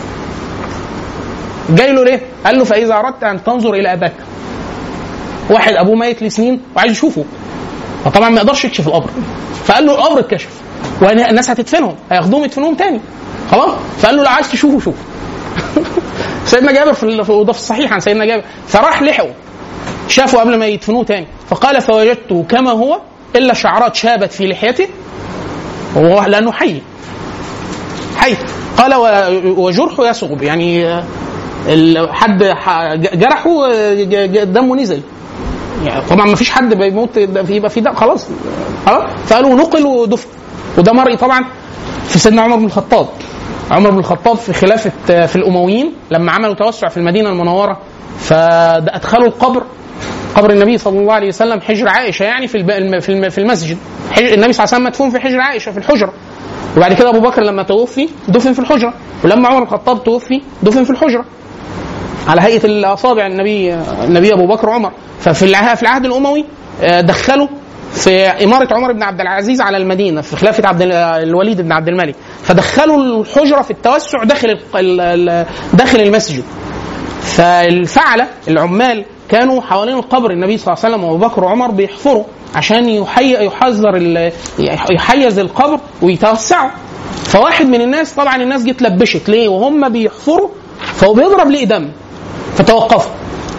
جاي له ليه؟ قال له فاذا اردت ان تنظر الى اباك واحد ابوه ميت لسنين وعايز يشوفه فطبعا ما يقدرش يكشف القبر فقال له القبر اتكشف والناس هتدفنهم هياخدوهم يدفنوهم تاني خلاص فقال له لو عايز تشوفه شوف سيدنا جابر في ال- في- وده في الصحيح عن سيدنا جابر فراح لحقه شافه قبل ما يدفنوه تاني فقال فوجدته كما هو الا شعرات شابت في لحيته وهو لانه حي حي قال و- وجرحه يصغب يعني آه، ال- حد ح- جرحه آه، ج- ج- دمه نزل يعني طبعا ما فيش حد بيموت في- يبقى في دم خلاص خلاص فقالوا نقل ودفن وده مرئي طبعا في سيدنا عمر بن الخطاب عمر بن الخطاب في خلافه آه، في الامويين لما عملوا توسع في المدينه المنوره فادخلوا القبر قبر النبي صلى الله عليه وسلم حجر عائشه يعني في الب- الم- في الم- في المسجد حجر النبي صلى الله عليه وسلم مدفون في حجر عائشه في الحجره وبعد كده ابو بكر لما توفي دفن في الحجره ولما عمر بن الخطاب توفي دفن في الحجره على هيئه الاصابع النبي النبي ابو بكر وعمر ففي العهد في العهد الاموي آه، دخلوا في إمارة عمر بن عبد العزيز على المدينة في خلافة عبد ال- الوليد بن عبد الملك فدخلوا الحجرة في التوسع داخل ال- ال- ال- داخل المسجد فالفعلة العمال كانوا حوالين القبر النبي صلى الله عليه وسلم وابو بكر وعمر بيحفروا عشان يحي يحذر ال- يحيز القبر ويتوسعوا فواحد من الناس طبعا الناس جت لبشت ليه وهم بيحفروا فهو بيضرب ليه دم فتوقفوا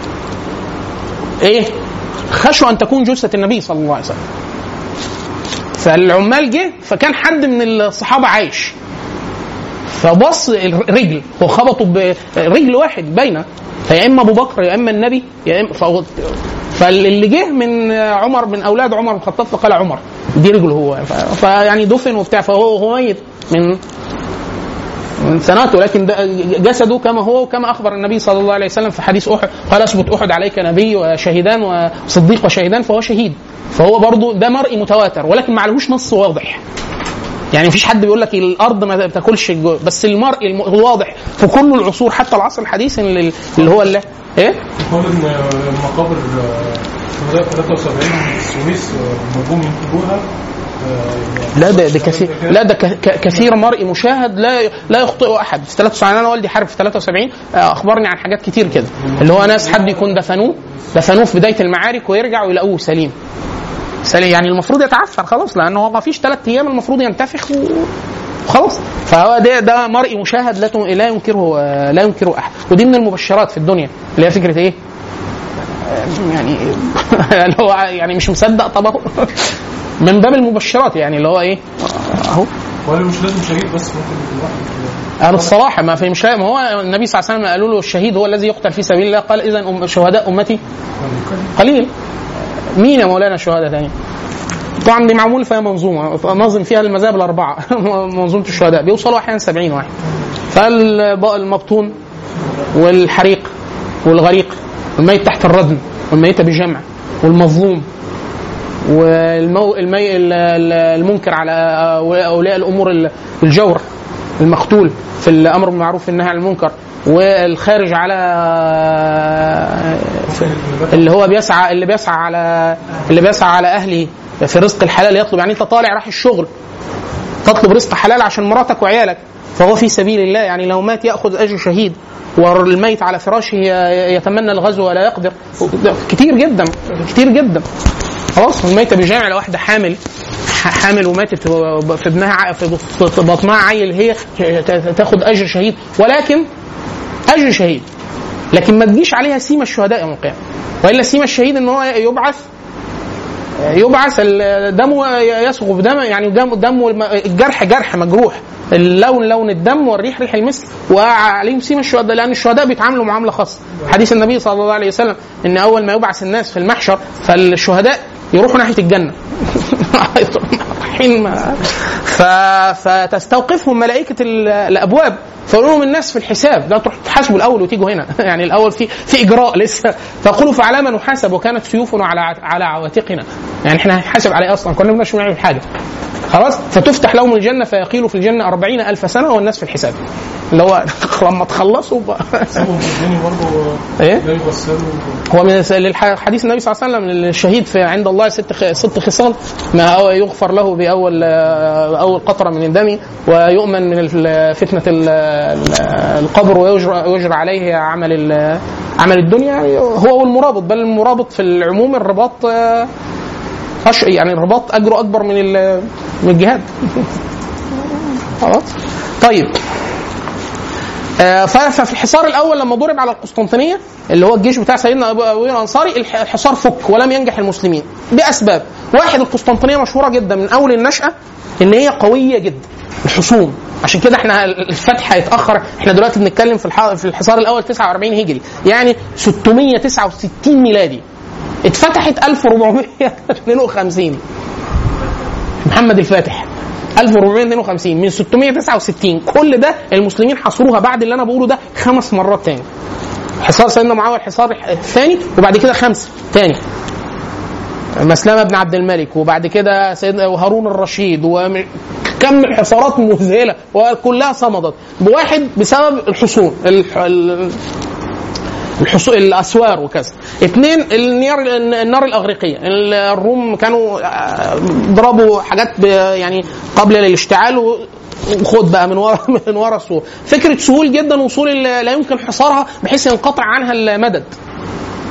ايه خشوا ان تكون جثه النبي صلى الله عليه وسلم فالعمال جه فكان حد من الصحابه عايش فبص الرجل هو خبطه برجل واحد باينه فيا اما ابو بكر يا اما النبي يا اما فهو فاللي جه من عمر من اولاد عمر بن الخطاب فقال عمر دي رجله هو ف- فيعني دفن وبتاع فهو هو ميت من من سنوات ولكن ده جسده كما هو وكما اخبر النبي صلى الله عليه وسلم في حديث احد قال اثبت احد عليك نبي وشهيدان وصديق وشهيدان فهو شهيد فهو برضو ده مرئي متواتر ولكن ما عليهوش نص واضح يعني مفيش حد بيقول لك الارض ما بتاكلش الجو بس المرئي الم- الواضح في كل العصور حتى العصر الحديث اللي اللي هو اللي ايه يقول ان المقابر آه، شهداء 73 في السويس آه، نجوم ينتجوها آه، لا ده ده كثير لا ده ك- ك- كثير مرئي مشاهد لا لا يخطئ احد في 73 انا والدي حارب في 73 آه، اخبرني عن حاجات كتير كده اللي هو ناس حد يكون دفنوه دفنوه في بدايه المعارك ويرجعوا يلاقوه سليم سليم يعني المفروض يتعفر خلاص لانه هو ما فيش ثلاث ايام المفروض ينتفخ و- وخلاص فهو ده ده مرئي مشاهد لا تن- لا ينكره آه، لا ينكره احد ودي من المبشرات في الدنيا اللي هي فكره ايه؟ آه، يعني اللي هو يعني مش مصدق طب أهو. من باب المبشرات يعني اللي هو ايه؟ اهو ولا مش لازم شهيد بس ممكن يكون واحد قال الصراحة ما في مش ما هو النبي صلى الله عليه وسلم قالوا له الشهيد هو الذي يقتل في سبيل الله قال إذا أم شهداء أمتي قليل مين يا مولانا الشهداء تاني؟ طبعا دي معمول فيها منظومة ناظم فيها المذاهب الأربعة منظومة الشهداء بيوصلوا أحيانا 70 واحد فالمبطون والحريق والغريق والميت تحت الردم والميت بجمع والمظلوم والمو... المي... ال- ال- المنكر على اولياء الامور ال- الجور المقتول في الامر بالمعروف والنهي عن المنكر والخارج على اللي هو بيسعى اللي بيسعى على اللي بيسعى على اهله في رزق الحلال يطلب يعني انت طالع رايح الشغل تطلب رزق حلال عشان مراتك وعيالك فهو في سبيل الله يعني لو مات ياخذ اجر شهيد والميت على فراشه ي- يتمنى الغزو ولا يقدر ده كتير جدا كتير جدا خلاص الميتة بجامع لو واحدة حامل ح- حامل وماتت و- في ابنها ع- في بط- في بطنها عيل هي ت- تاخد اجر شهيد ولكن اجر شهيد لكن ما تجيش عليها سيما الشهداء يوم القيامه والا سيما الشهيد ان هو يبعث يبعث ال- دمه يسغب دم يعني دم دمه الم- الجرح جرح مجروح اللون لون الدم والريح ريح المسك وعليهم سيما الشهداء لان الشهداء بيتعاملوا معامله خاصه حديث النبي صلى الله عليه وسلم ان اول ما يبعث الناس في المحشر فالشهداء يروحوا ناحيه الجنه رايحين ما- ف... فتستوقفهم ملائكه ال- الابواب فيقولوا لهم الناس في الحساب لا تروح تحاسبوا الاول وتيجوا هنا يعني الاول في في اجراء لسه فيقولوا فعلى ما نحاسب وكانت سيوفنا على ع- على عواتقنا يعني احنا هنحاسب على ايه اصلا كنا مش بنعمل حاجه خلاص فتفتح لهم الجنه فيقيلوا في الجنه أربعين ألف سنه والناس في الحساب اللي هو لما تخلصوا بقى سيبهم في الدنيا برضه ايه لا يبصروا هو من الح- حديث النبي صلى الله عليه وسلم الشهيد في عند الله ست خ- ست خصال ما هو يغفر له باول اول قطره من الدم ويؤمن من ال- فتنه ال- ال- القبر ويجرى يجرى عليه عمل ال- عمل الدنيا يعني هو والمرابط بل المرابط في العموم الرباط آه، أش- يعني الرباط اجره اكبر من ال- من الجهاد خلاص طيب آه، ف- ففي الحصار الاول لما ضرب على القسطنطينيه اللي هو الجيش بتاع سيدنا ابو أبي الانصاري الح- الحصار فك ولم ينجح المسلمين باسباب واحد القسطنطينيه مشهوره جدا من اول النشاه ان هي قويه جدا الحصون عشان كده احنا الفتح هيتاخر احنا دلوقتي بنتكلم في الح- في الحصار الاول 49 هجري يعني 669 ميلادي اتفتحت 1452 محمد الفاتح 1452 من 669 كل ده المسلمين حصروها بعد اللي انا بقوله ده خمس مرات تاني حصار سيدنا معاويه الحصار الثاني وبعد كده خمسه تاني مسلمة بن عبد الملك وبعد كده سيدنا هارون الرشيد وكم الحصارات مذهله وكلها صمدت بواحد بسبب الحصون الح- ال- الحصول الاسوار وكذا اثنين النيار النار الاغريقيه الروم كانوا آه، ضربوا حاجات ب- يعني قبل الاشتعال و- وخد بقى من ورا من ورا السور فكره سهول جدا وصول ال- لا يمكن حصارها بحيث ينقطع عنها المدد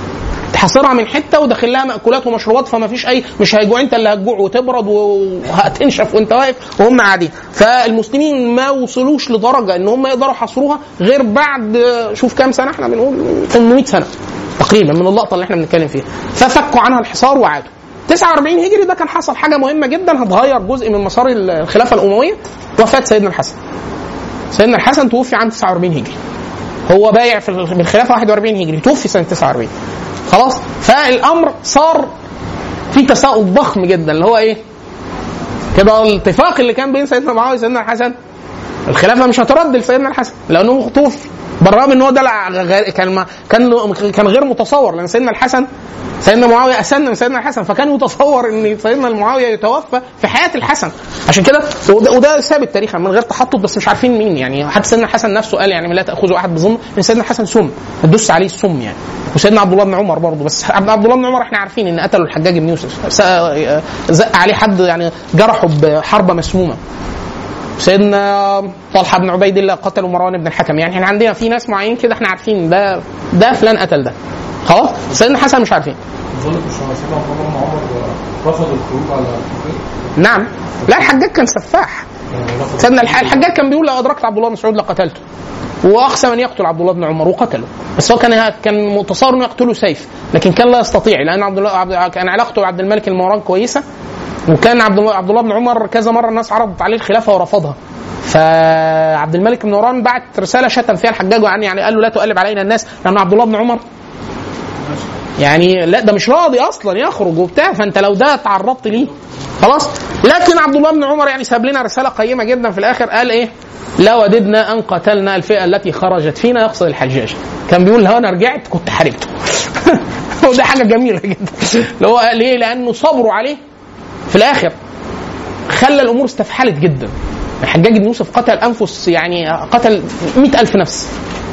حاصرها من حته وداخل لها مأكولات ومشروبات فما فيش اي مش هيجوع انت اللي هتجوع وتبرد وهتنشف وانت واقف وهم قاعدين فالمسلمين ما وصلوش لدرجه ان هم يقدروا يحاصروها غير بعد آه، شوف كام سنه احنا بنقول 800 سنه تقريبا من اللقطه اللي احنا بنتكلم فيها ففكوا عنها الحصار وعادوا 49 هجري ده كان حصل حاجه مهمه جدا هتغير جزء من مسار الخلافه الامويه وفاه سيدنا الحسن سيدنا الحسن توفي عام 49 هجري هو بايع في الخلافه 41 هجري توفي سنه 49 خلاص فالامر صار في تساؤل ضخم جدا اللي هو ايه؟ كده الاتفاق اللي كان بين سيدنا معاويه وسيدنا الحسن الخلافه مش هترد لسيدنا الحسن لانه مخطوف بالرغم ان هو ده لا- غير- كان ما- كان كان غير متصور لان سيدنا الحسن سيدنا معاويه اسن من سيدنا الحسن فكان يتصور ان سيدنا معاويه يتوفى في حياه الحسن عشان كده وده, وده ثابت تاريخا من غير تحطط بس مش عارفين مين يعني حتى سيدنا الحسن نفسه قال يعني لا تاخذوا احد بظن ان سيدنا الحسن سم تدس عليه السم يعني وسيدنا عبد الله بن عمر برضه بس عبد عبد الله بن عمر احنا عارفين ان قتلوا الحجاج بن يوسف س- زق عليه حد يعني جرحه بحربه مسمومه سيدنا طلحه بن عبيد الله قتلوا مروان بن الحكم يعني احنا عندنا في ناس معينين كده احنا عارفين ده ده فلان قتل ده خلاص سيدنا حسن مش عارفين ظلت مش سيدنا عبد الله بن عمر رفض الخروج على الكفر نعم لا الحجاج كان سفاح يعني رفض سيدنا الح- الحجاج كان بيقول لو ادركت عبد الله بن مسعود لقتلته واقسم ان يقتل عبد الله بن عمر وقتله بس هو كان كان متصور انه يقتله سيف لكن كان لا يستطيع لان عبد الله عبد كان علاقته بعبد الملك المروان كويسه وكان عبد الله عبد الله بن عمر كذا مره الناس عرضت عليه الخلافه ورفضها فعبد الملك بن مروان بعت رساله شتم فيها الحجاج يعني يعني قال له لا تقلب علينا الناس لان عبد الله بن عمر يعني لا ده مش راضي اصلا يخرج وبتاع فانت لو ده تعرضت ليه خلاص لكن عبد الله بن عمر يعني ساب لنا رساله قيمه جدا في الاخر قال ايه لا وددنا ان قتلنا الفئه التي خرجت فينا يقصد الحجاج كان بيقول لو انا رجعت كنت حاربته وده حاجه جميله جدا اللي هو ليه لانه صبروا عليه في الاخر خلى الامور استفحلت جدا الحجاج بن يوسف قتل انفس يعني قتل مئة ألف نفس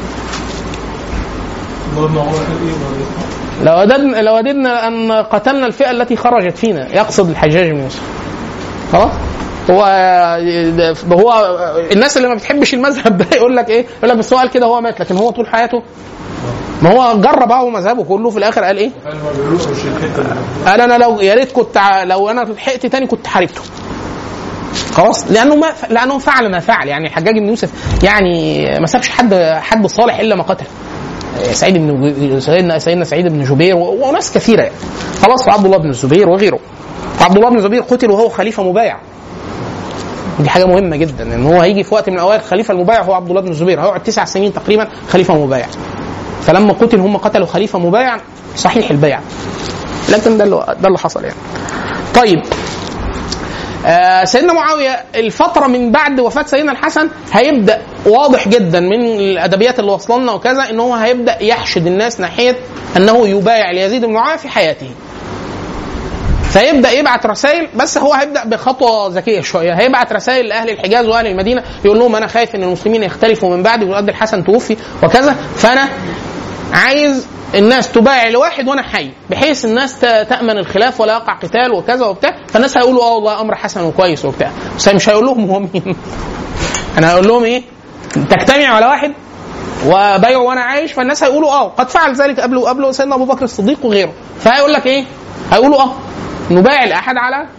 عبد الله بن عمر قال ايه ولا إيه؟ لو وددنا لو وددنا ان قتلنا الفئه التي خرجت فينا يقصد الحجاج بن يوسف خلاص هو هو الناس اللي ما بتحبش المذهب ده يقول لك ايه؟ يقول لك بس هو قال كده هو مات لكن هو طول حياته ما هو جرب اهو مذهبه كله في الاخر قال ايه؟ قال ما بيقولوش الحته اللي قال انا لو يا ريت كنت ع- لو انا لحقت تاني كنت حاربته خلاص لانه ما لانه فعل ما فعل يعني الحجاج بن يوسف يعني ما سابش حد حد صالح الا ما قتل سعيد بن سيدنا سيدنا سعيد بن جبير و- وناس كثيره يعني خلاص وعبد الله بن الزبير وغيره وعبد الله بن الزبير قتل وهو خليفه مبايع دي حاجه مهمه جدا ان هو هيجي في وقت من الاوقات الخليفه المبايع هو عبد الله بن الزبير هيقعد تسع سنين تقريبا خليفه مبايع فلما قتل هم قتلوا خليفه مبايع صحيح البيع لكن ده اللي ده اللي حصل يعني طيب آه سيدنا معاويه الفتره من بعد وفاه سيدنا الحسن هيبدا واضح جدا من الادبيات اللي وصلنا لنا وكذا ان هو هيبدا يحشد الناس ناحيه انه يبايع ليزيد بن معاويه في حياته فيبدا يبعت رسائل بس هو هيبدا بخطوه ذكيه شويه هيبعت رسائل لاهل الحجاز واهل المدينه يقول لهم انا خايف ان المسلمين يختلفوا من بعدي وقد الحسن توفي وكذا فانا عايز الناس تبايع لواحد وانا حي بحيث الناس ت- تامن الخلاف ولا يقع قتال وكذا وبتاع فالناس هيقولوا اه والله امر حسن وكويس وبتاع بس مش هيقول لهم هو مين انا هقول لهم ايه تجتمع على واحد وبايعه وانا عايش فالناس هيقولوا اه قد فعل ذلك قبله قبله سيدنا ابو بكر الصديق وغيره فهيقول لك ايه هيقولوا اه نبايع الاحد على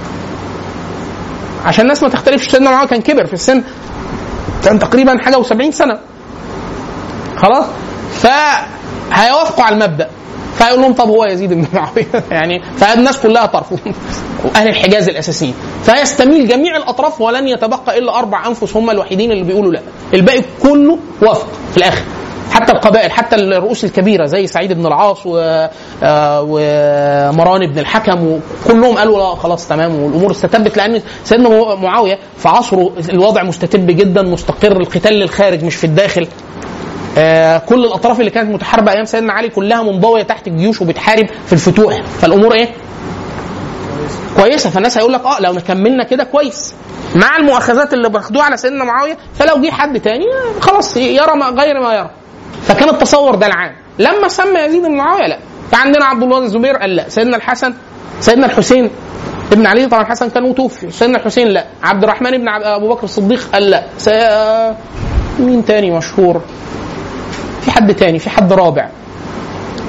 عشان الناس ما تختلفش سيدنا معاويه كان كبر في السن كان تقريبا حاجه و70 سنه خلاص فهيوافقوا على المبدا فيقول لهم طب هو يزيد بن معاويه يعني فالناس كلها ترفض واهل الحجاز الاساسيين فيستميل جميع الاطراف ولن يتبقى الا اربع انفس هم الوحيدين اللي بيقولوا لا الباقي كله وافق في الاخر حتى القبائل حتى الرؤوس الكبيره زي سعيد بن العاص و... آه ومروان بن الحكم وكلهم قالوا لا خلاص تمام والامور استتبت لان سيدنا معاويه في عصره الوضع مستتب جدا مستقر القتال للخارج مش في الداخل آه كل الاطراف اللي كانت متحاربه ايام سيدنا علي كلها منضويه تحت الجيوش وبتحارب في الفتوح فالامور ايه؟ كويسه فالناس هيقول لك اه لو كملنا كده كويس مع المؤاخذات اللي باخدوها على سيدنا معاويه فلو جه حد تاني آه، خلاص يرى ما غير ما يرى فكان التصور ده العام لما سمى يزيد بن معاويه لا فعندنا عبد الله بن الزبير قال لا سيدنا الحسن سيدنا الحسين ابن علي طبعا الحسن كان متوفي سيدنا الحسين لا عبد الرحمن بن عب- ابو بكر الصديق قال لا سي... آه، مين تاني مشهور في حد تاني في حد رابع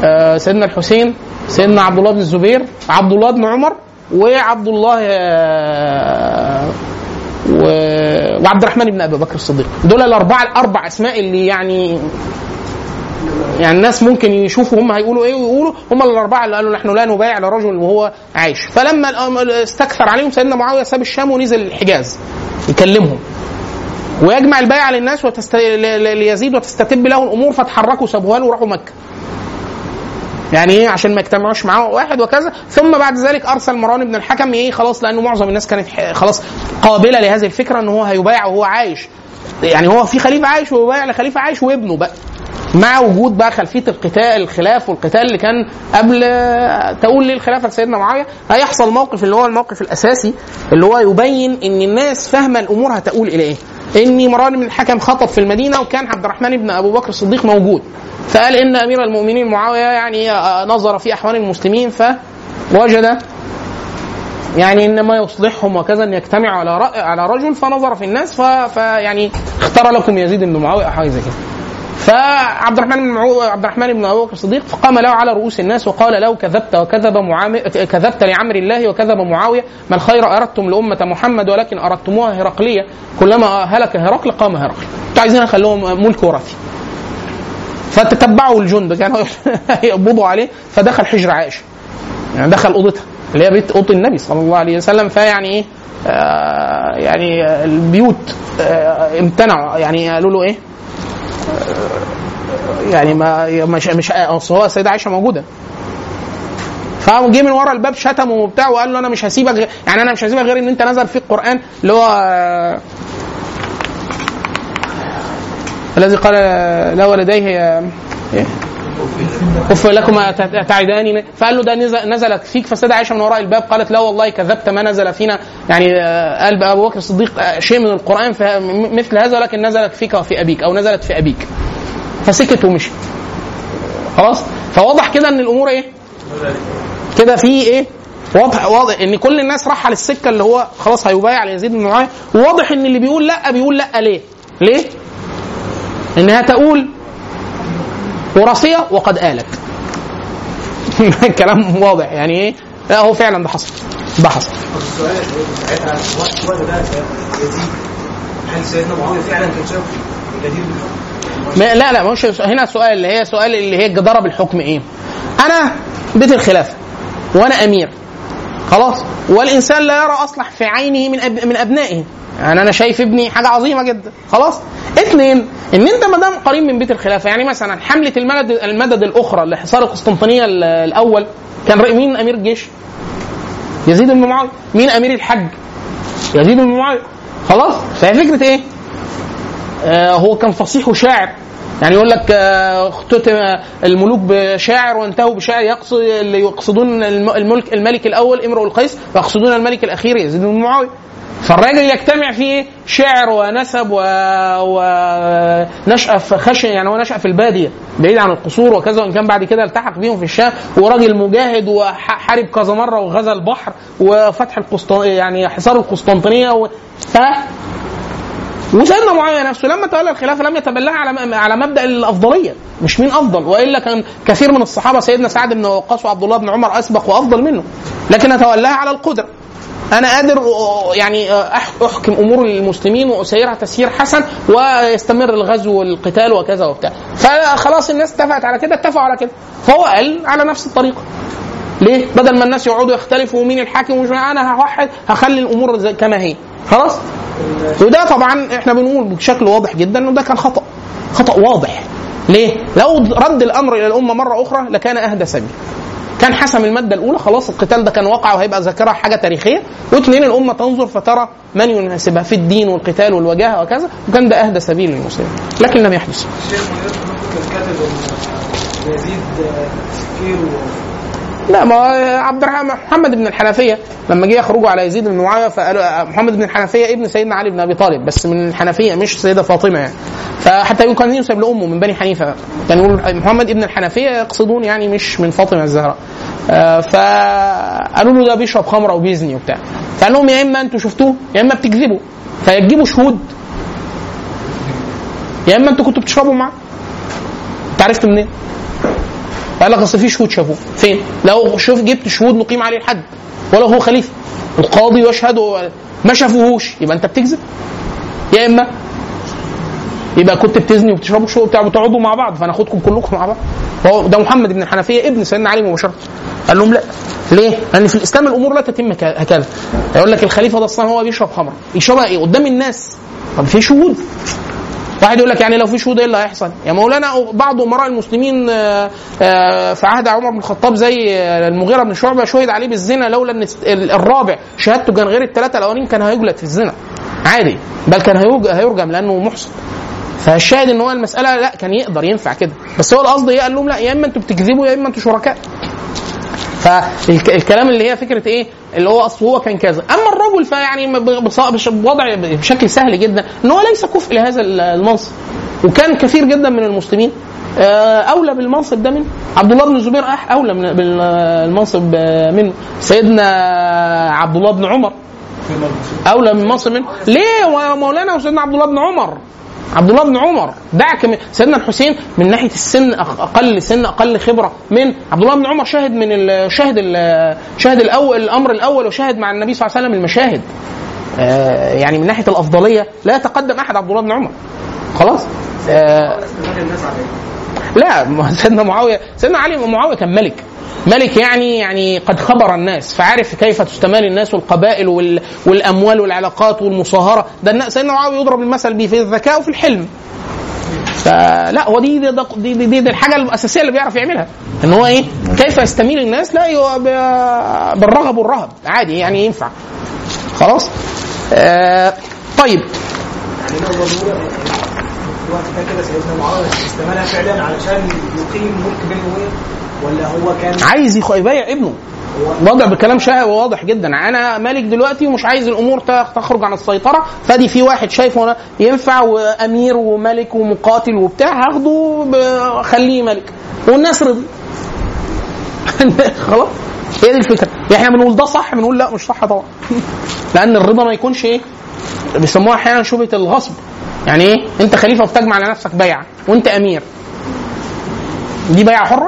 آه، سيدنا الحسين سيدنا عبد الله بن الزبير عبد الله بن عمر وعبد الله آه، و- وعبد الرحمن بن ابي بكر الصديق دول الاربعه الاربع اسماء اللي يعني يعني الناس ممكن يشوفوا هم هيقولوا ايه ويقولوا هم الاربعه اللي قالوا نحن لا نبايع لرجل وهو عايش فلما الأم- استكثر عليهم سيدنا معاويه ساب الشام ونزل الحجاز يكلمهم ويجمع البيعه للناس وتست... ل- ل- ليزيد وتستتب له الامور فتحركوا سابوها له وراحوا مكه يعني ايه عشان ما يجتمعوش معاه واحد وكذا ثم بعد ذلك ارسل مروان بن الحكم ايه خلاص لانه معظم الناس كانت ح- خلاص قابله لهذه الفكره ان هو هيبايع وهو عايش يعني هو في خليفه عايش ويبايع لخليفه عايش وابنه بقى مع وجود بقى خلفيه القتال الخلاف والقتال اللي كان قبل آه، تقول ليه الخلافه لسيدنا معاويه هيحصل موقف اللي هو الموقف الاساسي اللي هو يبين ان الناس فاهمه الامور هتقول الى ايه ان مروان بن الحكم خطب في المدينه وكان عبد الرحمن بن ابو بكر الصديق موجود فقال ان امير المؤمنين معاويه يعني آه، نظر في احوال المسلمين فوجد يعني ان ما يصلحهم وكذا ان يجتمعوا على رأي على رجل فنظر في الناس ف... فيعني اختار لكم يزيد بن معاويه او حاجه زي كده فعبد الرحمن بن معو... عبد الرحمن بن ابي بكر الصديق فقام له على رؤوس الناس وقال له كذبت وكذب معام... كذبت لعمر الله وكذب معاويه ما الخير اردتم لامه محمد ولكن اردتموها هرقليه كلما هلك هرقل قام هرقل انتوا عايزين اخليهم ملك وراثي فتتبعوا الجند كانوا يقبضوا عليه فدخل حجر عائشه يعني دخل اوضتها اللي هي بيت اوضه النبي صلى الله عليه وسلم فيعني ايه آه يعني البيوت آه امتنعوا يعني قالوا له ايه آه يعني ما مش مش اصل هو السيده عائشه موجوده فقام جه من ورا الباب شتمه وبتاع وقال له انا مش هسيبك غير يعني انا مش هسيبك غير ان انت نزل في القران اللي هو آه، الذي قال لا ولديه آه، إيه؟ اف لكما تعداني فقال له ده نزل نزلت فيك فالسيده عائشه من وراء الباب قالت لا والله كذبت ما نزل فينا يعني آه، قال ابو بكر الصديق آه، شيء من القران فه- م- مثل هذا ولكن نزلت فيك وفي ابيك او نزلت في ابيك فسكت ومشي خلاص فواضح كده ان الامور ايه كده في ايه واضح واضح ان كل الناس رايحه للسكه اللي هو خلاص هيبايع ليزيد بن معاويه وواضح ان اللي بيقول لا بيقول لا ليه؟ ليه؟ انها تقول وراثيه وقد آلت كلام واضح يعني ايه لا هو فعلا ده حصل ده حصل السؤال ساعتها الوقت الوقت ده يزيد هل سيدنا معاويه فعلا كان شايف الجدير بالحكم؟ ما لا لا مش هنا السؤال اللي هي سؤال اللي هي الجداره بالحكم ايه؟ انا بيت الخلافه وانا امير خلاص والانسان لا يرى اصلح في عينه من أب من ابنائه يعني انا شايف ابني حاجه عظيمه جدا خلاص اثنين ان انت ما دام قريب من بيت الخلافه يعني مثلا حمله المدد المدد الاخرى لحصار القسطنطينيه ال- الاول كان رأي- مين امير الجيش؟ يزيد بن معاويه مين امير الحج؟ يزيد بن معاويه خلاص فهي فكره ايه؟ آه هو كان فصيح وشاعر يعني يقول لك آه، اختتم الملوك بشاعر وانتهوا بشاعر يقصد اللي يقصدون الم- الملك الملك الاول امرؤ القيس ويقصدون الملك الاخير يزيد بن معاويه فالراجل يجتمع فيه شعر ونسب و... ونشأة في خشن يعني هو نشأ في البادية بعيد عن القصور وكذا وإن كان بعد كده التحق بيهم في الشام وراجل مجاهد وحارب كذا مرة وغزا البحر وفتح القسطن يعني حصار القسطنطينية و... ف... وسيدنا معاويه نفسه لما تولى الخلافه لم يتبلها على على مبدا الافضليه مش مين افضل والا كان كثير من الصحابه سيدنا سعد بن وقاص وعبد الله بن عمر اسبق وافضل منه لكن تولاها على القدره انا قادر أ- يعني أح- احكم امور المسلمين واسيرها تسيير حسن ويستمر الغزو والقتال وكذا وبتاع فخلاص الناس اتفقت على كده اتفقوا على كده فهو قال على نفس الطريقه ليه؟ بدل ما الناس يقعدوا يختلفوا مين الحاكم ومش انا هوحد هخلي الامور زي كما هي خلاص؟ وده طبعا احنا بنقول بشكل واضح جدا انه ده كان خطا خطا واضح ليه؟ لو رد الامر الى الامه مره اخرى لكان اهدى سبيل كان حسم الماده الاولى خلاص القتال ده كان واقع وهيبقى ذاكره حاجه تاريخيه واثنين الامه تنظر فترى من يناسبها في الدين والقتال والوجاهه وكذا وكان ده اهدى سبيل للمسلمين لكن لم يحدث الشيخ منير ممكن كاتب ان يزيد سكير لا ما هو عبد الرحمن محمد بن الحنفيه لما جه يخرجوا على يزيد بن معاويه فقالوا محمد بن الحنفيه ابن سيدنا علي بن ابي طالب بس من الحنفيه مش سيده فاطمه يعني فحتى يقول كان ينسب لامه من بني حنيفه كان يقول محمد ابن الحنفيه يقصدون يعني مش من فاطمه الزهراء آه، فقالوا له ده بيشرب خمره وبيزني وبتاع فقال لهم يا اما انتوا شفتوه يا اما بتكذبوا فيجيبوا شهود يا اما انتوا كنتوا بتشربوا معاه انت عرفت منين؟ قال لك اصل في شهود شافوه فين؟ لو شوف جبت شهود نقيم عليه الحد ولا هو خليفه القاضي يشهد و- ما شافوهوش يبقى انت بتكذب يا اما يبقى كنت بتزني وبتشربوا شو بتاع بتقعدوا مع بعض فناخدكم كلكم مع بعض هو ده محمد بن الحنفيه ابن سيدنا علي مباشره قال لهم لا ليه؟ لان في الاسلام الامور لا تتم ك- هكذا يقول لك الخليفه ده اصلا هو بيشرب خمر يشربها ايه؟ قدام الناس طب في شهود واحد يقول لك يعني لو في شهود ايه اللي هيحصل؟ يا مولانا بعض امراء المسلمين آه، آه، في عهد عمر بن الخطاب زي آه، المغيره بن شعبه شهد عليه بالزنا لولا ان الس- ال- الرابع شهادته كان غير الثلاثه الاولين كان هيجلد في الزنا عادي بل كان هيرج- هيرجم لانه محسن فالشاهد ان هو المساله لا كان يقدر ينفع كده بس هو القصد ايه قال لهم لا يا اما انتوا بتكذبوا يا اما انتوا شركاء فالكلام اللي هي فكره ايه اللي هو اصل هو كان كذا اما الرجل فيعني ب- بص- بش- بوضع بشكل سهل جدا ان هو ليس كفء لهذا المنصب وكان كثير جدا من المسلمين آه، اولى بالمنصب ده منه عبد الله بن الزبير أح- اولى من بالمنصب آه، منه سيدنا عبد الله بن عمر اولى من مصر منه ليه ومولانا وسيدنا عبد الله بن عمر عبد الله بن عمر دعك من سيدنا الحسين من ناحيه السن أق- اقل سن اقل خبره من عبد الله بن عمر شاهد من ال- شاهد ال- شاهد الاول الامر الاول وشاهد مع النبي صلى الله عليه وسلم المشاهد آه، يعني من ناحيه الافضليه لا يتقدم احد عبد الله بن عمر خلاص آه، لا ما سيدنا معاويه سيدنا علي معاويه كان ملك ملك يعني يعني قد خبر الناس فعرف كيف تستمال الناس والقبائل وال والاموال والعلاقات والمصاهره ده النا- سيدنا معاويه يضرب المثل به في الذكاء وفي الحلم فلا هو دي دي, دي, دي, دي, دي الحاجه الاساسيه اللي بيعرف يعملها ان هو ايه كيف يستميل الناس لا هو ب- بالرغب والرهب عادي يعني ينفع خلاص آه طيب يعني لو ضرورة في الوقت ده كده سيدنا معاوية استمالها فعلا علشان يقيم ملك بين أموية ولا هو كان عايز يخ- يبايع ابنه وضع بكلام شائع وواضح جدا انا مالك دلوقتي ومش عايز الامور ت- تخرج عن السيطره فدي في واحد شايفه أنا ينفع وامير وملك ومقاتل وبتاع هاخده ب- خليه ملك والناس رضي خلاص هي دي الفكره يعني احنا بنقول ده صح بنقول لا مش صح طبعا لان الرضا ما يكونش ايه بيسموها احيانا شبهه الغصب يعني ايه انت خليفه بتجمع على نفسك بيعه وانت امير دي بيعه حره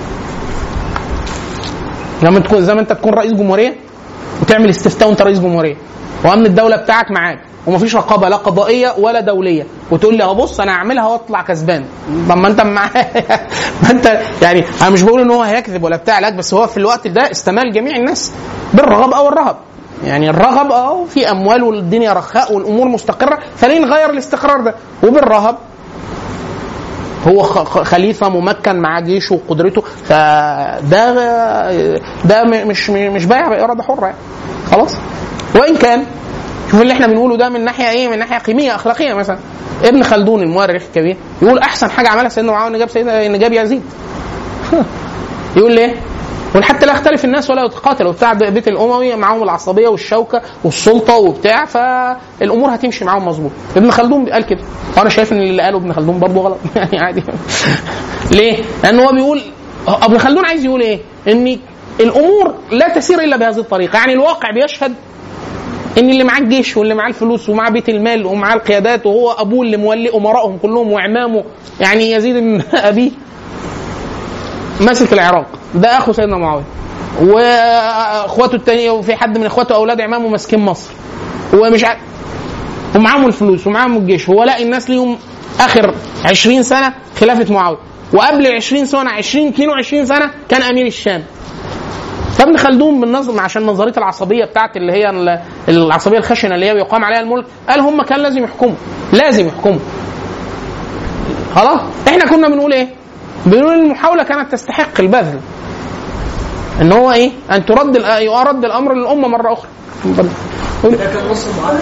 لما تكون زي ما انت تكون رئيس جمهوريه وتعمل استفتاء وانت رئيس جمهوريه وامن الدوله بتاعك معاك ومفيش رقابه لا قضائيه ولا دوليه وتقول لي اهو بص انا هعملها واطلع كسبان طب ما انت مع... ما انت يعني انا مش بقول ان هو هيكذب ولا بتاع لا بس هو في الوقت ده استمال جميع الناس بالرغب او الرهب يعني الرغب اه في اموال والدنيا رخاء والامور مستقره فليه نغير الاستقرار ده وبالرهب هو خ- خ- خليفه ممكن مع جيشه وقدرته فده ده م- مش مش بايع باراده حره يعني خلاص وان كان شوف اللي احنا بنقوله ده من ناحيه ايه من ناحيه قيميه اخلاقيه مثلا ابن خلدون المؤرخ الكبير يقول احسن حاجه عملها سيدنا معاويه ان جاب سيدنا ان جاب يزيد يقول ليه؟ يقول حتى لا يختلف الناس ولا يتقاتلوا بتاع بيت الاموي معاهم العصبيه والشوكه والسلطه وبتاع فالامور هتمشي معاهم مظبوط ابن خلدون قال كده وانا شايف ان اللي قاله ابن خلدون برضه غلط يعني عادي ليه؟ لان هو بيقول ابن خلدون عايز يقول ايه؟ ان الامور لا تسير الا بهذه الطريقه يعني الواقع بيشهد ان اللي معاه الجيش واللي معاه الفلوس ومعاه بيت المال ومعاه القيادات وهو ابوه اللي مولي امرائهم كلهم وعمامه يعني يزيد بن ابيه ماسك العراق ده اخو سيدنا معاويه واخواته التانية وفي حد من اخواته اولاد عمامه ماسكين مصر ومش عارف ومعاهم الفلوس ومعاهم الجيش هو لاقي الناس ليهم اخر 20 سنه خلافه معاويه وقبل ال 20 سنه 20 22 سنه كان امير الشام فابن خلدون بالنظر عشان نظريه العصبيه بتاعت اللي هي ال- العصبيه الخشنه اللي هي بيقام عليها الملك قال هم كان لازم يحكموا لازم يحكموا خلاص احنا كنا بنقول ايه؟ بنقول ان المحاوله كانت تستحق البذل ان هو ايه؟ ان ترد الأ- يرد الامر للامه مره اخرى ده كان نص معاوية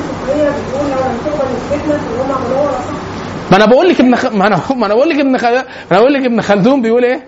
ما انا بقول لك ابن خ... ما انا ما انا بقول لك ابن خ... ما انا بقول لك ابن خلدون بيقول ايه؟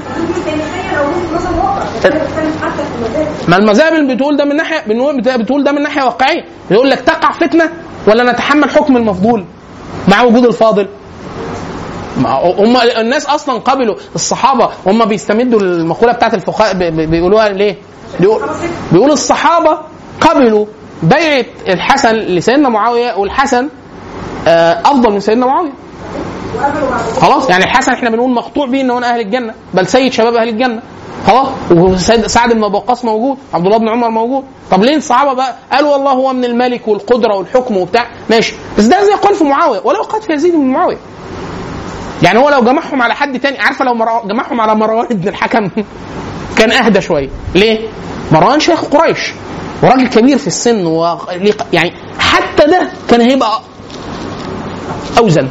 ما المذاهب اللي بتقول ده من ناحيه بنقول- بتقول ده من ناحيه واقعيه بيقول لك تقع فتنه ولا نتحمل حكم المفضول مع وجود الفاضل ما هم الناس اصلا قبلوا الصحابه هم بيستمدوا المقوله بتاعت الفقهاء ب- ب- بيقولوها ليه؟ بيقول, بيقول الصحابه قبلوا بيعه الحسن لسيدنا معاويه والحسن آه، افضل من سيدنا معاويه خلاص يعني الحسن احنا بنقول مقطوع به ان هو من اهل الجنه بل سيد شباب اهل الجنه خلاص وسيد سعد بن ابي وقاص موجود عبد الله بن عمر موجود طب ليه الصحابه بقى قالوا والله هو من الملك والقدره والحكم وبتاع ماشي بس ده زي قول في معاويه ولو قد في يزيد بن معاويه يعني هو لو جمعهم على حد تاني عارفه لو مرا- جمعهم على مروان بن الحكم كان اهدى شويه ليه مروان شيخ قريش وراجل كبير في السن و... يعني حتى ده كان هيبقى اوزن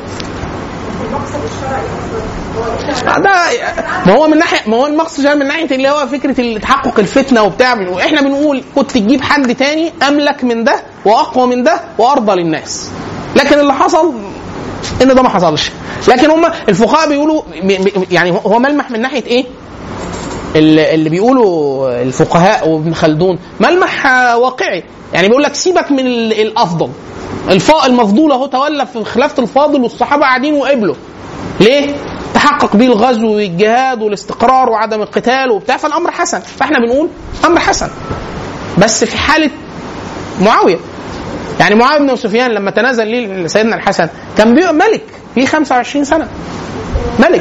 ده ما هو من ناحيه ما هو المقصد جاي من ناحيه اللي هو فكره تحقق الفتنه وبتاع واحنا بنقول كنت تجيب حد تاني املك من ده واقوى من ده وارضى للناس لكن اللي حصل ان ده ما حصلش لكن هم الفقهاء بيقولوا بي- بي- يعني هو ملمح من ناحيه ايه؟ اللي اللي بيقولوا الفقهاء وابن خلدون ملمح آه، واقعي يعني بيقول لك سيبك من ال- الافضل الفا المفضول اهو تولى في خلافه الفاضل والصحابه قاعدين وقبلوا ليه؟ تحقق بيه الغزو والجهاد والاستقرار وعدم القتال وبتاع فالامر حسن فاحنا بنقول امر حسن بس في حاله معاويه يعني معاويه بن سفيان لما تنازل ليه سيدنا الحسن كان بيبقى ملك في 25 سنه ملك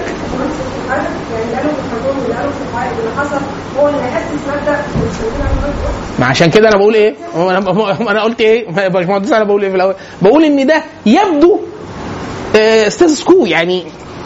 ما عشان كده انا بقول ايه؟ هو انا هو انا قلت ايه؟ يا باشمهندس انا بقول ايه في الاول؟ بقول ان ده يبدو ستاتس كو يعني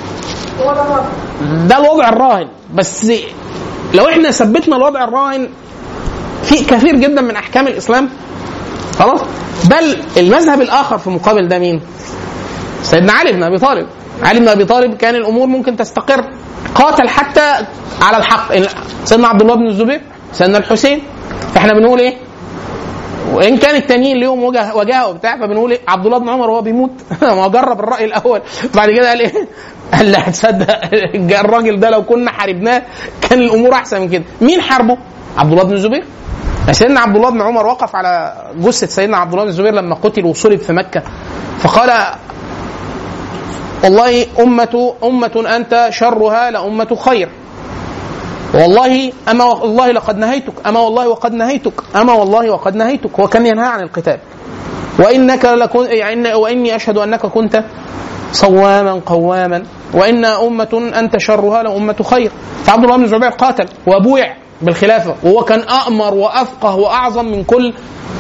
ده الوضع الراهن بس لو احنا ثبتنا الوضع الراهن في كثير جدا من احكام الاسلام خلاص بل المذهب الاخر في مقابل ده مين؟ سيدنا علي بن ابي طالب علي بن ابي طالب كان الامور ممكن تستقر قاتل حتى على الحق سيدنا عبد الله بن الزبير سيدنا الحسين فاحنا بنقول ايه؟ وان كان التانيين ليهم وجه وجهه وبتاع فبنقول ايه عبد الله بن عمر وهو بيموت ما هو جرب الراي الاول بعد كده قال ايه؟ قال لا تصدق الراجل ده لو كنا حاربناه كان الامور احسن من كده مين حاربه؟ عبد الله بن الزبير سيدنا عبد الله بن عمر وقف على جثه سيدنا عبد الله بن الزبير لما قتل وصلب في مكه فقال والله أمة أمة أنت شرها لأمة خير والله أما والله لقد نهيتك أما والله وقد نهيتك أما والله وقد نهيتك وكان ينهى عن القتال وإنك لكن يعني وإني أشهد أنك كنت صواما قواما وإن أمة أنت شرها لأمة خير فعبد الله بن الزبير قاتل وبويع بالخلافة وهو كان أأمر وأفقه وأعظم من كل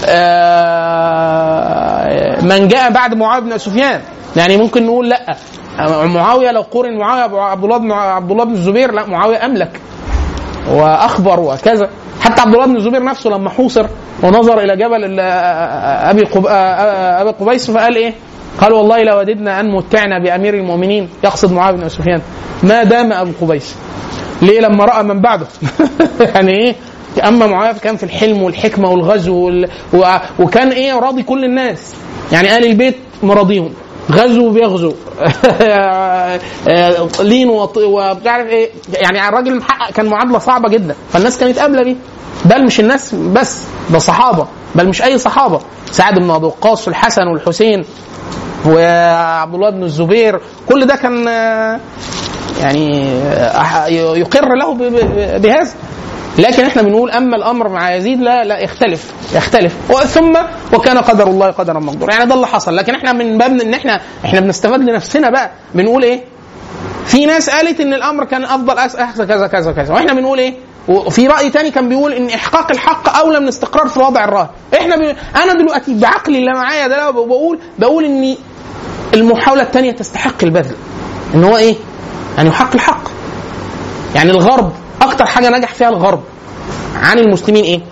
آه، من جاء بعد معاوية بن سفيان يعني ممكن نقول لا معاوية لو قورن معاوية عبد الله بن عبد الله بن الزبير لا معاوية أملك واخبر وكذا حتى عبد الله بن الزبير نفسه لما حوصر ونظر الى جبل ال- ابي قب... ابي قبيس فقال ايه؟ قال والله لوددنا ان متعنا بامير المؤمنين يقصد معاويه بن سفيان ما دام ابو قبيس ليه لما راى من بعده يعني ايه اما معاويه كان في الحلم والحكمه والغزو وال... و... وكان ايه راضي كل الناس يعني ال البيت مراضيهم غزو بيغزو لين وط- ومش عارف ايه يعني الراجل محقق كان معادله صعبه جدا فالناس كانت قابله بيه بل مش الناس بس ده صحابه بل مش اي صحابه سعد بن ابي وقاص والحسن والحسين وعبد الله بن الزبير كل ده كان آه، يعني آه، يقر له ب- ب- بهذا لكن احنا بنقول اما الامر مع يزيد لا لا يختلف يختلف ثم وكان قدر الله قدرا مقدورا يعني ده اللي حصل لكن احنا من باب ان احنا احنا بنستفاد لنفسنا بقى بنقول ايه في ناس قالت ان الامر كان افضل أحسن كذا كذا كذا كذا واحنا بنقول ايه وفي راي تاني كان بيقول ان احقاق الحق اولى من استقرار في الوضع الراهن احنا ب... انا دلوقتي بعقلي اللي معايا ده بقول بقول ان المحاوله الثانيه تستحق البذل ان هو ايه يعني يحقق الحق يعني الغرب اكتر حاجه نجح فيها الغرب عن المسلمين ايه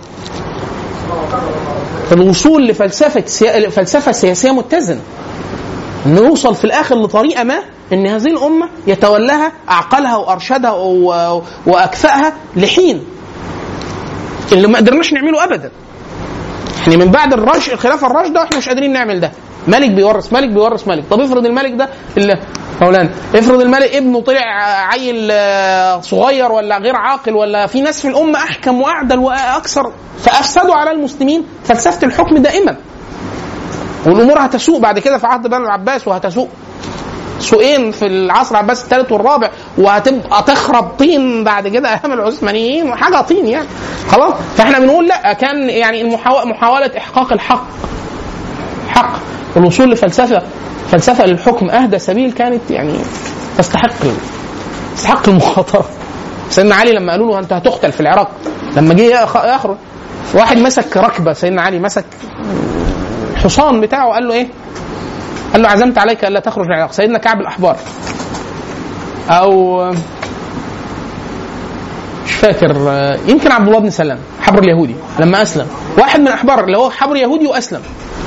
الوصول لفلسفه سيا... فلسفه سياسيه متزنه ان نوصل في الاخر لطريقه ما ان هذه الامه يتولاها اعقلها وارشدها و... واكفأها لحين اللي ما قدرناش نعمله ابدا احنا من بعد الرش الخلافه الراشده واحنا مش قادرين نعمل ده ملك بيورث ملك بيورث ملك طب افرض الملك ده اللي مولانا افرض الملك ابنه طلع عيل آه، صغير ولا غير عاقل ولا في ناس في الامه احكم واعدل واكثر فافسدوا على المسلمين فلسفه الحكم دائما والامور هتسوء بعد كده في عهد بني العباس وهتسوء سوقين في العصر العباسي الثالث والرابع وهتبقى تخرب طين بعد كده ايام العثمانيين حاجه طين يعني خلاص فاحنا بنقول لا كان يعني المحاو- محاوله احقاق الحق حق الوصول لفلسفه فلسفه للحكم اهدى سبيل كانت يعني تستحق تستحق المخاطره سيدنا علي لما قالوا له انت هتقتل في العراق لما جه يخ- يخرج واحد مسك ركبه سيدنا علي مسك الحصان بتاعه قال له ايه؟ قال له عزمت عليك الا تخرج من العراق سيدنا كعب الاحبار او مش فاكر يمكن عبد الله بن سلام حبر اليهودي لما اسلم واحد من الاحبار اللي هو حبر يهودي واسلم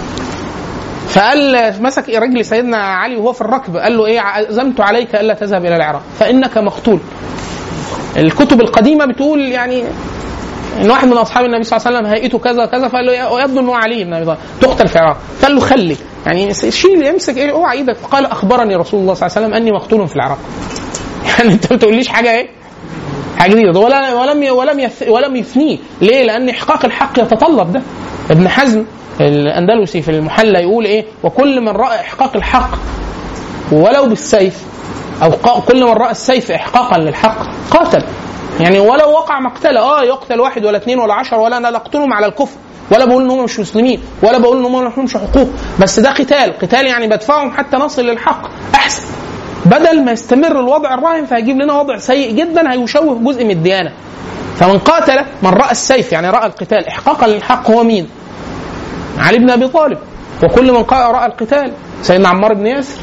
فقال مسك رجل سيدنا علي وهو في الركب قال له ايه عزمت عليك الا تذهب الى العراق فانك مقتول الكتب القديمه بتقول يعني ان واحد من اصحاب النبي صلى الله عليه وسلم هيئته كذا كذا فقال له يبدو انه علي بن ابي طالب تقتل في العراق فقال له خلي يعني شيل امسك ايه اوعى ايدك قال اخبرني رسول الله صلى الله عليه وسلم اني مقتول في العراق يعني انت ما بتقوليش حاجه ايه حاجه جديده ولا ولم ولم يث ولم يثنيه ليه؟ لان احقاق الحق يتطلب ده ابن حزم الاندلسي في المحلى يقول ايه وكل من راى احقاق الحق ولو بالسيف او قا- كل من راى السيف احقاقا للحق قاتل يعني ولو وقع مقتله اه يقتل واحد ولا اثنين ولا عشر ولا انا لا اقتلهم على الكفر ولا بقول ان هم مش مسلمين ولا بقول ان هم ما لهمش حقوق بس ده قتال قتال يعني بدفعهم حتى نصل للحق احسن بدل ما يستمر الوضع الراهن فهيجيب لنا وضع سيء جدا هيشوه جزء من الديانه فمن قاتل من راى السيف يعني راى القتال احقاقا للحق هو مين؟ علي بن ابي طالب وكل من قا- راى القتال سيدنا عمار بن ياسر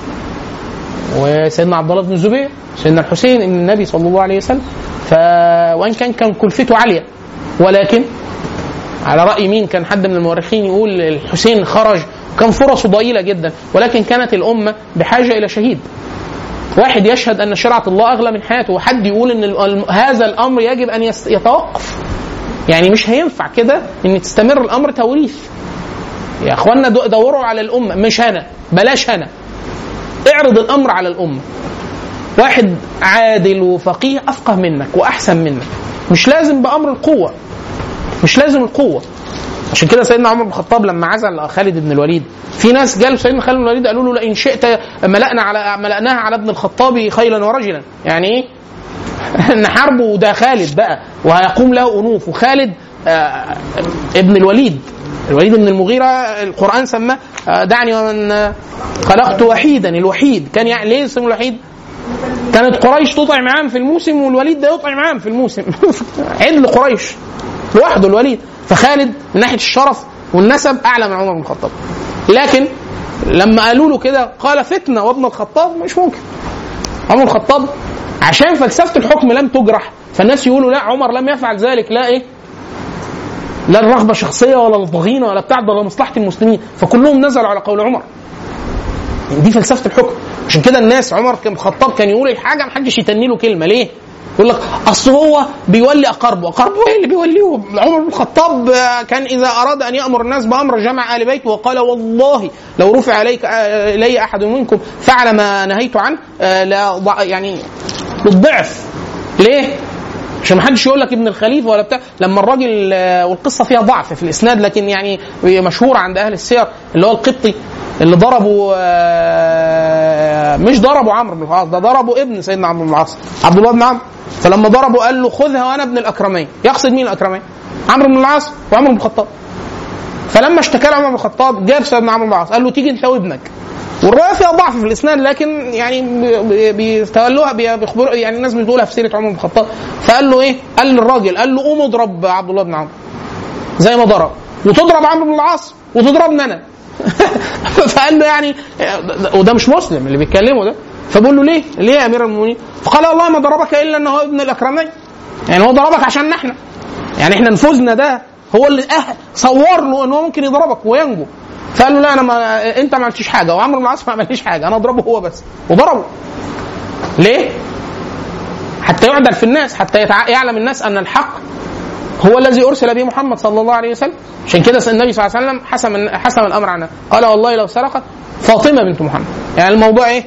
وسيدنا عبد الله بن الزبير سيدنا الحسين ابن النبي صلى الله عليه وسلم ف وان كان كان كلفته عاليه ولكن على راي مين كان حد من المؤرخين يقول الحسين خرج كان فرصه ضئيله جدا ولكن كانت الامه بحاجه الى شهيد واحد يشهد ان شرعه الله اغلى من حياته وحد يقول ان ال- هذا الامر يجب ان يست- يتوقف يعني مش هينفع كده ان تستمر الامر توريث يا اخوانا دو- دوروا على الامه مش انا بلاش انا اعرض الامر على الامه واحد عادل وفقيه افقه منك واحسن منك مش لازم بامر القوه مش لازم القوه عشان كده سيدنا عمر بن الخطاب لما عزل خالد بن الوليد في ناس قالوا سيدنا خالد بن الوليد قالوا له لئن شئت ملأنا على ملأناها على ابن الخطاب خيلا ورجلا يعني ايه نحاربه وده خالد بقى وهيقوم له انوف وخالد آه ابن الوليد الوليد بن المغيرة القرآن سماه آه دعني ومن آه، خلقت وحيدا الوحيد كان يعني ليه اسمه الوحيد؟ كانت قريش تطعم عام في الموسم والوليد ده يطعم عام في الموسم عدل قريش لوحده الوليد فخالد من ناحيه الشرف والنسب اعلى من عمر بن الخطاب لكن لما قالوا له كده قال فتنه وابن الخطاب مش ممكن عمر بن الخطاب عشان فلسفه الحكم لم تجرح فالناس يقولوا لا عمر لم يفعل ذلك لا ايه لا الرغبه شخصيه ولا الضغينه ولا بتاع ده مصلحه المسلمين فكلهم نزلوا على قول عمر دي فلسفه الحكم عشان كده الناس عمر بن الخطاب كان يقول الحاجه ما حدش يتني له كلمه ليه؟ يقول لك اصل هو بيولي اقاربه، اقاربه ايه اللي بيوليهم؟ عمر بن الخطاب آه، كان اذا اراد ان يامر الناس بامر جمع ال بيته وقال والله لو رفع عليك آه، الي احد منكم فعل ما نهيت عنه آه، لا ضع- يعني بالضعف ليه؟ عشان ما حدش يقول لك ابن الخليفه ولا بتاع لما الراجل آه، والقصه فيها ضعف في الاسناد لكن يعني مشهوره عند اهل السير اللي هو القبطي اللي ضربوا آه، مش ضربوا عمرو بن العاص ده ضربوا ابن سيدنا عمرو بن العاص عبد الله بن عمرو فلما ضربوا قال له خذها وانا ابن الاكرمين يقصد مين الاكرمين؟ عمرو بن العاص وعمرو بن الخطاب فلما اشتكى له عمر بن الخطاب جاب سيدنا عمرو بن العاص قال له تيجي انت وابنك والروايه فيها ضعف في الاسناد لكن يعني بي- بيستغلوها بي- بيخبروا يعني الناس بتقولها في سيره عمر بن الخطاب فقال له ايه؟ قال للراجل قال له قوم اضرب عبد الله بن عمرو زي ما ضرب وتضرب عمرو بن العاص وتضربني انا فقال له يعني وده مش مسلم اللي بيتكلمه ده فبقول له ليه؟ ليه يا امير المؤمنين؟ فقال والله ما ضربك الا انه ابن الاكرمين يعني هو ضربك عشان احنا يعني احنا نفوذنا ده هو اللي أه صور له ان هو ممكن يضربك وينجو فقال له لا انا ما انت ما عملتش حاجه وعمرو بن العاص ما عملش حاجه انا اضربه هو بس وضربه ليه؟ حتى يعدل في الناس حتى يتع... يعلم الناس ان الحق هو الذي ارسل به محمد صلى الله عليه وسلم عشان كده النبي صلى الله عليه وسلم حسم حسم الامر عنها قال والله لو سرقت فاطمه بنت محمد يعني الموضوع ايه؟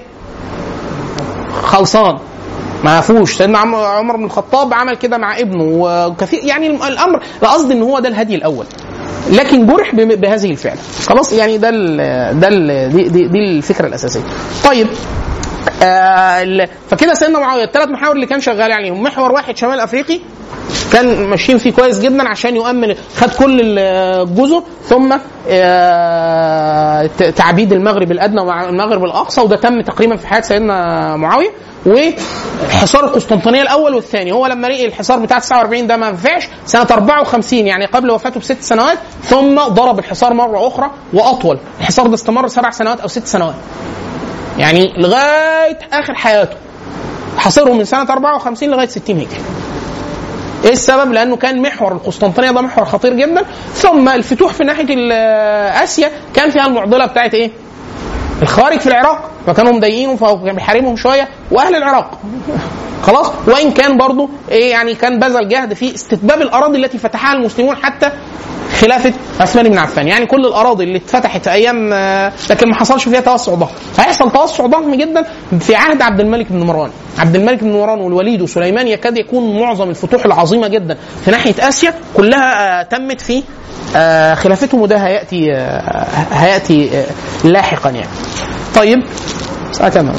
خلصان ما فيهوش سيدنا عم- عمر بن الخطاب عمل كده مع ابنه وكثير يعني الامر قصدي ان هو ده الهدي الاول لكن جرح بم- بهذه الفعله خلاص يعني ده ال ده ال دي, دي, دي الفكره الاساسيه طيب آه ال- فكده سيدنا معاويه الثلاث محاور اللي كان شغال عليهم محور واحد شمال افريقي كان ماشيين فيه كويس جدا عشان يؤمن خد كل الجزر ثم آه، ت- تعبيد المغرب الادنى والمغرب الاقصى وده تم تقريبا في حياه سيدنا معاويه وحصار القسطنطينيه الاول والثاني هو لما لقي الحصار بتاع 49 ده ما نفعش سنه 54 يعني قبل وفاته بست سنوات ثم ضرب الحصار مره اخرى واطول الحصار ده استمر سبع سنوات او ست سنوات يعني لغايه اخر حياته حاصره من سنه 54 لغايه 60 هجري ايه السبب؟ لانه كان محور القسطنطينيه ده محور خطير جدا ثم الفتوح في ناحيه ال- اسيا كان فيها المعضله بتاعت ايه؟ الخوارج في العراق فكانوا مضايقينه فكان بيحاربهم شويه واهل العراق خلاص وان كان برضه ايه يعني كان بذل جهد في استتباب الاراضي التي فتحها المسلمون حتى خلافه عثمان بن عفان يعني كل الاراضي اللي اتفتحت ايام آه، لكن ما حصلش فيها توسع ضخم هيحصل توسع ضخم جدا في عهد عبد الملك بن مروان عبد الملك بن مروان والوليد وسليمان يكاد يكون معظم الفتوح العظيمه جدا في ناحيه اسيا كلها آه، تمت في آه، خلافتهم وده هياتي آه، هياتي آه، لاحقا يعني طيب ساعة كام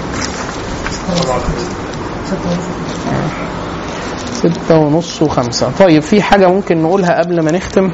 ستة ونص وخمسة طيب في حاجة ممكن نقولها قبل ما نختم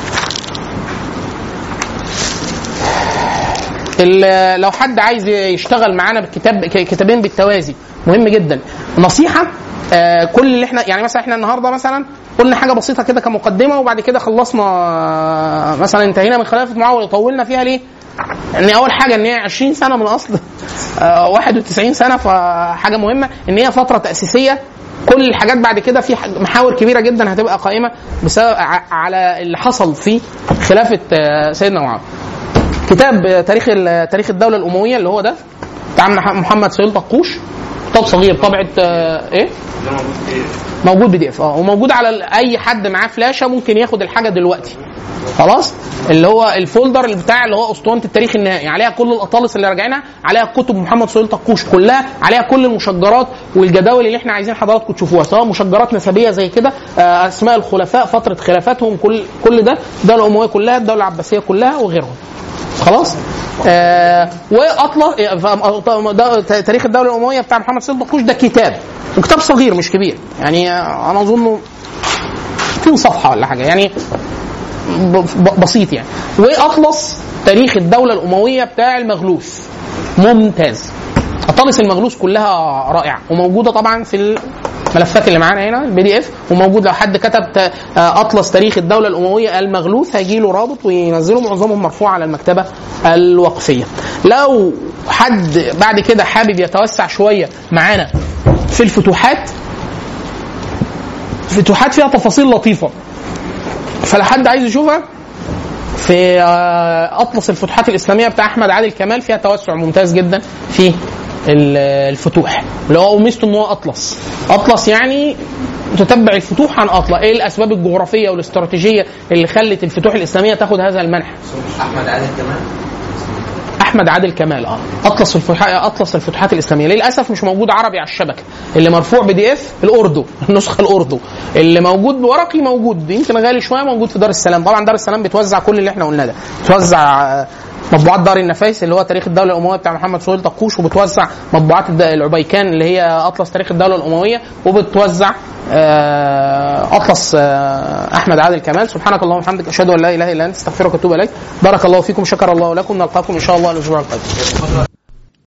ال- لو حد عايز يشتغل معانا بالكتاب ك- كتابين بالتوازي مهم جدا نصيحه آه، كل اللي احنا يعني مثلا احنا النهارده مثلا قلنا حاجه بسيطه كده كمقدمه وبعد كده خلصنا آه، مثلا انتهينا من خلافه معاويه طولنا فيها ليه؟ ان اول حاجه ان هي 20 سنه من اصل آه، 91 سنه فحاجه مهمه ان هي فتره تاسيسيه كل الحاجات بعد كده في ح- محاور كبيره جدا هتبقى قائمه بسبب ع- على اللي حصل في خلافه آه، سيدنا معاويه. كتاب تاريخ ال- تاريخ الدوله الامويه اللي هو ده بتاع مح- محمد سهيل طقوش كتاب صغير طبعه آه، ايه؟ موجود بي دي اف اه وموجود على ال- اي حد معاه فلاشه ممكن ياخد الحاجه دلوقتي خلاص اللي هو الفولدر اللي بتاع اللي هو اسطوانه التاريخ النهائي عليها كل الاطالس اللي راجعينها عليها كتب محمد سهيل طقوش كلها عليها كل المشجرات والجداول اللي احنا عايزين حضراتكم تشوفوها سواء مشجرات نسبيه زي كده آه، اسماء الخلفاء فتره خلافاتهم كل كل ده الدوله الامويه كلها الدوله العباسيه كلها وغيرهم خلاص آه واطلس آه، ف- ده تاريخ الدوله الامويه بتاع محمد سيد بقوش ده كتاب وكتاب صغير مش كبير يعني آه، انا اظنه 200 صفحه ولا حاجه يعني ب- ب- بسيط يعني واطلس تاريخ الدوله الامويه بتاع المغلوث ممتاز اطلس المغلوث كلها رائعه وموجوده طبعا في الملفات اللي معانا هنا البي دي اف وموجود لو حد كتب ت- آه، اطلس تاريخ الدوله الامويه المغلوث هيجي له رابط وينزله معظمهم مرفوع على المكتبه الوقفيه لو حد بعد كده حابب يتوسع شويه معانا في الفتوحات فتوحات فيها تفاصيل لطيفه فلو حد عايز يشوفها في آه، اطلس الفتوحات الاسلاميه بتاع احمد عادل كمال فيها توسع ممتاز جدا في ال- الفتوح اللي هو ميزته ان هو اطلس اطلس يعني تتبع الفتوح عن اطلس ايه الاسباب الجغرافيه والاستراتيجيه اللي خلت الفتوح الاسلاميه تاخد هذا المنحى احمد عادل كمان احمد عادل كمال اه اطلس الفتوحات اطلس الفتوحات الاسلاميه للاسف مش موجود عربي على الشبكه اللي مرفوع بي دي اف الاردو النسخه الاردو اللي موجود ورقي موجود يمكن غالي شويه موجود في دار السلام طبعا دار السلام بتوزع كل اللي احنا قلناه ده بتوزع آه، مطبوعات دار النفايس اللي هو تاريخ الدوله الامويه بتاع محمد سهيل طقوش وبتوزع مطبوعات الد- العبيكان اللي هي اطلس تاريخ الدوله الامويه وبتوزع آه، اطلس آه، احمد عادل كمال سبحانك اللهم وبحمدك اشهد ان لا اله الا انت استغفرك واتوب اليك بارك الله فيكم شكر الله لكم نلقاكم ان شاء الله الاسبوع القادم